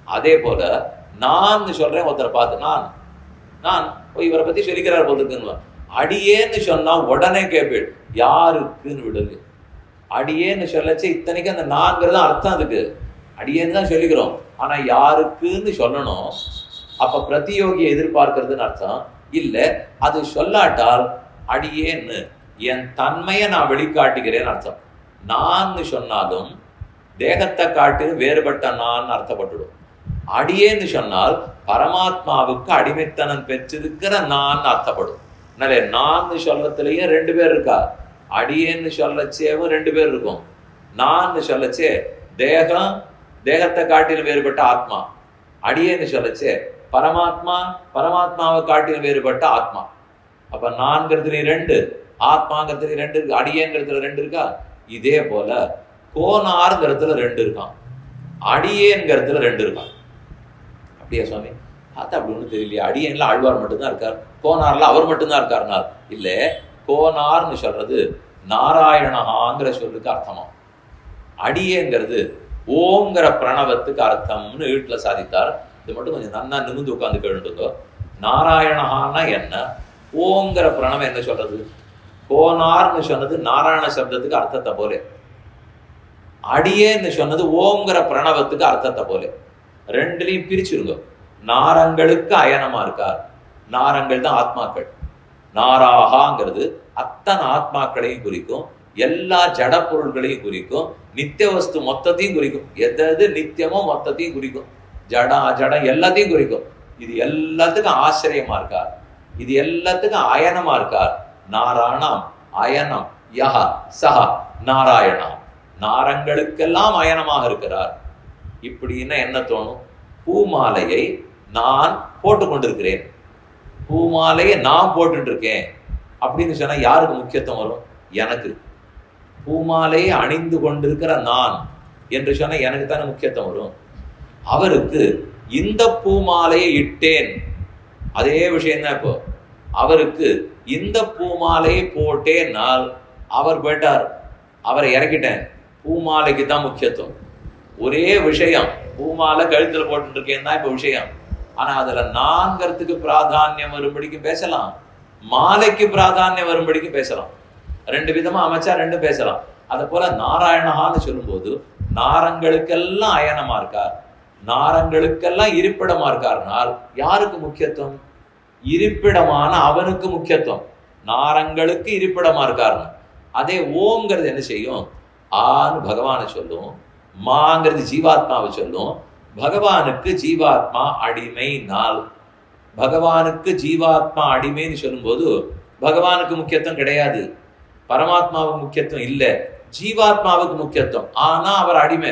அதே போல நான் சொல்றேன் ஒருத்தரை பார்த்து நான் நான் ஓ, இவரை பத்தி சொல்லிக்கிறார் போல இருக்குன்னு அடியேன்னு சொன்னா உடனே கேட்பேன் யாருக்குன்னு விடுங்க அடியேன்னு சொல்லச்சு இத்தனைக்கு அந்த நான்கிறது அர்த்தம் அதுக்கு அடியேன்னு தான் சொல்லிக்கிறோம் ஆனா யாருக்குன்னு சொல்லணும் அப்ப பிரதியோகியை எதிர்பார்க்கறதுன்னு அர்த்தம் இல்ல அது சொல்லாட்டால் அடியேன்னு என் தன்மையை நான் வெளிக்காட்டுகிறேன்னு அர்த்தம் நான் சொன்னாலும் தேகத்தை காட்டு வேறுபட்ட நான் அர்த்தப்பட்டுடும் அடியேன்னு சொன்னால் பரமாத்மாவுக்கு அடிமைத்தனம் பெற்றிருக்கிற நான் அர்த்தப்படும் அதனால நான் சொல்றதுலயும் ரெண்டு பேர் இருக்கா அடியேன்னு சொல்லச்சேவும் ரெண்டு பேர் இருக்கும் நான் சொல்லச்சே தேகம் தேகத்தை காட்டிலும் வேறுபட்ட ஆத்மா அடியேன்னு சொல்லச்சே பரமாத்மா பரமாத்மாவை காட்டிலும் வேறுபட்ட ஆத்மா அப்ப நான்கிறதுல ரெண்டு ஆத்மாங்கிறதுல ரெண்டு இருக்கு அடியேங்கிறதுல ரெண்டு இருக்கா இதே போல கோனாருங்கிறதுல ரெண்டு இருக்கான் அடியேங்கிறதுல ரெண்டு இருக்கான் அப்படியா சுவாமி பார்த்தா அப்படி ஒன்றும் தெரியலையே அடியேன்ல ஆழ்வார் மட்டும்தான் இருக்கார் கோனார்ல அவர் மட்டும்தான் இருக்காருனார் இல்ல கோனார்னு சொல்றது நாராயணஹாங்கிற சொல்லுக்கு அர்த்தமா அடியேங்கிறது ஓங்கிற பிரணவத்துக்கு அர்த்தம்னு வீட்டுல சாதித்தார் இது மட்டும் கொஞ்சம் நன்னா நிமிந்து உட்காந்து கேட்டுங்க நாராயணஹான்னா என்ன ஓங்கிற பிரணவம் என்ன சொல்றது கோனார்னு சொன்னது நாராயண சப்தத்துக்கு அர்த்தத்தை போல அடியேன்னு சொன்னது ஓங்கிற பிரணவத்துக்கு அர்த்தத்தை போல ரெண்டுலையும் பிரிச்சிருங்க நாரங்களுக்கு அயனமா இருக்கார் நாரங்கள் தான் ஆத்மாக்கள் நாராகாங்கிறது அத்தனை ஆத்மாக்களையும் குறிக்கும் எல்லா ஜட பொருள்களையும் குறிக்கும் நித்திய வஸ்து மொத்தத்தையும் குறிக்கும் எது எது நித்தியமோ மொத்தத்தையும் குறிக்கும் ஜடம் அஜடம் எல்லாத்தையும் குறிக்கும் இது எல்லாத்துக்கும் ஆச்சரியமா இருக்கார் இது எல்லாத்துக்கும் அயனமா இருக்கார் நாராயணம் அயனம் யஹ சஹ நாராயணம் நாரங்களுக்கெல்லாம் அயனமாக இருக்கிறார் இப்படின்னா என்ன தோணும் பூமாலையை நான் போட்டு கொண்டிருக்கிறேன் பூமாலையை நான் போட்டுட்டு இருக்கேன் அப்படின்னு சொன்னா யாருக்கு முக்கியத்துவம் வரும் எனக்கு பூமாலையை அணிந்து கொண்டிருக்கிற நான் என்று சொன்னா எனக்கு தானே முக்கியத்துவம் வரும் அவருக்கு இந்த பூமாலையை இட்டேன் அதே விஷயம் தான் இப்போ அவருக்கு இந்த பூமாலையை போட்டேனால் அவர் போயிட்டார் அவரை இறக்கிட்டேன் பூமாலைக்கு தான் முக்கியத்துவம் ஒரே விஷயம் பூமாலை கழுத்துல போட்டு இருக்கேன் தான் இப்ப விஷயம் ஆனா அதுல நான்கிறதுக்கு பிராதானியம் வரும்படிக்கு பேசலாம் மாலைக்கு பிராதானியம் வரும்படிக்கு பேசலாம் ரெண்டு விதமா அமைச்சா ரெண்டும் பேசலாம் அத போல நாராயணஹான்னு சொல்லும்போது நாரங்களுக்கெல்லாம் அயனமா இருக்கார் நாரங்களுக்கெல்லாம் இருப்பிடமா இருக்கார்னால் யாருக்கு முக்கியத்துவம் இருப்பிடமான அவனுக்கு முக்கியத்துவம் நாரங்களுக்கு இருப்பிடமா இருக்காருன்னு அதே ஓங்கிறது என்ன செய்யும் ஆன்னு பகவானை சொல்லும் மாங்கிறது ஜீவாத்மாவை சொல்லும் பகவானுக்கு ஜீவாத்மா அடிமை நாள் பகவானுக்கு ஜீவாத்மா அடிமைன்னு சொல்லும்போது பகவானுக்கு முக்கியத்துவம் கிடையாது பரமாத்மாவுக்கு முக்கியத்துவம் இல்லை ஜீவாத்மாவுக்கு முக்கியத்துவம் ஆனா அவர் அடிமை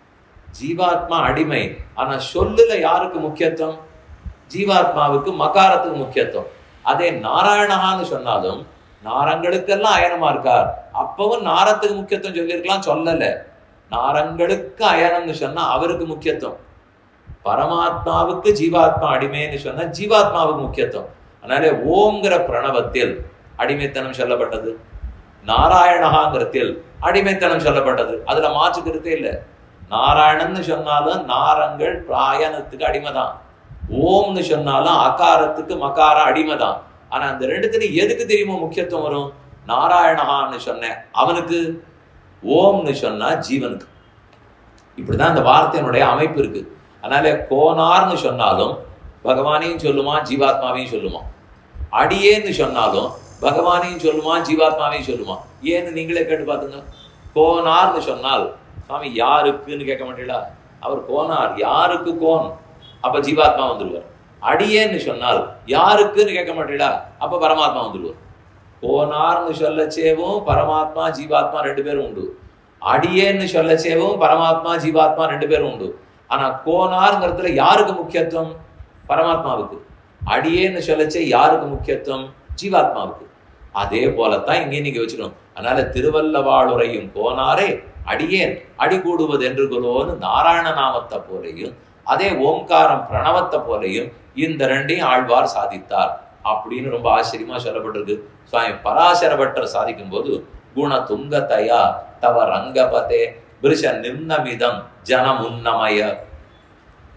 ஜீவாத்மா அடிமை ஆனா சொல்லுல யாருக்கு முக்கியத்துவம் ஜீவாத்மாவுக்கு மகாரத்துக்கு முக்கியத்துவம் அதே நாராயணஹான்னு சொன்னாலும் நாரங்களுக்கெல்லாம் அயனமா இருக்கார் அப்பவும் நாரத்துக்கு முக்கியத்துவம் சொல்லியிருக்கலாம் சொல்லல நாரங்களுக்கு அயனம்னு சொன்னா அவருக்கு முக்கியத்துவம் பரமாத்மாவுக்கு ஜீவாத்மா அடிமைன்னு சொன்னா ஜீவாத்மாவுக்கு முக்கியத்துவம் அதனால ஓங்கிற பிரணவத்தில் அடிமைத்தனம் சொல்லப்பட்டது நாராயணகாங்கிறத்தில் அடிமைத்தனம் சொல்லப்பட்டது அதுல மாற்றுக்கிறதே இல்லை நாராயணன்னு சொன்னாலும் நாரங்கள் பிராயணத்துக்கு அடிமைதான் ஓம்னு சொன்னாலும் அகாரத்துக்கு மகார அடிமைதான் ஆனா அந்த ரெண்டுத்துக்கு எதுக்கு தெரியுமோ முக்கியத்துவம் வரும் நாராயணகான்னு சொன்னேன் அவனுக்கு ஓம்னு சொன்னா ஜீவனுக்கு இப்படிதான் அந்த வார்த்தையினுடைய அமைப்பு இருக்கு அதனால கோனார்னு சொன்னாலும் பகவானையும் சொல்லுமா ஜீவாத்மாவையும் சொல்லுமா அடியேன்னு சொன்னாலும் பகவானையும் சொல்லுமா ஜீவாத்மாவையும் சொல்லுமா ஏன்னு நீங்களே கேட்டு பாத்துங்க கோனார்னு சொன்னால் சுவாமி யாருக்குன்னு கேட்க மாட்டீங்களா அவர் கோனார் யாருக்கு கோன் அப்ப ஜீவாத்மா வந்துருவார் அடியேன்னு சொன்னால் யாருக்குன்னு கேட்க மாட்டீங்களா அப்ப பரமாத்மா வந்துருவார் கோனார்னு சொல்லச்சேவும் பரமாத்மா ஜீவாத்மா ரெண்டு பேரும் உண்டு அடியேன்னு சொல்லச்சேவும் பரமாத்மா ஜீவாத்மா ரெண்டு பேரும் உண்டு ஆனா கோனாருங்கிறதுல யாருக்கு முக்கியத்துவம் பரமாத்மாவுக்கு அடியேன்னு சொல்லச்சே யாருக்கு முக்கியத்துவம் ஜீவாத்மாவுக்கு அதே போலத்தான் இங்கே நீங்க வச்சுக்கணும் அதனால திருவல்லவாளுரையும் கோனாரே அடியேன் அடி கூடுவது என்று குருவோன்னு நாராயண நாமத்தை போலையும் அதே ஓம்காரம் பிரணவத்தை போலையும் இந்த ரெண்டையும் ஆழ்வார் சாதித்தார் அப்படின்னு ரொம்ப ஆச்சரியமா சொல்லப்பட்டிருக்கு சுவாமி பராசர பட்டர் சாதிக்கும் போது குண துங்கதயா தவ ரங்கபதே பிரிஷ நிர்ணமிதம் ஜனம் உன்னமய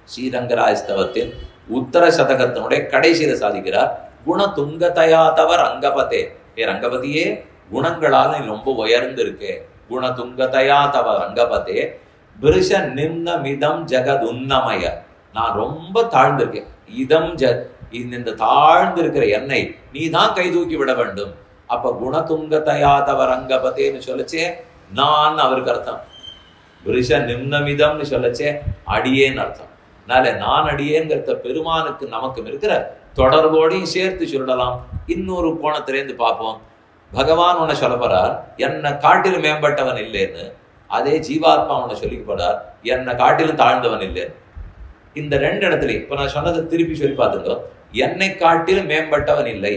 ஸ்ரீரங்கராஜஸ்தவத்தின் உத்தர சதகத்தினுடைய கடைசியில சாதிக்கிறார் குண துங்கதயா தவர் ரங்கபதே ஏ ரங்கபதியே குணங்களால நீ ரொம்ப உயர்ந்து இருக்கே குண துங்கதயா தவ ரங்கபதே பிருஷ நிம்னமிதம் ஜெகத் உன்னமய நான் ரொம்ப தாழ்ந்திருக்கேன் இதம் ஜ இந்த இந்த தாழ்ந்து இருக்கிற என்னை நீ தான் கை தூக்கி விட வேண்டும் அப்ப குணதுங்கதயா தவ ரங்கபதேன்னு சொல்லச்சே நான் அவருக்கு அர்த்தம் விருஷ நிம்னமிதம்னு சொல்லச்சே அடியேன்னு அர்த்தம் அதனால நான் அடியேங்கிறத பெருமானுக்கு நமக்கும் இருக்கிற தொடர்போடையும் சேர்த்து சொல்லலாம் இன்னொரு கோணத்திலேருந்து பார்ப்போம் பகவான் உன்னை சொல்ல போறார் என்னை காட்டிலும் மேம்பட்டவன் இல்லைன்னு அதே ஜீவாத்மா உன்னை சொல்லிக்க போறார் என்னை காட்டிலும் தாழ்ந்தவன் இல்லை இந்த ரெண்டு இடத்துலையும் இப்ப நான் சொன்னதை திருப்பி சொல்லி பார்த்துங்க என்னை காட்டிலும் மேம்பட்டவன் இல்லை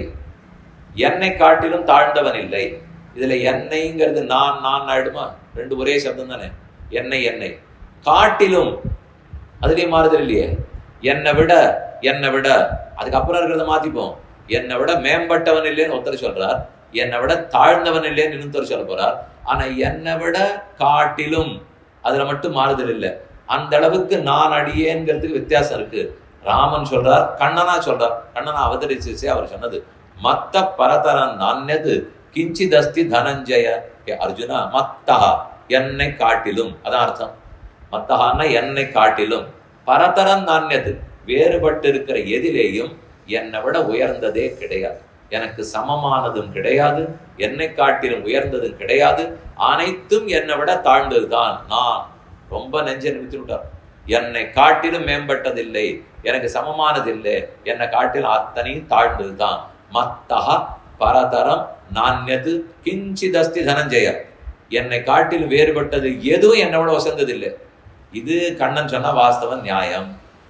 என்னை காட்டிலும் தாழ்ந்தவன் இல்லை இதுல என்னைங்கிறது நான் நான் ஆயிடுமா ரெண்டு ஒரே சப்தம் தானே என்னை என்னை காட்டிலும் அதுலயும் மாறுதல் இல்லையே என்னை விட என்னை விட அதுக்கப்புறம் இருக்கிறத மாத்திப்போம் என்னை விட மேம்பட்டவன் இல்லைன்னு ஒருத்தர் சொல்றார் என்னை விட தாழ்ந்தவன் இல்லைன்னு இன்னொருத்தர் சொல்ல போறார் ஆனா என்னை விட காட்டிலும் அதுல மட்டும் மாறுதல் இல்லை அந்த அளவுக்கு நான் அடியேங்கிறதுக்கு வித்தியாசம் இருக்கு ராமன் சொல்றார் கண்ணனா சொல்றார் கண்ணனா அவதரிச்சு அவர் சொன்னது மத்த பரதரன் நான்யது கிஞ்சிதஸ்தி தனஞ்சய ஏ அர்ஜுனா மத்தஹா என்னை காட்டிலும் அதான் அர்த்தம் மத்தஹான்னா என்னை காட்டிலும் பரதரன் நான்யது வேறுபட்டு இருக்கிற எதிலேயும் என்னை விட உயர்ந்ததே கிடையாது எனக்கு சமமானதும் கிடையாது என்னை காட்டிலும் உயர்ந்ததும் கிடையாது அனைத்தும் என்னை விட தாழ்ந்ததுதான் நான் ரொம்ப நெஞ்ச நிமித்தி விட்டார் என்னை காட்டிலும் மேம்பட்டதில்லை எனக்கு சமமானதில்லை என்னை காட்டிலும் அத்தனையும் தாழ்ந்ததுதான் மத்தகா பரதரம் நான்யது கிஞ்சிதஸ்தி தனஞ்சய என்னை காட்டிலும் வேறுபட்டது எதுவும் என்னை விட வசந்ததில்லை இது கண்ணன் சொன்ன வாஸ்தவ நியாயம்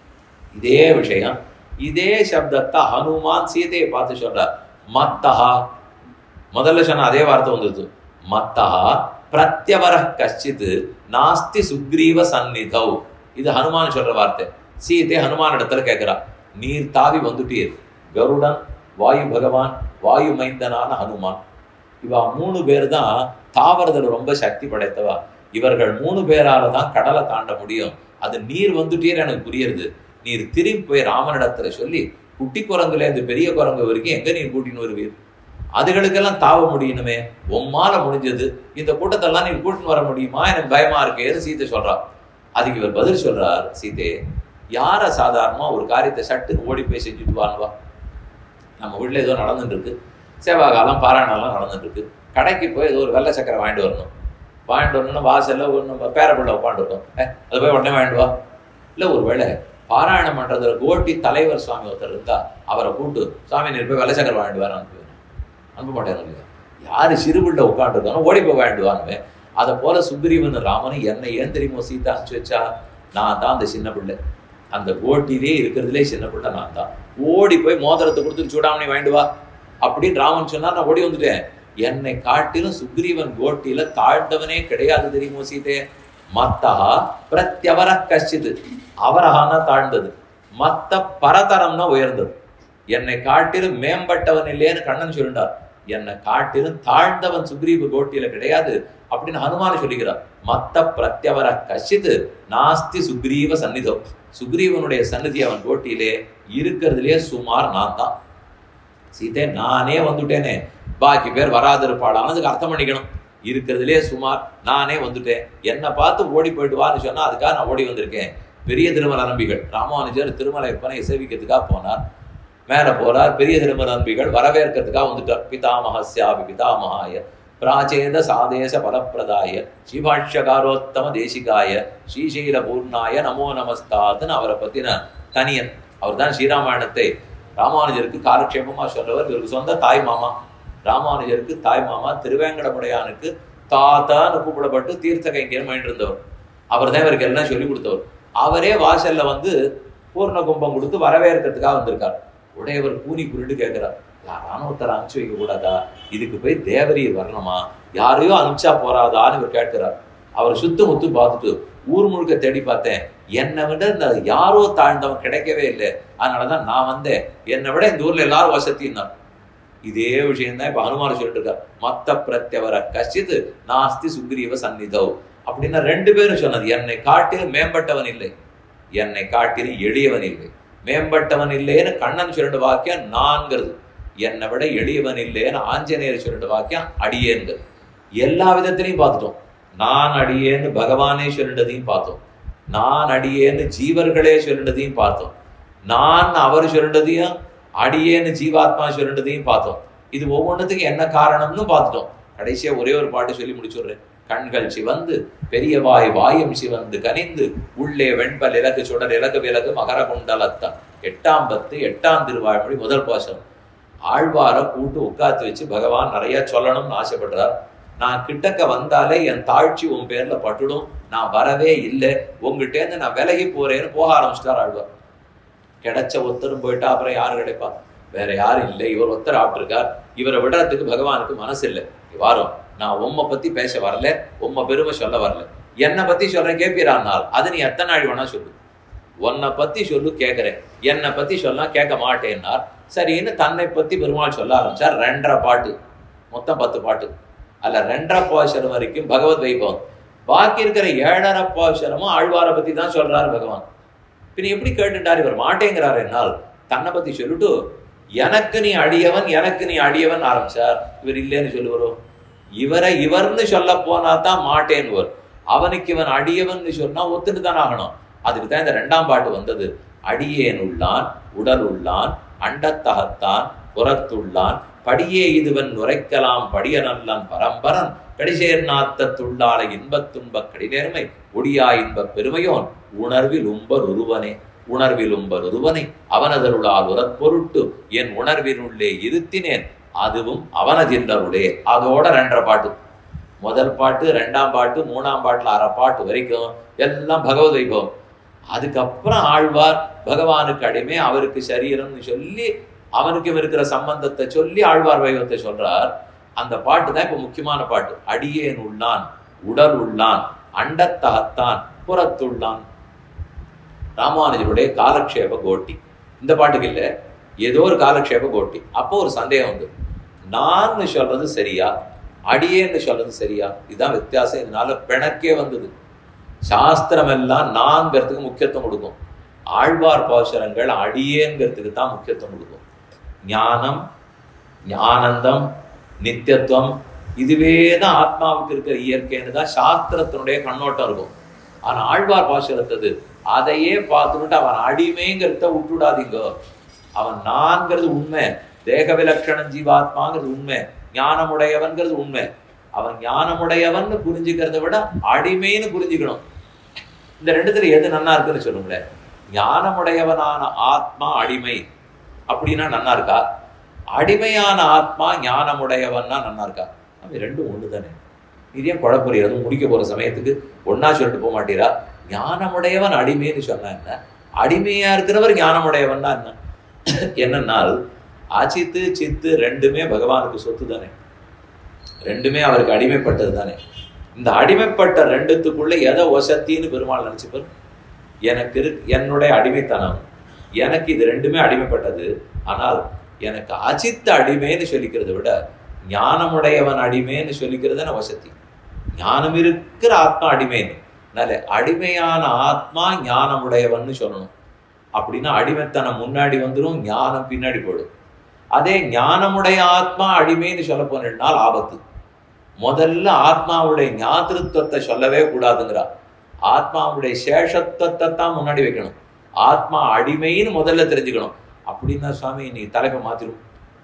இதே விஷயம் இதே சப்தத்தை ஹனுமான் சீதையை பார்த்து சொல்றார் மத்தஹா முதல்ல சொன்ன அதே வார்த்தை வந்தது மத்தஹா பிரத்யவர கஷ்டித் நாஸ்தி சுக்ரீவ சந்நிதௌ இது ஹனுமான் சொல்ற வார்த்தை சீதை ஹனுமான் இடத்துல கேட்கிறா நீர் தாவி வந்துட்டீர் கருடன் வாயு பகவான் வாயு மைந்தனான ஹனுமான் இவா மூணு பேர் தான் தாவரதுல ரொம்ப சக்தி படைத்தவா இவர்கள் மூணு பேரால தான் கடலை தாண்ட முடியும் அது நீர் வந்துட்டீர் எனக்கு புரியுது நீர் திரும்பி போய் ராமனிடத்துல சொல்லி குட்டி குரங்குல இருந்து பெரிய குரங்கு வரைக்கும் எங்க நீர் கூட்டின்னு வருவீர் அதுகளுக்கெல்லாம் தாவ முடியணுமே உம்மால முடிஞ்சது இந்த கூட்டத்தெல்லாம் நீ கூட்டின்னு வர முடியுமா எனக்கு பயமா இருக்கேன்னு சீதை சொல்றா அதுக்கு இவர் பதில் சொல்றார் சீதே யார சாதாரணமா ஒரு காரியத்தை சட்டுன்னு ஓடி போய் செஞ்சுட்டு வான்வா நம்ம வீட்டுல ஏதோ நடந்துட்டு இருக்கு சேவாகாலம் பாராயணம்லாம் நடந்துட்டு இருக்கு கடைக்கு போய் ஏதோ ஒரு வெள்ளை சக்கரை வாங்கிட்டு வரணும் வாங்கிட்டு வரணும்னா வாசல்ல ஒரு நம்ம பேரப்பிள்ளை உட்காந்துருக்கோம் அது போய் உடனே வாங்கிட்டு வா இல்லை ஒரு வேளை பாராயணம் பண்றதுல கோட்டி தலைவர் சுவாமி ஒருத்தர் இருந்தா அவரை கூப்பிட்டு சுவாமி நீர் போய் வெள்ளை சக்கரை வாங்கிட்டு வரேன் அனுப்புவேன் அனுப்ப மாட்டேன் இல்லையா யாரு சிறுபிள்ளை உட்காந்துருக்கானோ ஓடி போய் வாங்கிட்டு வானுவேன் அதை போல சுக்ரீவன் ராமனும் என்னை ஏன் தெரியுமோ சீதா அனுப்பிச்சு வச்சா நான் தான் அந்த சின்ன பிள்ளை அந்த கோட்டிலே இருக்கிறதுலே சின்ன பிள்ளை நான் தான் ஓடி போய் மோதிரத்தை கொடுத்து சூடாமணி வாங்கிட்டு வா அப்படின்னு ராமன் சொன்னா நான் ஓடி வந்துட்டேன் என்னை காட்டிலும் சுக்ரீவன் கோட்டியில தாழ்ந்தவனே கிடையாது தெரியுமோ சீதே மத்தஹா பிரத்யவர கஷ்டிது அவரஹானா தாழ்ந்தது மத்த பரதரம்னா உயர்ந்தது என்னை காட்டிலும் மேம்பட்டவன் இல்லையேன்னு கண்ணன் சொல்லிட்டார் என்னை காட்டிலும் தாழ்ந்தவன் சுக்ரீவ கோட்டியில கிடையாது அப்படின்னு ஹனுமான் சொல்லுகிறார் மத்த பிரத்யவர கஷித்து நாஸ்தி சுக்ரீவ சந்நிதம் சுக்ரீவனுடைய சந்நிதி அவன் கோட்டியிலே இருக்கிறதுலே சுமார் நான் தான் சீதே நானே வந்துட்டேனே பாக்கி பேர் வராதிருப்பாளான்னு அதுக்கு அர்த்தம் பண்ணிக்கணும் இருக்கிறதுலே சுமார் நானே வந்துட்டேன் என்னை பார்த்து ஓடி போயிட்டு வான்னு சொன்னா அதுக்காக நான் ஓடி வந்திருக்கேன் பெரிய திருமல நம்பிகள் ராமானுஜர் திருமலை எப்பனை சேவிக்கிறதுக்காக போனார் மேல போறார் பெரிய திருமல நம்பிகள் வரவேற்கிறதுக்காக வந்துட்டார் பிதாமஹஸ்யாபி பிதாமகாய பிராச்சேத சாதேச பலப்பிரதாய ஸ்ரீபாஷ்யகாரோத்தம தேசிகாய ஸ்ரீசைல பூர்ணாய நமோ நமஸ்தாத்னு அவரை பத்தின தனியன் அவர் தான் ஸ்ரீராமாயணத்தை ராமானுஜருக்கு காலக்ஷேபமா சொல்றவர் இவருக்கு சொந்த தாய் மாமா ராமானுஜருக்கு தாய் மாமா திருவேங்கடமுடையானுக்கு தாத்தான்னு கூப்பிடப்பட்டு தீர்த்த கைங்கரம் இருந்தவர் அவர் தான் இவருக்கு எல்லாம் சொல்லி கொடுத்தவர் அவரே வாசல்ல வந்து பூர்ண கும்பம் கொடுத்து வரவேற்கிறதுக்காக வந்திருக்கார் உடையவர் கூனி குருட்டு கேட்கிறார் யாரான ஒருத்தர் அனுப்பிச்சு வைக்க கூடாதா இதுக்கு போய் தேவரீர் வரணுமா யாரையோ அனுப்பிச்சா போறாதான்னு இவர் கேட்கிறார் அவர் சுத்து முத்து பார்த்துட்டு ஊர் முழுக்க தேடி பார்த்தேன் என்னை விட இந்த யாரோ தாழ்ந்தவன் கிடைக்கவே இல்லை அதனாலதான் நான் வந்தேன் என்னை விட இந்த ஊர்ல எல்லாரும் வசத்தின்னார் இதே விஷயம் தான் இப்ப ஹனுமான் சொல்லிட்டு இருக்கார் மத்த பிரத்யவர கஷித் நாஸ்தி சுக்ரீவ சந்நிதவ் அப்படின்னா ரெண்டு பேரும் சொன்னது என்னை காட்டிலும் மேம்பட்டவன் இல்லை என்னை காட்டிலும் எளியவன் இல்லை மேம்பட்டவன் இல்லைன்னு கண்ணன் சொல்லிட்டு வாக்கியம் நான்கிறது என்னை விட எளியவன் இல்லைன்னு ஆஞ்சநேயர் சொல்லிட்டு வாக்கியம் அடியேன்கிறது எல்லா விதத்திலையும் பார்த்துட்டோம் நான் அடியேன்னு பகவானே சொல்லிட்டதையும் பார்த்தோம் நான் அடியேன்னு ஜீவர்களே சொல்லிட்டதையும் பார்த்தோம் நான் அவர் சொல்லிட்டதையும் அடியேன்னு ஜீவாத்மா சொல்லிட்டதையும் பார்த்தோம் இது ஒவ்வொன்றுத்துக்கும் என்ன காரணம்னு பார்த்துட்டோம் கடைசியா ஒரே ஒரு பாட்டு சொல்லி முடிச்சுடுறேன் கண்கள் சிவந்து பெரிய வாய் வாயும் சிவந்து கனிந்து உள்ளே வெண்பல் இலகு சுடர் இலகு விலகு மகர குண்டலத்தான் எட்டாம் பத்து எட்டாம் திருவாய்மொழி முதல் பாசம் ஆழ்வார கூட்டு உட்காத்து வச்சு பகவான் நிறைய சொல்லணும்னு ஆசைப்படுறார் நான் கிட்டக்க வந்தாலே என் தாழ்ச்சி உன் பேர்ல பட்டுடும் நான் வரவே இல்லை உங்ககிட்டேருந்து நான் விலகி போறேன்னு போக ஆரம்பிச்சிட்டார் ஆழ்வார் கிடைச்ச ஒருத்தரும் போயிட்டா அப்புறம் யாரு கிடைப்பா வேற யாரும் இல்லை இவர் ஒருத்தர் ஆப்பிட்டிருக்கார் இவரை விடுறதுக்கு பகவானுக்கு மனசு இல்லை வாரம் நான் உம்மை பத்தி பேச வரல உம்மை பெருமை சொல்ல வரல என்னை பத்தி சொல்றேன் கேட்பிறான்னால் அது நீ எத்தனை நாள் வேணா சொல்லு உன்னை பத்தி சொல்லு கேட்கிறேன் என்னை பத்தி சொல்ல கேட்க மாட்டேன்னார் சரின்னு தன்னை பத்தி பெருமாள் சொல்ல ஆரம்பிச்சார் ரெண்டரை பாட்டு மொத்தம் பத்து பாட்டு அல்ல ரெண்டரை பாசனம் வரைக்கும் பகவத் வைபவம் பாக்கி இருக்கிற ஏழரை பாசனமும் ஆழ்வாரை பத்தி தான் சொல்றாரு பகவான் பின் எப்படி கேட்டுட்டார் இவர் மாட்டேங்கிறார் என்னால் தன்னை பத்தி சொல்லிட்டு எனக்கு நீ அடியவன் எனக்கு நீ அடியவன் ஆரம்பிச்சார் இவர் இல்லைன்னு சொல்லுவாரோ இவரை இவர்னு சொல்ல போனா தான் மாட்டேன்னுவர் அவனுக்கு இவன் அடியவன் சொன்னா ஒத்துட்டு தான் ஆகணும் அதுக்கு தான் இந்த ரெண்டாம் பாட்டு வந்தது அடியேன் உள்ளான் உடல் உள்ளான் அண்டத்தகத்தான் புறத்துள்ளான் படியே இதுவன் நுரைக்கலாம் படிய நல்லான் பரம்பரன் கடிசேர் நாத்த துள்ளால இன்பத் துன்பக் கடிநேர்மை ஒடியா இன்பப் பெருமையோன் உணர்வில் உம்பர் ஒருவனே உணர்வில் உம்பர் ஒருவனை அவனதருளால் உரப்பொருட்டு என் உணர்வினுள்ளே இருத்தினேன் அதுவும் அவனதின்றருளே அதோட ரெண்டரை பாட்டு முதல் பாட்டு ரெண்டாம் பாட்டு மூணாம் பாட்டுல அரை பாட்டு வரைக்கும் எல்லாம் பகவத் வைபவம் அதுக்கப்புறம் ஆழ்வார் பகவானுக்கு அடிமை அவருக்கு சரீரம்னு சொல்லி அவனுக்கும் இருக்கிற சம்பந்தத்தை சொல்லி ஆழ்வார் வைபவத்தை சொல்றார் அந்த பாட்டு தான் இப்ப முக்கியமான பாட்டு அடியேன் உள்ளான் உடல் உள்ளான் அண்டத்தகத்தான் புறத்துள்ளான் ராமானுஜருடைய காலக்ஷேப கோட்டி இந்த பாட்டுக்கு இல்ல ஏதோ ஒரு காலக்ஷேப கோட்டி அப்போ ஒரு சந்தேகம் வந்து நான் சொல்றது சரியா அடியேன்னு சொல்றது சரியா இதுதான் வித்தியாசம் இதனால பிணக்கே வந்தது சாஸ்திரம் எல்லாம் நான்கிறதுக்கு முக்கியத்துவம் கொடுக்கும் ஆழ்வார் பாசுரங்கள் அடியேங்கிறதுக்கு தான் முக்கியத்துவம் கொடுக்கும் ஞானம் ஞானந்தம் நித்தியத்துவம் இதுவே தான் ஆத்மாவுக்கு இருக்கிற இயற்கைன்னு தான் சாஸ்திரத்தினுடைய கண்ணோட்டம் இருக்கும் ஆனா ஆழ்வார் பாசுரத்தது அதையே பார்த்துக்கிட்டு அவன் அடிமைங்கிறத விட்டுடாதீங்க அவன் நான்கிறது உண்மை தேக விலட்சணம் ஜீவாத்மாங்கிறது உண்மை ஞானமுடையவன்கிறது உண்மை அவன் ஞானமுடையவன் புரிஞ்சுக்கிறத விட அடிமைன்னு புரிஞ்சுக்கணும் இந்த ரெண்டுத்துல எது நன்னா இருக்குன்னு சொல்லுங்களேன் ஞானமுடையவனான ஆத்மா அடிமை அப்படின்னா நன்னா இருக்கா அடிமையான ஆத்மா ஞானமுடையவன்னா நன்னா இருக்கா அது ரெண்டும் ஒண்ணு தானே இது ஏன் குழப்பறீர் அதுவும் முடிக்க போற சமயத்துக்கு ஒன்னா சொல்லிட்டு போக மாட்டீரா ஞானமுடையவன் அடிமைன்னு சொன்னா என்ன அடிமையா இருக்கிறவர் ஞானமுடையவன்னா என்ன என்னன்னால் அச்சித்து சித்து ரெண்டுமே பகவானுக்கு சொத்து தானே ரெண்டுமே அவருக்கு அடிமைப்பட்டது தானே இந்த அடிமைப்பட்ட ரெண்டுத்துக்குள்ள எதை ஒசத்தின்னு பெருமாள் நினைச்சுப்பார் எனக்கு இரு என்னுடைய அடிமைத்தனம் எனக்கு இது ரெண்டுமே அடிமைப்பட்டது ஆனால் எனக்கு அச்சித்த அடிமைன்னு சொல்லிக்கிறத விட ஞானமுடையவன் அடிமைன்னு சொல்லிக்கிறது நான் வசதி ஞானம் இருக்கிற ஆத்மா அடிமைன்னு அதனால அடிமையான ஆத்மா ஞானமுடையவன்னு சொல்லணும் அப்படின்னா அடிமைத்தனம் முன்னாடி வந்துடும் ஞானம் பின்னாடி போயிடும் அதே ஞானமுடைய ஆத்மா அடிமைன்னு சொல்ல போனால் ஆபத்து முதல்ல ஆத்மாவுடைய ஞாத்திருத்துவத்தை சொல்லவே கூடாதுங்கிறா ஆத்மாவுடைய சேஷத்துவத்தை தான் முன்னாடி வைக்கணும் ஆத்மா அடிமைன்னு முதல்ல தெரிஞ்சுக்கணும் அப்படின்னா சுவாமி நீ தலைப்பை மாத்திரும்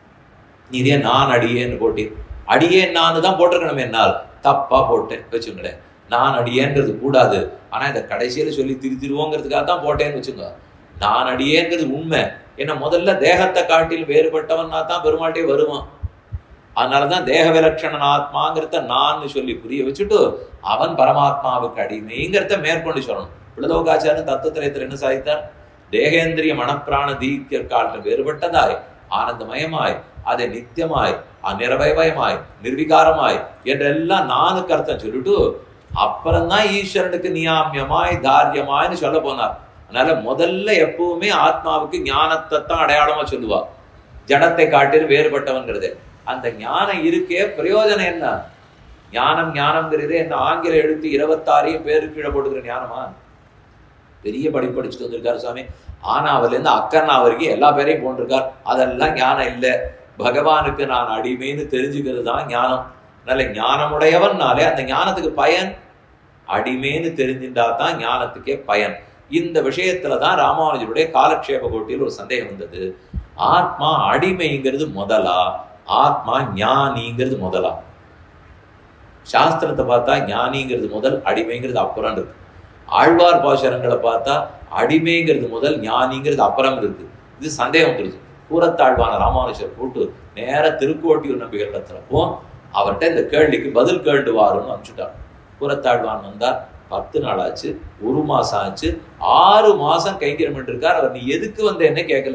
நீ இதே நான் அடியேன்னு போட்டி அடியேன் நான் தான் போட்டிருக்கணும் என்னால் தப்பா போட்டேன் வச்சுங்களேன் நான் அடியேன்றது கூடாது ஆனா இதை கடைசியில சொல்லி திருத்திருவோங்கிறதுக்காக தான் போட்டேன்னு வச்சுங்க நான் அடியேங்கிறது உண்மை ஏன்னா முதல்ல தேகத்தை காட்டில் வேறுபட்டவன்னா தான் பெருமாட்டே வருவான் அதனாலதான் தேக விலட்சணன் ஆத்மாங்கிறத நான் சொல்லி புரிய வச்சுட்டு அவன் பரமாத்மாவுக்கு அடிமைங்கிறத மேற்கொண்டு சொல்லணும் பிள்ளலோகாச்சாரன் தத்துவத்திரத்தில் என்ன சாதித்தார் தேகேந்திரிய மனப்பிராண தீக்க காட்டில் வேறுபட்டதாய் ஆனந்தமயமாய் அதை நித்தியமாய் நிறவயமாய் நிர்விகாரமாய் என்றெல்லாம் நானுக்கு அர்த்தம் சொல்லிட்டு அப்புறம்தான் ஈஸ்வரனுக்கு நியாமியமாய் தாரியமாய்னு சொல்ல போனார் அதனால முதல்ல எப்பவுமே ஆத்மாவுக்கு ஞானத்தை தான் அடையாளமா சொல்லுவா ஜடத்தை காட்டில் வேறுபட்டவன்கிறது அந்த ஞானம் இருக்கே பிரயோஜனம் என்ன ஞானம் ஞானம்ங்கிறது என்ன ஆங்கில எழுத்து இருபத்தாறையும் பேரு கீழே போட்டுக்கிற ஞானமா பெரிய படிப்பு படிச்சுட்டு வந்திருக்காரு சுவாமி ஆனாவிலேருந்து அக்கர்ணா வரைக்கும் எல்லா பேரையும் போட்டிருக்கார் அதெல்லாம் ஞானம் இல்லை பகவானுக்கு நான் அடிமைன்னு தெரிஞ்சுக்கிறது தான் ஞானம் நல்ல ஞானமுடையவன்னாலே அந்த ஞானத்துக்கு பயன் அடிமைன்னு தெரிஞ்சின்றா தான் ஞானத்துக்கே பயன் இந்த விஷயத்துல தான் ராமானுஜருடைய காலக்ஷேப கோட்டியில் ஒரு சந்தேகம் வந்தது ஆத்மா அடிமைங்கிறது முதலா ஆத்மா ஞானிங்கிறது முதலா சாஸ்திரத்தை பார்த்தா ஞானிங்கிறது முதல் அடிமைங்கிறது அப்புறம் இருக்கு ஆழ்வார் பாசுரங்களை பார்த்தா அடிமைங்கிறது முதல் ஞானிங்கிறது அப்புறம் இருக்கு இது சந்தேகம் வந்துருச்சு கூரத்தாழ்வான ராமானுஜர் போட்டு நேர திருக்கோட்டியூர் நம்பிகள் இடத்துல போ அவர்கிட்ட இந்த கேள்விக்கு பதில் கேட்டு வாருன்னு அனுப்பிச்சுட்டார் கூரத்தாழ்வான் வந்தார் பத்து நாள் ஆச்சு ஒரு மாசம் ஆச்சு ஆறு மாசம் கைங்கரம் இருக்கார் அவர் நீ எதுக்கு வந்த என்ன கேட்கல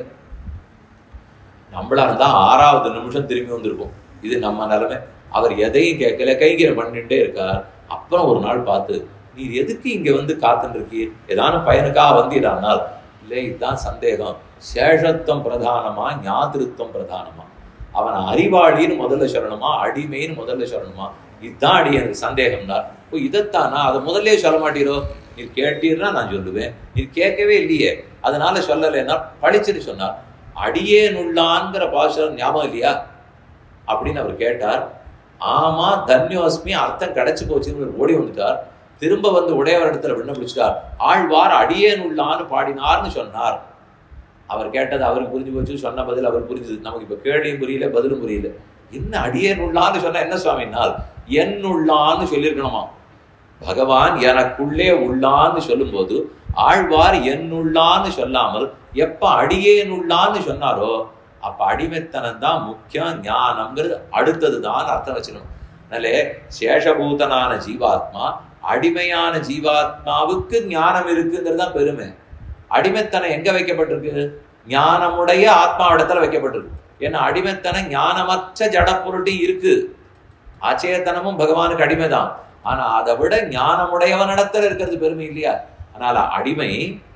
நம்மளா இருந்தா ஆறாவது நிமிஷம் திரும்பி வந்திருப்போம் இது நம்ம நிலைமை அவர் எதையும் கேட்கல கைங்கரம் பண்ணிட்டே இருக்கார் அப்புறம் ஒரு நாள் பார்த்து நீர் எதுக்கு இங்க வந்து காத்துட்டு இருக்கீர் ஏதான பயனுக்காக வந்தீரானால் இல்லை இதுதான் சந்தேகம் சேஷத்துவம் பிரதானமா ஞாதிருத்தம் பிரதானமா அவன் அறிவாளின்னு முதல்ல சொல்லணுமா அடிமைன்னு முதல்ல சொல்லணுமா இதுதான் அடி எனக்கு சந்தேகம்னார் ஓ இதைத்தானா அதை முதல்ல சொல்ல மாட்டீரோ நீர் கேட்டீர்னா நான் சொல்லுவேன் நீர் கேட்கவே இல்லையே அதனால சொல்லலைன்னா பழிச்சுன்னு சொன்னார் அடியேனுள்ளான்ங்கிற பாசுரம் ஞாபகம் இல்லையா அப்படின்னு அவர் கேட்டார் ஆமா தன்யோஸ்மி அர்த்தம் கிடைச்சு போச்சுன்னு ஓடி வந்துட்டார் திரும்ப வந்து உடையவர் இடத்துல விண்ணப்பிடிச்சிட்டார் ஆழ்வார் அடியேனுள்ளான்னு பாடினார்னு சொன்னார் அவர் கேட்டது அவருக்கு புரிஞ்சு போச்சு சொன்ன பதில் அவர் புரிஞ்சுது நமக்கு இப்ப கேள்வியும் புரியல பதிலும் புரியல என்ன அடியேனுள்ளான்னு சொன்னா என்ன சுவாமினால் என்னுள்ளான்னு சொல்லியிருக்கணுமா பகவான் எனக்குள்ளே உள்ளான்னு சொல்லும்போது ஆழ்வார் என்னுள்ளான்னு சொல்லாமல் எப்ப அடியேனுள்ளான்னு சொன்னாரோ அப்ப அடிமைத்தனம் தான் முக்கியம் ஞானம்ங்கிறது அடுத்ததுதான் அர்த்தம் வச்சுக்கணும் அதனாலே சேஷபூதனான ஜீவாத்மா அடிமையான ஜீவாத்மாவுக்கு ஞானம் இருக்குங்கிறது தான் பெருமை அடிமைத்தனம் எங்க வைக்கப்பட்டிருக்கு ஞானமுடைய ஆத்மா இடத்துல வைக்கப்பட்டிருக்கு ஏன்னா அடிமைத்தனம் ஞானமற்ற ஜடப்பொருட்டி இருக்கு அச்சேதனமும் பகவானுக்கு அடிமைதான் ஆனா அதை விட ஞானமுடையவன் இடத்துல இருக்கிறது பெருமை இல்லையா அதனால அடிமை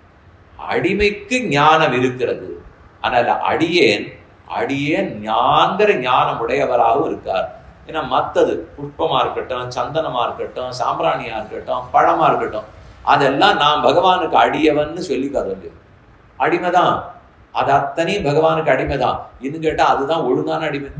அடிமைக்கு ஞானம் இருக்கிறது அதனால அடியேன் அடியேன் ஞான்கிற ஞானம் உடையவராகவும் இருக்கார் ஏன்னா மத்தது புஷ்பமா இருக்கட்டும் சந்தனமா இருக்கட்டும் சாம்பிராணியா இருக்கட்டும் பழமா இருக்கட்டும் அதெல்லாம் நான் பகவானுக்கு அடியவன்னு சொல்லிக்காது வந்து அடிமைதான் அது அத்தனையும் பகவானுக்கு அடிமைதான் இன்னும் கேட்டா அதுதான் ஒழுங்கான அடிமை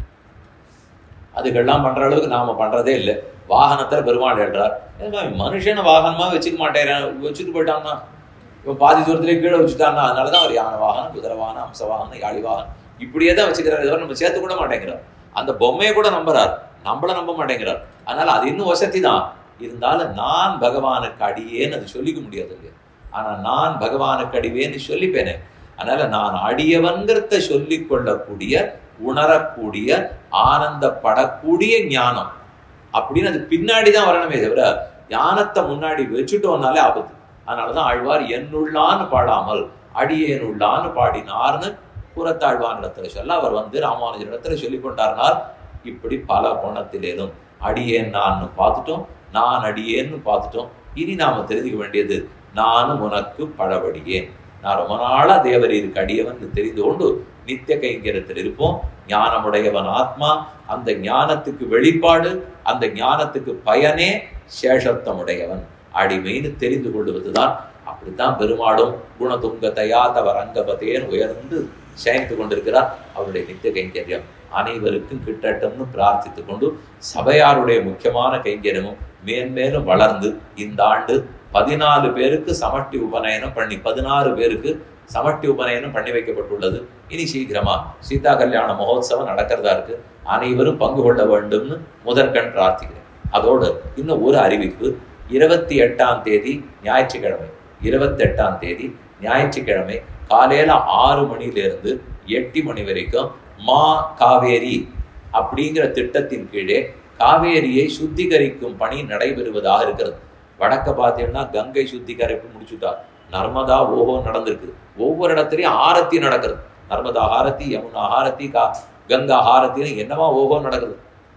அதுக்கெல்லாம் பண்ற அளவுக்கு நாம பண்றதே இல்லை வாகனத்துல பெருமாள் என்றார் ஏன்னா மனுஷனை வாகனமா வச்சுக்க மாட்டேன் வச்சுட்டு போயிட்டான்னா இப்போ பாதி தூரத்திலே கீழே வச்சுட்டான்னா அதனாலதான் அவர் யானை வாகனம் குதிரை வாகனம் அம்ச வாகனம் யாழி வாகனம் இப்படியே தான் வச்சுக்கிறார் இதுவரை நம்ம சேர்த்து கூட மாட்டேங்கிறார் அந்த பொம்மையை கூட நம்புறார் நம்மள நம்ப மாட்டேங்கிறார் அதனால அது இன்னும் வசதி தான் இருந்தாலும் நான் பகவானுக்கு அடியேன்னு அது சொல்லிக்க முடியாது இல்லையா ஆனா நான் பகவானுக்கு அடிவேன்னு சொல்லிப்பேனே அதனால நான் அடியவன்கிறத சொல்லிக் கொள்ளக்கூடிய உணரக்கூடிய ஆனந்தப்படக்கூடிய ஞானம் அப்படின்னு அது பின்னாடி தான் வரணுமே தவிர ஞானத்தை முன்னாடி வச்சுட்டோம்னாலே ஆபத்து அதனாலதான் ஆழ்வார் என்னுள்ளான்னு பாடாமல் அடியேனுள்ளான்னு பாடினார்னு புறத்தாழ்வான் இடத்துல சொல்ல அவர் வந்து ராமானுஜர் இடத்துல சொல்லி கொண்டார்னால் இப்படி பல கோணத்திலேனும் அடியேன் நான் பார்த்துட்டோம் நான் அடியேன்னு பார்த்துட்டோம் இனி நாம தெரிஞ்சுக்க வேண்டியது நானும் உனக்கு பழபடியேன் நான் ரொம்ப நாளா தேவரீருக்கு அடியவன் தெரிந்து கொண்டு நித்திய கைங்கரத்தில் இருப்போம் ஞானமுடையவன் ஆத்மா அந்த ஞானத்துக்கு வெளிப்பாடு அந்த ஞானத்துக்கு பயனே சேஷத்தமுடையவன் அடிமைன்னு தெரிந்து கொள்வதுதான் அப்படித்தான் பெருமாளும் குணதுங்க தயா தவ ரங்கபதேன்னு உயர்ந்து சயனித்து கொண்டிருக்கிறார் அவருடைய நித்திய கைங்கரியம் அனைவருக்கும் கிட்டட்டும்னு பிரார்த்தித்து கொண்டு சபையாருடைய முக்கியமான கைங்கரியமும் மேன்மேலும் வளர்ந்து இந்த ஆண்டு பதினாலு பேருக்கு சமஷ்டி உபநயனம் பண்ணி பதினாறு பேருக்கு சமஷ்டி உபநயனம் பண்ணி வைக்கப்பட்டுள்ளது இனி சீக்கிரமா சீதா கல்யாண மகோத்சவம் நடக்கிறதா இருக்கு அனைவரும் பங்கு கொள்ள வேண்டும்னு முதற்கண் பிரார்த்திக்கிறேன் அதோடு இன்னும் ஒரு அறிவிப்பு இருபத்தி எட்டாம் தேதி ஞாயிற்றுக்கிழமை இருபத்தி எட்டாம் தேதி ஞாயிற்றுக்கிழமை காலையில ஆறு மணியிலிருந்து எட்டு மணி வரைக்கும் மா காவேரி அப்படிங்கிற திட்டத்தின் கீழே காவேரியை சுத்திகரிக்கும் பணி நடைபெறுவதாக இருக்கிறது வடக்க பார்த்தீங்கன்னா கங்கை சுத்திகரிப்பு முடிச்சுட்டார் நர்மதா ஓஹோ நடந்திருக்கு ஒவ்வொரு இடத்துலயும் ஆரத்தி நடக்கிறது நர்மதா ஆரத்தி யமுனா ஆரத்தி கா கங்கா ஆரத்தின்னு என்னவா ஓஹோ நடக்குது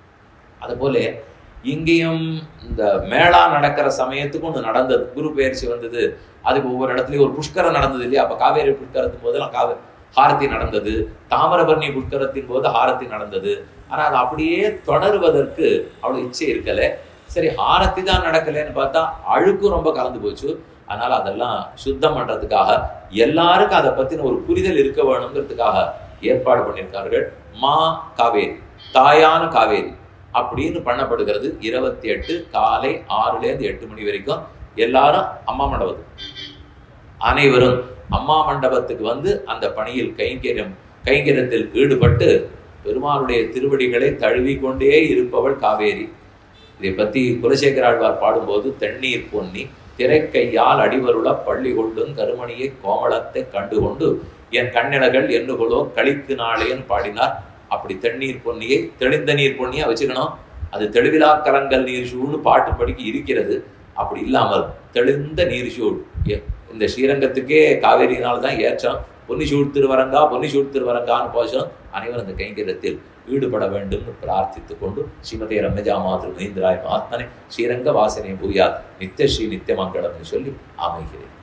அது போல இங்கேயும் இந்த மேளா நடக்கிற சமயத்துக்கு ஒன்று நடந்தது குரு பயிற்சி வந்தது அதுக்கு ஒவ்வொரு இடத்துலயும் ஒரு புஷ்கரம் நடந்தது இல்லையா அப்ப காவேரி புஷ்கரத்தின் போதெல்லாம் காவே ஹாரத்தி நடந்தது தாமிரபரணி புஷ்கரத்தின் போது ஹாரத்தி நடந்தது ஆனா அது அப்படியே தொடருவதற்கு அவ்வளவு இச்சை இருக்கல சரி ஹாரத்தி தான் நடக்கலைன்னு பார்த்தா அழுக்கும் ரொம்ப கலந்து போச்சு அதனால அதெல்லாம் சுத்தம் பண்றதுக்காக எல்லாருக்கும் அதை பத்தின ஒரு புரிதல் இருக்க வேணுங்கிறதுக்காக ஏற்பாடு பண்ணியிருக்கார்கள் மா காவேரி தாயான காவேரி அப்படின்னு பண்ணப்படுகிறது இருபத்தி எட்டு காலை ஆறுல இருந்து எட்டு மணி வரைக்கும் எல்லாரும் அம்மா மண்டபத்துக்கு அனைவரும் அம்மா மண்டபத்துக்கு வந்து அந்த பணியில் கைங்கரியம் கைங்கரியத்தில் ஈடுபட்டு பெருமாளுடைய திருவடிகளை தழுவி கொண்டே இருப்பவள் காவேரி இதை பத்தி குலசேகராழ்வார் பாடும்போது தண்ணீர் பொன்னி திரைக்கையால் அடிவருள பள்ளி கொண்டும் கருமணியை கோமளத்தை கண்டுகொண்டு என் கண்ணினகள் என்னுகளோ கழித்து நாளேன்னு பாடினார் அப்படி தண்ணீர் பொன்னியை தெளிந்த நீர் பொன்னியா வச்சுக்கணும் அது தெளிவிலா கலங்கல் நீர் சூழ்னு பாட்டு படிக்க இருக்கிறது அப்படி இல்லாமல் தெளிந்த நீர் சூழ் எ- இந்த ஸ்ரீரங்கத்துக்கே காவேரியினால தான் ஏற்றம் பொன்னி சூழ் திருவரங்கா பொன்னி சூழ் திருவரங்கான்னு போஷம் அனைவரும் இந்த கைங்கரியத்தில் ஈடுபட வேண்டும் பிரார்த்தித்துக் கொண்டு ஸ்ரீமதே ரம்மஜா மாதృ மஹேந்திராய மகாத்மனே ஸ்ரீரங்க வாசனை பூயாத் நித்திய ஸ்ரீ நித்தியமங்கலம் சொல்லி அமைகிறேன்